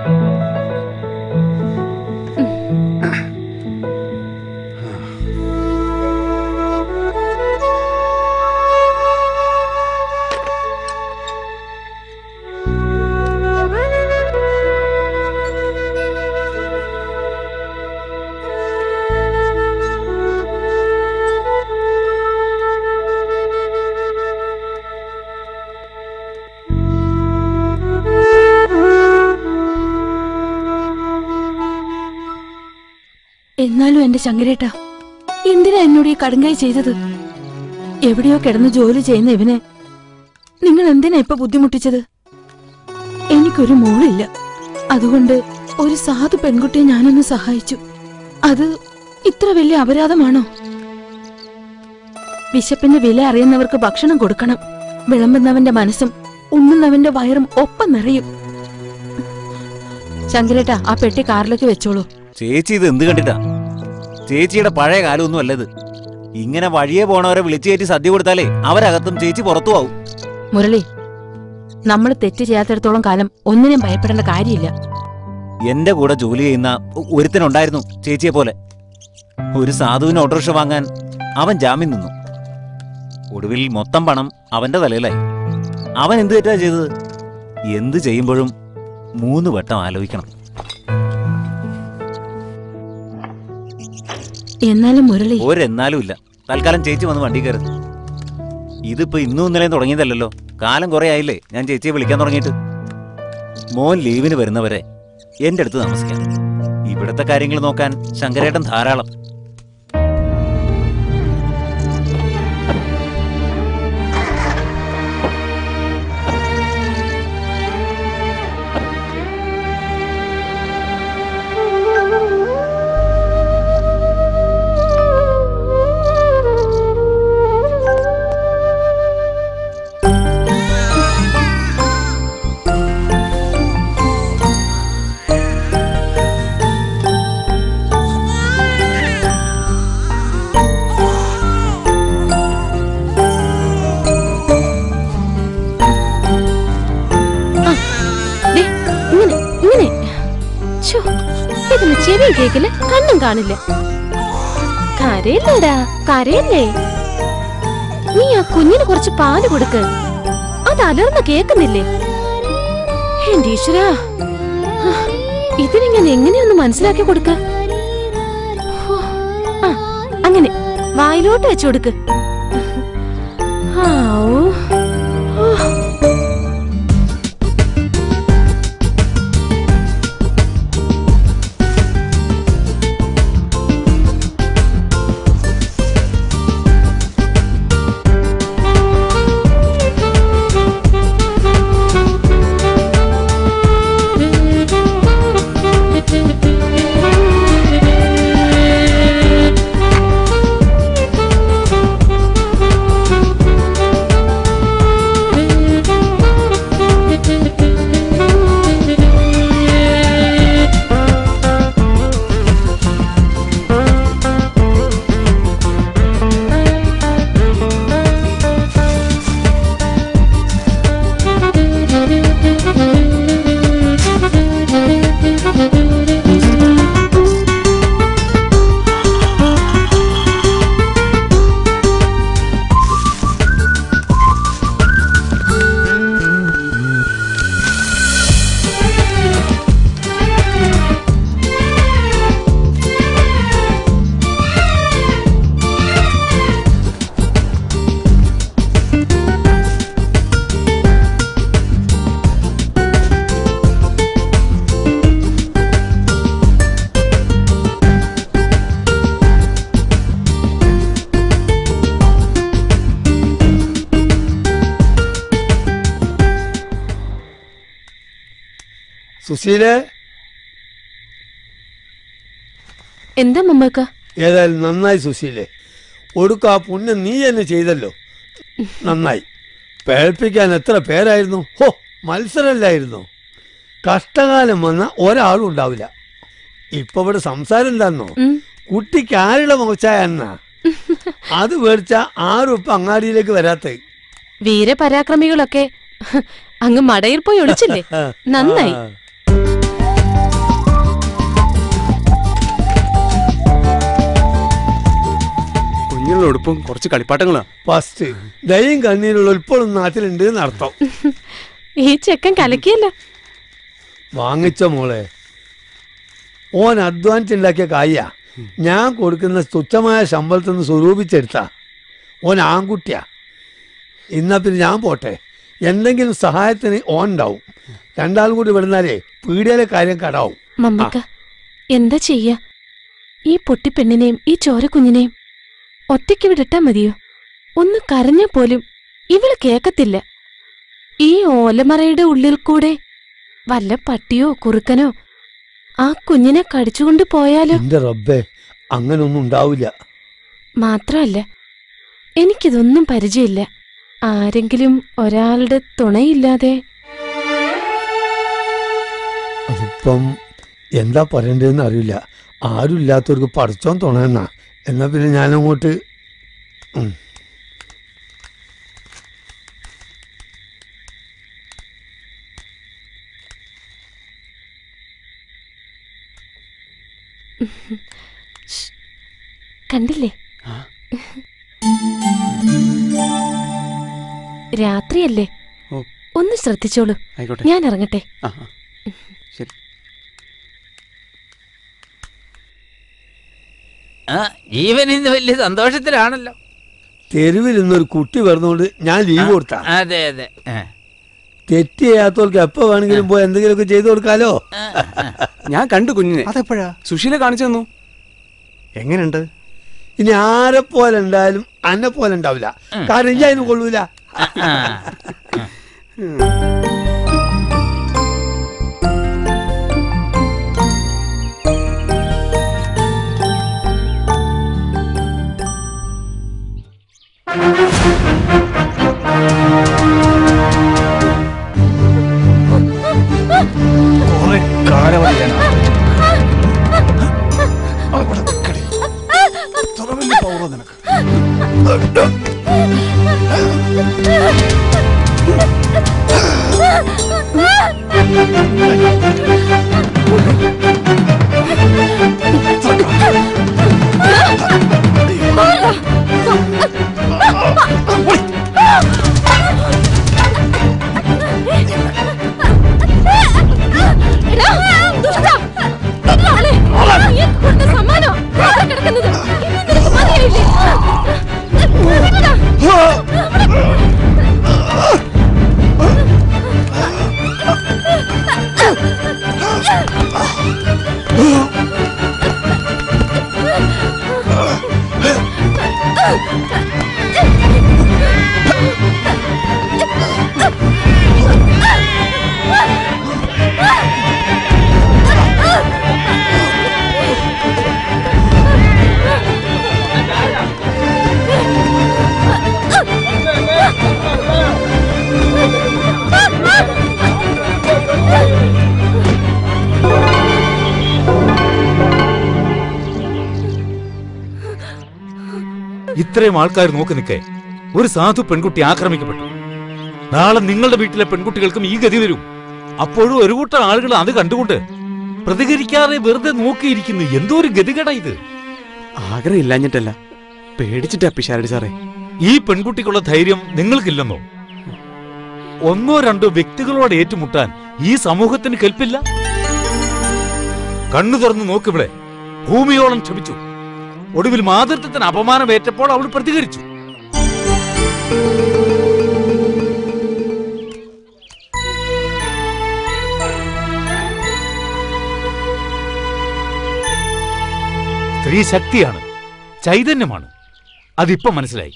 എന്നാലും എന്റെ ശങ്കരേട്ട എന്തിനാ എന്നോട് ഈ കടുങ്കൈ ചെയ്തത് എവിടെയോ കിടന്ന് ജോലി ചെയ്യുന്ന ഇവനെ നിങ്ങൾ എന്തിനാ ഇപ്പൊ ബുദ്ധിമുട്ടിച്ചത് എനിക്കൊരു മോളില്ല അതുകൊണ്ട് ഒരു സാധു പെൺകുട്ടിയെ ഞാനൊന്ന് സഹായിച്ചു അത് ഇത്ര വലിയ അപരാധമാണോ വിശപ്പിന്റെ വില അറിയുന്നവർക്ക് ഭക്ഷണം കൊടുക്കണം വിളമ്പുന്നവന്റെ മനസ്സും ഉണ്ണുന്നവന്റെ വയറും ഒപ്പം നിറയും ശങ്കരേട്ട ആ പെട്ടി കാറിലേക്ക് വെച്ചോളൂ
ചേച്ചി ഇത് എന്ത് കണ്ടിട്ടാ ചേച്ചിയുടെ പഴയ കാലമൊന്നും അല്ലത് ഇങ്ങനെ വഴിയെ പോണവരെ വിളിച്ചു കയറ്റി സദ്യ കൊടുത്താലേ അവരകത്തും ചേച്ചി പുറത്തു ആവും
മുരളി നമ്മൾ തെറ്റ് ചെയ്യാത്തിടത്തോളം കാലം ഒന്നിനും ഭയപ്പെടേണ്ട കാര്യമില്ല
എന്റെ കൂടെ ജോലി ചെയ്യുന്ന ഒരുത്തനുണ്ടായിരുന്നു ചേച്ചിയെ പോലെ ഒരു സാധുവിന് ഓട്ടോറിക്ഷ വാങ്ങാൻ അവൻ ജാമ്യം നിന്നു ഒടുവിൽ മൊത്തം പണം അവന്റെ തലയിലായി അവൻ എന്ത് തെറ്റാ ചെയ്തത് എന്ത് ചെയ്യുമ്പോഴും മൂന്ന് വട്ടം ആലോചിക്കണം
എന്നാലും മുരളി
ഒരെന്നാലും ഇല്ല തൽക്കാലം ചേച്ചി വന്ന് വണ്ടി കയറും ഇതിപ്പോ ഇന്നും ഇന്നലെയും തുടങ്ങിയതല്ലല്ലോ കാലം കുറെ ആയില്ലേ ഞാൻ ചേച്ചിയെ വിളിക്കാൻ തുടങ്ങിയിട്ട് മോൻ ലീവിന് വരുന്നവരെ എന്റെ അടുത്ത് താമസിക്കാം ഇവിടുത്തെ കാര്യങ്ങൾ നോക്കാൻ ശങ്കരേട്ടൻ ധാരാളം
ദേ, ഇങ്ങനെ ഇങ്ങനെ ഛോ, ഇതിന് ചെവിയും കേക്കില്ല കണ്ണും കാണില്ല കരയില്ലടാ കരയല്ലേ നീ ആ കുഞ്ഞിന് കുറച്ച് പാല് കൊടുക്ക് അത് അലർന്ന് കേക്കുന്നില്ലേ എന്റെ ഈശ്വരാ ആ, ഇതിനിങ്ങനെ എങ്ങനെയൊന്ന് മനസ്സിലാക്കി കൊടുക്ക ഹോ, ആ അങ്ങനെ വായിലോട്ട് വെച്ചു കൊടുക്ക് ആവൂ ഓ
സുശീലേ
എന്താ മമ്മക്ക
ഏതായാലും നന്നായി സുശീലേ ഒടുക്ക ആ പുണ്യം നീ തന്നെ ചെയ്തല്ലോ നന്നായി പേഴ്പ്പിക്കാൻ എത്ര പേരായിരുന്നു ഹോ മത്സരമല്ലായിരുന്നു കഷ്ടകാലം വന്ന ഒരാളും ഉണ്ടാവില്ല ഇപ്പൊ ഇവിടെ സംസാരം എന്താന്നോ കുട്ടിക്ക് ആരുടെ മുഖച്ചായ എന്നാ അത് മേടിച്ച ആരും ഇപ്പൊ അങ്ങാടിയിലേക്ക് വരാത്ത
വീരപരാക്രമികളൊക്കെ അങ്ങ് മടയിൽ പോയി ഒളിച്ചില്ലേ നന്നായി
കുഞ്ഞുള്ള ഉടുപ്പും കുറച്ച് കളിപ്പാട്ടങ്ങളാ
ഫസ്റ്റ് ദയും കണ്ണീരുള്ള ഇപ്പോഴും നാട്ടിലുണ്ട് എന്നർത്ഥം
ഈ ചെക്കൻ കലക്കിയല്ലോ
വാങ്ങിച്ച മോളെ ഓൻ അധ്വാനിച്ചുണ്ടാക്കിയ കായ ഞാൻ കൊടുക്കുന്ന തുച്ഛമായ ശമ്പളത്തിൽ നിന്ന് സ്വരൂപിച്ചെടുത്ത ഓൻ ആൺകുട്ടിയാ എന്നാ പിന്നെ ഞാൻ പോട്ടെ എന്തെങ്കിലും സഹായത്തിന് ഓൻ ഉണ്ടാവും രണ്ടാളും കൂടി വിടുന്നാലേ പീടിയയിലെ കാര്യം കടാവും
മമ്മക്ക എന്താ ചെയ്യാ ഈ പൊട്ടിപ്പെണ്ണിനെയും ഈ ചോരക്കുഞ്ഞിനെയും ഒറ്റയ്ക്ക് വിടട്ടാ മതിയോ ഒന്ന് കരഞ്ഞ പോലും ഇവള് കേക്കത്തില്ല ഈ ഓലമറയുടെ ഉള്ളിൽ കൂടെ വല്ല പട്ടിയോ കുറുക്കനോ ആ കുഞ്ഞിനെ കടിച്ചുകൊണ്ട് പോയാലോ
എന്റെ റബ്ബേ അങ്ങനൊന്നും ഉണ്ടാവില്ല
മാത്രമല്ല എനിക്കിതൊന്നും പരിചയമില്ല ആരെങ്കിലും ഒരാളുടെ തുണയില്ലാതെ
അതിപ്പം എന്താ പറയണ്ടതെന്ന് അറിയില്ല ആരും ഇല്ലാത്തവർക്ക് പഠിച്ചോൻ തുണയെന്നാ എന്നാ പിന്നെ ഞാനങ്ങോട്ട് ഉം.
കണ്ടില്ലേ രാത്രിയല്ലേ
ഓ.
ഒന്ന് ശ്രദ്ധിച്ചോളൂ
ആയിക്കോട്ടെ.
ഞാൻ ഇറങ്ങട്ടെ
ആ ആ. ശരി
ആ ജീവൻ ഇന്ന് വലിയ സന്തോഷത്തിലാണല്ലോ
തെരുവിൽ ഇന്നൊരു കുട്ടി പറഞ്ഞുകൊണ്ട് ഞാൻ ലീവ് കൊടുത്താ
അതെ അതെ ആ.
തെറ്റ് ചെയ്യാത്തവർക്ക് എപ്പോ വേണമെങ്കിലും പോയി എന്തെങ്കിലുമൊക്കെ ചെയ്തു കൊടുക്കാലോ
ഞാൻ കണ്ടു കുഞ്ഞിനെ
അതെപ്പോഴാ
സുശീല കാണിച്ചു തന്നു
എങ്ങനെയുണ്ട്
ഇനി ആരെ പോലെ ഉണ്ടായാലും അന്നെ പോലെ ഉണ്ടാവില്ല കാരണം ഇനി അതിന് കൊള്ളൂല
ഇത്രയും ആൾക്കാർ നോക്കി നിൽക്കേ ഒരു സാധു പെൺകുട്ടി ആക്രമിക്കപ്പെട്ടു നാളെ നിങ്ങളുടെ വീട്ടിലെ പെൺകുട്ടികൾക്കും ഈ ഗതി വരും അപ്പോഴും ഒരു കൂട്ടം ആളുകൾ അത് കണ്ടുകൊണ്ട് പ്രതികരിക്കാതെ വെറുതെ നോക്കിയിരിക്കുന്നു എന്തോ ഒരു ഗതികേടാ ഇത്
ആഗ്രഹം ഇല്ലാഞ്ഞിട്ടല്ല പേടിച്ചിട്ടാ പിഷാരടി സാറേ
ഈ പെൺകുട്ടിക്കുള്ള ധൈര്യം നിങ്ങൾക്കില്ലെന്നോ ഒന്നോ രണ്ടോ വ്യക്തികളോട് ഏറ്റുമുട്ടാൻ ഈ സമൂഹത്തിന് കെൽപ്പില്ല കണ്ണു തുറന്ന് നോക്കിവിടെ ഭൂമിയോളം ക്ഷമിച്ചു ഒടുവിൽ മാതൃത്വത്തിന് അപമാനമേറ്റപ്പോൾ അവൾ പ്രതികരിച്ചു സ്ത്രീ ശക്തിയാണ് ചൈതന്യമാണ് അതിപ്പോ മനസ്സിലായി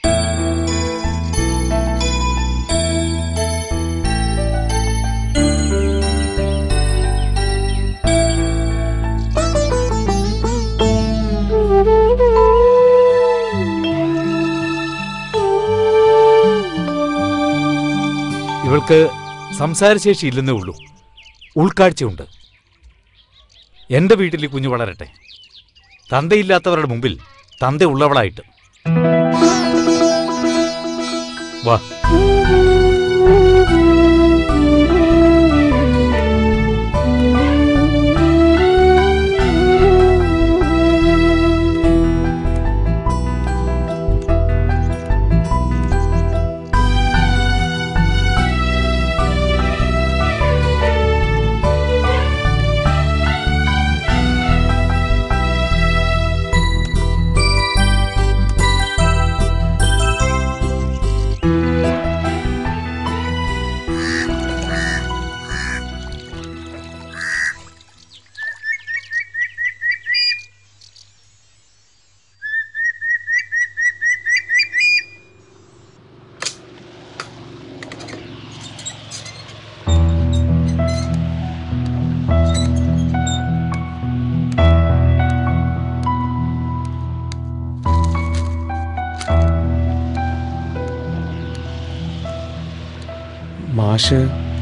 ഇവൾക്ക് സംസാരശേഷി ഇല്ലെന്നേ ഉള്ളൂ ഉൾക്കാഴ്ചയുണ്ട് എന്റെ വീട്ടിൽ ഈ കുഞ്ഞു വളരട്ടെ തന്തയില്ലാത്തവരുടെ മുമ്പിൽ തന്ത ഉള്ളവളായിട്ട് വാ
മാഷ്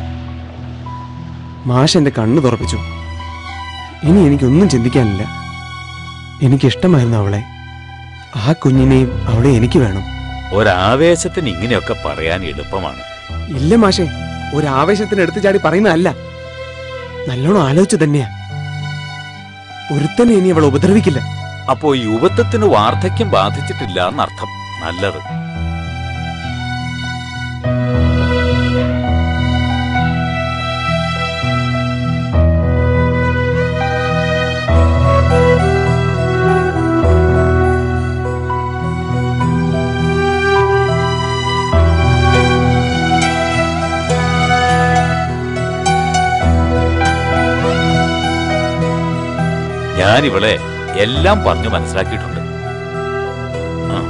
മാഷ് എൻ്റെ കണ്ണ് തുറപ്പിച്ചു ഇനി എനിക്കൊന്നും ചിന്തിക്കാനില്ല എനിക്കിഷ്ടമായിരുന്നു അവളെ ആ കുഞ്ഞിനെയും അവളെ എനിക്ക് വേണം
ഒരാവേശത്തിന് ഇങ്ങനെയൊക്കെ പറയാൻ എളുപ്പമാണ്
ഇല്ല മാഷേ ഒരു ആവേശത്തിന് എടുത്തു ചാടി പറയുന്നതല്ല നല്ലോണം ആലോചിച്ചു തന്നെയാ ഒരുത്തനെ ഇനി അവൾ ഉപദ്രവിക്കില്ല
അപ്പോ ഈ യുവത്വത്തിന് വാർദ്ധക്യം ബാധിച്ചിട്ടില്ല എന്നർത്ഥം നല്ലത് ഞാൻ ഇവളെ എല്ലാം പറഞ്ഞു മനസ്സിലാക്കിയിട്ടുണ്ട് ആ.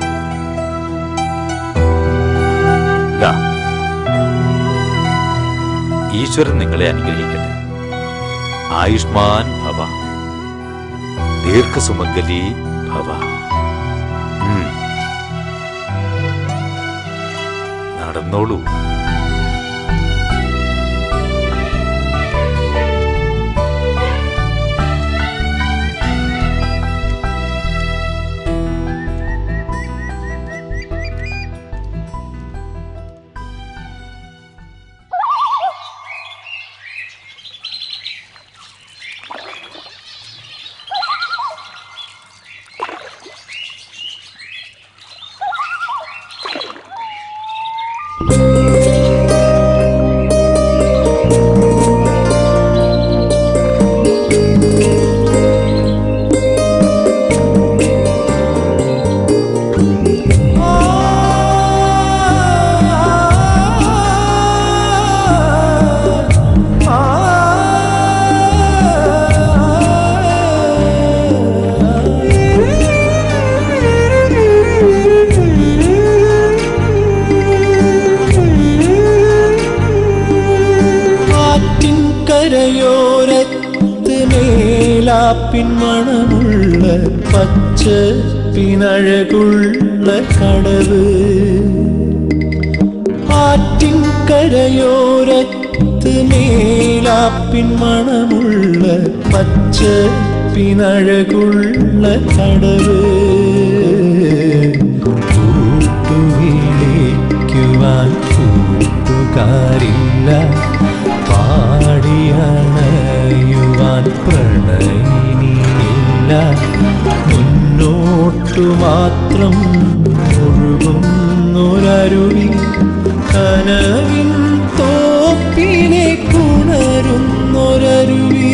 ദാ. ഈശ്വരൻ നിങ്ങളെ അനുഗ്രഹിക്കട്ടെ ആയുഷ്മാൻ ഭവ ദീർഘസുമംഗലി ഭവ ഉം. നടന്നോളൂ
ആറ്റിൻ കരയോരത്ത് മേലാപ്പിൻ മണമുള്ള പച്ച പിനഴകുള്ള കടവ് ആറ്റിൻ കരയോരത്ത് മേലാപ്പിൻ മണമുള്ള പച്ച പിനഴകുള്ള കടവ് കൂട്ടുവിളിക്കുവാൻ കൂട്ടുകാരില്ല പാടിയണയുവാൻ പ്രണയിനിയില്ല മുന്നോട്ടു മാത്രം ഒഴുകുന്നൊരരുവി കനവിൻ തോപ്പിനെ കുണരുന്നൊരരുവി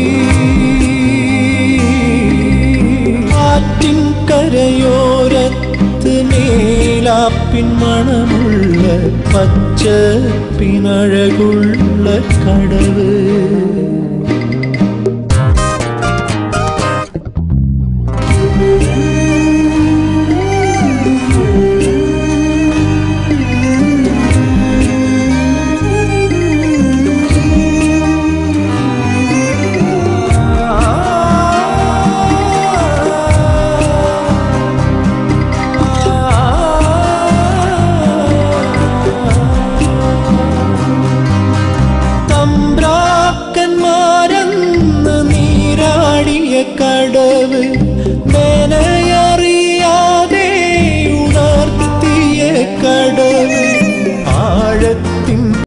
ആറ്റിൻ കരയോരത്ത് മേലാപ്പിൻ മണമുള്ള പച്ച പിനഴകുള്ള കടവ്